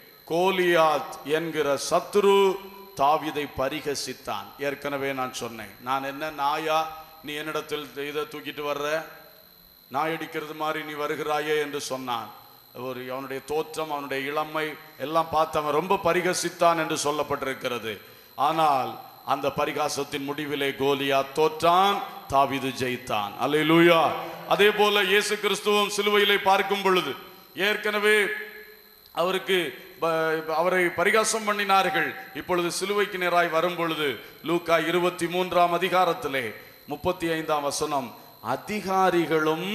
கோலியாத் என்கிற சத்துரு தாவீதை பரிகசித்தான் ஏற்கனவே நான் சொன்னேன் நான் என்ன நாயா நீ என்னிடத்தில் இதை தூக்கிட்டு வர்ற நாய் அடிக்கிறது மாதிரி நீ வருகிறாயே என்று சொன்னான் ஒரு அவனுடைய தோற்றம் அவனுடைய இளமை எல்லாம் பார்த்து அவன் ரொம்ப பரிகசித்தான் என்று சொல்லப்பட்டிருக்கிறது ஆனால் அந்த பரிகாசத்தின் முடிவிலே கோலியா தோற்றான் தாவீது ஜெயித்தான் அல்லேலூயா அதே போல இயேசு கிறிஸ்துவும் சிலுவையிலே பார்க்கும் பொழுது ஏற்கனவே அவருக்கு ப- அவரை பரிகாசம் பண்ணினார்கள் இப்பொழுது சிலுவைக்கு நேராய் வரும் பொழுது லூக்கா இருபத்தி மூன்றாம் அதிகாரத்திலே முப்பத்தி ஐந்தாம் வசனம் அதிகாரிகளும்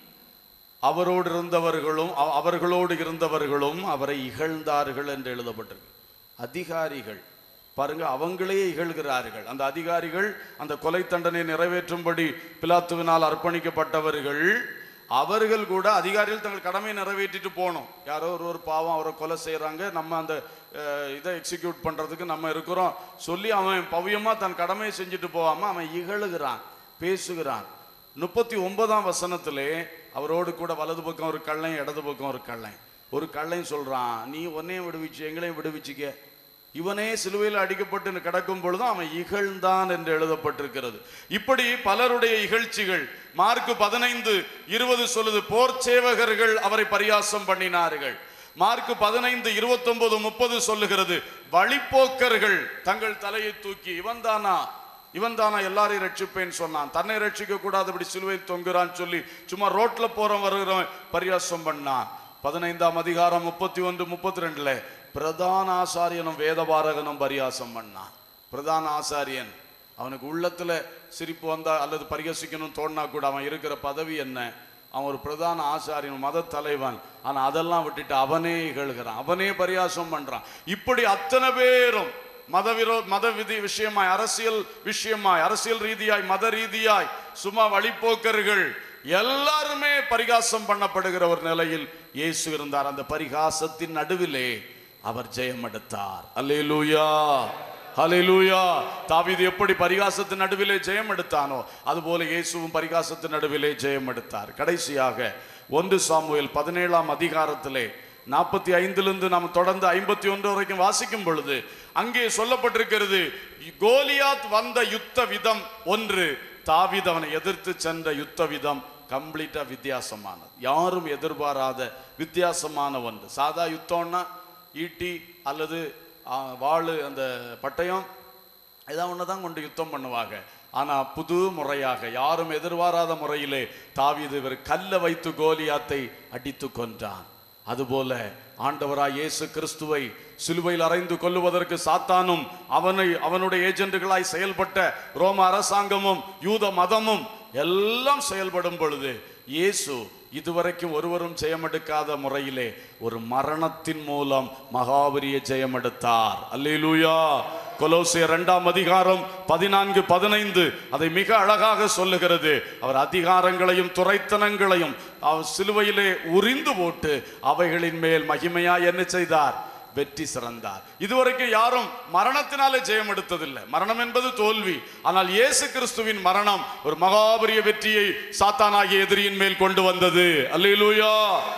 அவரோடு இருந்தவர்களும் அவ- அவர்களோடு இருந்தவர்களும் அவரை இகழ்ந்தார்கள் என்று எழுதப்பட்டிருக்கு அதிகாரிகள் பாருங்க அவங்களே இகழ்கிறார்கள் அந்த அதிகாரிகள் அந்த கொலை தண்டனை நிறைவேற்றும்படி பிலாத்துவினால் அர்ப்பணிக்கப்பட்டவர்கள் அவர்கள் கூட அதிகாரிகள் தங்கள் கடமையை நிறைவேற்றிட்டு போகணும் யாரோ ஒரு ஒரு பாவம் அவரை கொலை செய்கிறாங்க நம்ம அந்த அஹ், இதை எக்ஸிக்யூட் பண்ணுறதுக்கு நம்ம இருக்கிறோம் சொல்லி அவன் பவ்யமாக தன் கடமையை செஞ்சுட்டு போகாமல் அவன் இகழுகிறான் பேசுகிறான் முப்பத்தி ஒன்பதாம் வசனத்திலே அவரோடு கூட வலது பக்கம் ஒரு கள்ளன் இடது பக்கம் ஒரு கள்ளன் ஒரு கள்ளன் சொல்றான் நீ உன்னையும் விடுவிச்சு எங்களையும் விடுவிச்சுக்க இவனே சிலுவையில் அடிக்கப்பட்டு கிடக்கும் பொழுதும் அவன் இகழ்ந்தான் என்று எழுதப்பட்டிருக்கிறது இப்படி பலருடைய இகழ்ச்சிகள் மார்க்கு பதினைந்து இருபது சொல்லுது போர் சேவகர்கள் அவரை பரியாசம் பண்ணினார்கள் மார்க்கு பதினைந்து இருபத்தொன்பது முப்பது சொல்லுகிறது வழிப்போக்கர்கள் தங்கள் தலையை தூக்கி இவன்தானா இவன் தானா எல்லாரையும் ரட்சிப்பேன்னு சொன்னான் தன்னை ரட்சிக்க கூடாது இப்படி சிலுவை தொங்குறான்னு சொல்லி சும்மா ரோட்ல போறவன் வருகிறவன் பரியாசம் பண்ணான் பதினைந்தாம் அதிகாரம் முப்பத்தி ஒன்று முப்பத்தி ரெண்டுல பிரதான ஆசாரியனும் வேதபாரகனும் பரியாசம் பண்ணான் பிரதான ஆசாரியன் அவனுக்கு உள்ளத்துல சிரிப்பு வந்தா அல்லது பரிகசிக்கணும் தோணுனா கூட அவன் இருக்கிற பதவி என்ன அவன் ஒரு பிரதான ஆசாரியன் மத தலைவன் ஆனா அதெல்லாம் விட்டுட்டு அவனே இகழ்கிறான் அவனே பரியாசம் பண்றான் இப்படி அத்தனை பேரும் மத விரோ மத விதி விஷயமாய் அரசியல் விஷயமாய் அரசியல் ரீதியாய் மத ரீதியாய் சும்மா வழிப்போக்கர்கள் எல்லாருமே பரிகாசம் பண்ணப்படுகிற ஒரு நிலையில் இயேசு இருந்தார் அந்த பரிகாசத்தின் நடுவிலே அவர் ஜெயம் எடுத்தார் அல்லேலூயா ஹalleluya தாவீது எப்படி பரிகாசத்தின் நடுவிலே ஜெயம் எடுத்தானோ அதுபோல இயேசுவும் பரிகாசத்தின் நடுவிலே ஜெயம் எடுத்தார் கடைசியாக ஒன்று சாமுவேல் பதினேழாம் அதிகாரத்திலே நாற்பத்தி ஐந்திலிருந்து நாம் தொடர்ந்து ஐம்பத்தி ஒன்று வரைக்கும் வாசிக்கும் பொழுது அங்கே சொல்லப்பட்டிருக்கிறது கோலியாத் வந்த யுத்த விதம் ஒன்று தாவீது அவனை எதிர்த்து சென்ற யுத்த விதம் கம்ப்ளீட்டா வித்தியாசமானது யாரும் எதிர்பாராத வித்தியாசமான ஒன்று சாதா யுத்தம்னா ஈட்டி அல்லது ஆ, வாளு அந்த பட்டயம் ஏதாவது ஒன்று தான் கொண்டு யுத்தம் பண்ணுவாங்க ஆனா புது முறையாக யாரும் எதிர்பாராத முறையிலே தாவீது இவர் கல்லை வைத்து கோலியாத்தை அடித்து கொன்றான் அதுபோல ஆண்டவராய் இயேசு கிறிஸ்துவை சிலுவையில் அறைந்து கொல்லுவதற்கு சாத்தானும் அவனை அவனுடைய ஏஜென்ட்டுகளாய் செயல்பட்ட ரோம அரசாங்கமும் யூத மதமும் எல்லாம் செயல்படும் பொழுது இயேசு இதுவரைக்கும் ஒருவரும் ஜெயமெடுக்காத முறையிலே ஒரு மரணத்தின் மூலம் மகாபரிய ஜெயமெடுத்தார் அல்லேலூயா கொலோசியர் இரண்டாம் அதிகாரம் பதினான்கு பதினைந்து அதை மிக அழகாக சொல்லுகிறது அவர் அதிகாரங்களையும் துரைத்தனங்களையும் அவர் சிலுவையிலே உரிந்து போட்டு அவைகளின் மேல் மகிமையா என்ன செய்தார் வெற்றி சிறந்தார் இதுவரைக்கும் யாரும் மரணத்தினாலே ஜெயம் எடுத்ததில்லை மரணம் என்பது தோல்வி ஆனால் இயேசு கிறிஸ்துவின் மரணம் ஒரு மகாபரிய வெற்றியை சாத்தானாகிய எதிரியின் மேல் கொண்டு வந்தது அல்லேலூயா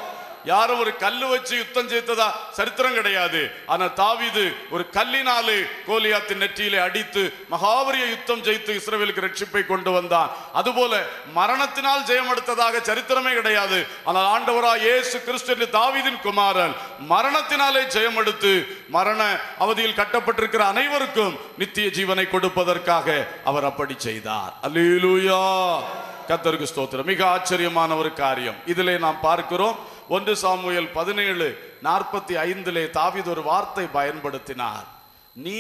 யாரும் ஒரு கல்லு வச்சு யுத்தம் செய்ததா சரித்திரம் கிடையாது ஆனா தாவீது ஒரு கல்லினாலே கோலியாத்தின் நெற்றியிலே அடித்து மகாபரிய யுத்தம் ஜெயித்து இஸ்ரவேலுக்கு ரட்சிப்பை கொண்டு வந்தான் அதுபோல மரணத்தினால் ஜெயம் எடுத்ததாக சரித்திரமே கிடையாது ஆனால் ஆண்டவரா இயேசு கிறிஸ்து என்று தாவீதின் குமாரன் மரணத்தினாலே ஜெயம் எடுத்து மரண அவதியில் கட்டப்பட்டிருக்கிற அனைவருக்கும் நித்திய ஜீவனை கொடுப்பதற்காக அவர் அப்படி செய்தார் அல்லேலூயா கத்தருக்கு ஸ்தோத்திரம் மிக ஆச்சரியமான ஒரு காரியம் இதிலே நாம் பார்க்கிறோம் ஒன்று சாமுவேல் பதினேழு நாற்பத்தி ஐந்திலே தாவீது ஒரு வார்த்தை பயன்படுத்தினார் நீ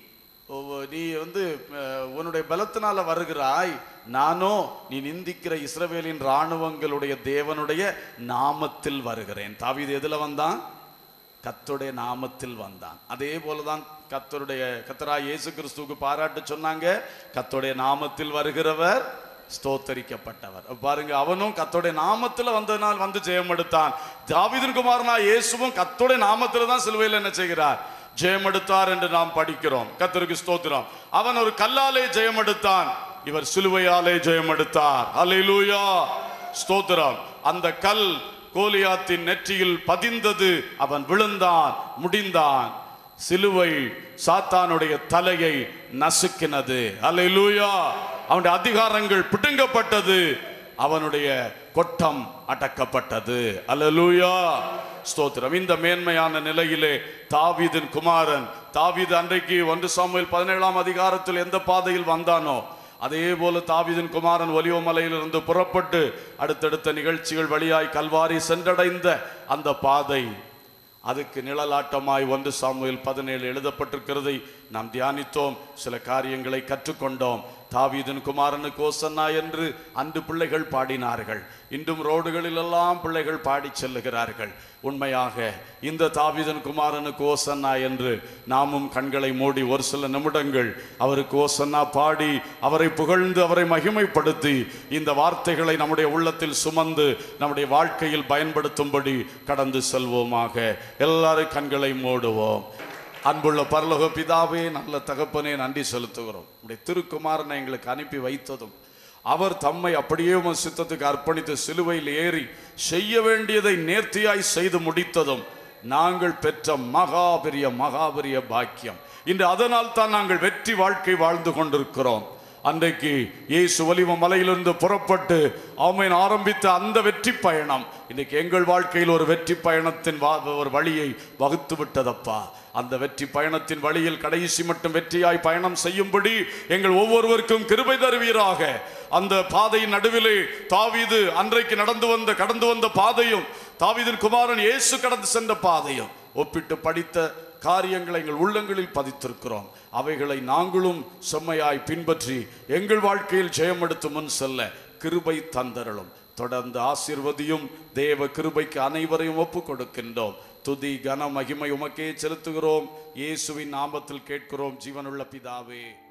ஒவ்வொ- நீ வந்து அஹ், உன்னுடைய பலத்தினால வருகிறாய் நானோ நீ நிந்திக்கிற இஸ்ரவேலின் இராணுவங்களுடைய தேவனுடைய நாமத்தில் வருகிறேன் தாவீது எதுல வந்தான் கர்த்தருடைய நாமத்தில் வந்தான் அதே போலதான் கர்த்தருடைய கத்தரா இயேசு கிறிஸ்துவுக்கு பாராட்டு சொன்னாங்க கர்த்தருடைய நாமத்தில் வருகிறவர் ஸ்தோத்தரிக்கப்பட்டவர் பாருங்க அவனும் கர்த்தருடைய நாமத்துல வந்ததனால் வந்து ஜெயம் எடுத்தான் தாவீதின் குமாரனா இயேசுவும் கர்த்தருடைய நாமத்துல தான் சிலுவையில் என்ன செய்கிறார் ஜெயம் எடுத்தார் என்று நாம் படிக்கிறோம் கர்த்தருக்கு ஸ்தோத்திரம் அவன் ஒரு கல்லாலே ஜெயம் எடுத்தான் இவர் சிலுவையாலே ஜெயம் எடுத்தார் அல்லேலூயா ஸ்தோத்திரம் அந்த கல் கோலியாத்தின் நெற்றியில் பதிந்தது அவன் விழுந்தான் முடிந்தான் சிலுவை சாத்தானுடைய தலையை நசுக்கினது அல்லேலூயா அவனுடைய அதிகாரங்கள் பிடுங்கப்பட்டது அவனுடைய கொட்டம் அடக்கப்பட்டது அல்லேலூயா ஸ்தோத்திரம் இந்த மேன்மையான நிலையிலே தாவீதின் குமாரன் தாவீது அன்றைக்கு ஒன்று சாமுவேல் பதினேழாம் அதிகாரத்தில் எந்த பாதையில் வந்தானோ அதே போல தாவீதின் குமாரன் ஒலிவ மலையிலிருந்து புறப்பட்டு அடுத்தடுத்த நிகழ்ச்சிகள் வழியாய் கல்வாரி சென்றடைந்த அந்த பாதை அதுக்கு நிழலாட்டமாய் ஒன்று சாமுவேல் பதினேழு எழுதப்பட்டிருக்கிறதை நாம் தியானித்தோம் சில காரியங்களை கற்றுக்கொண்டோம் தாவீதின் குமாரனுக்கு ஓசன்னா என்று அன்று பிள்ளைகள் பாடினார்கள் இன்றும் ரோடுகளிலெல்லாம் பிள்ளைகள் பாடி செல்லுகிறார்கள் உண்மையாக இந்த தாவீதன் குமாரனுக்கு ஓசன்னா என்று நாமும் கண்களை மூடி ஒரு சில நிமிடங்கள் அவருக்கு ஓசன்னா பாடி அவரை புகழ்ந்து அவரை மகிமைப்படுத்தி இந்த வார்த்தைகளை நம்முடைய உள்ளத்தில் சுமந்து நம்முடைய வாழ்க்கையில் பயன்படுத்தும்படி கடந்து செல்வோமாக எல்லாரும் கண்களை மூடுவோம் அன்புள்ள பரலோக பிதாவே நல்ல தகப்பனே நன்றி செலுத்துகிறோம் உடைய திருக்குமாரனை எங்களுக்கு அனுப்பி வைத்ததும் அவர் தம்மை அப்படியே உமது சித்தத்துக்கு அர்ப்பணித்து சிலுவையில் ஏறி செய்ய வேண்டியதை நேர்த்தியாய் செய்து முடித்ததும் நாங்கள் பெற்ற மகாபெரிய மகாபெரிய பாக்கியம் இன்று அதனால் தான் நாங்கள் வெற்றி வாழ்க்கை வாழ்ந்து கொண்டிருக்கிறோம் அன்றைக்கு இயேசு ஒலிவ மலையிலிருந்து புறப்பட்டு ஆமேன் ஆரம்பித்த அந்த வெற்றி பயணம் இன்னைக்கு எங்கள் வாழ்க்கையில் ஒரு வெற்றி பயணத்தின் வா- ஒரு வழியை வகுத்து விட்டதப்பா அந்த வெற்றி பயணத்தின் வழியில் கடைசி மட்டும் வெற்றியாய் பயணம் செய்யும்படி எங்கள் ஒவ்வொருவருக்கும் கிருபை தருவீராக அந்த பாதையின் நடுவிலே தாவீது அன்றைக்கு நடந்து வந்த கடந்து வந்த பாதையும் தாவீதின் குமாரன் இயேசு கடந்து சென்ற பாதையும் ஒப்பிட்டு படித்த காரியங்களை எங்கள் உள்ளங்களில் பதித்திருக்கிறோம் அவைகளை நாங்களும் செம்மையாய் பின்பற்றி எங்கள் வாழ்க்கையில் ஜெயம் எடுத்து முன் செல்ல கிருபை தந்தரலும் தொடர்ந்து ஆசீர்வதியும் தேவ கிருபைக்கு அனைவரையும் ஒப்பு கொடுக்கின்றோம் துதி கன மகிமை உமக்கே செலுத்துகிறோம் இயேசுவின் நாமத்தில் கேட்கிறோம் ஜீவனுள்ள பிதாவே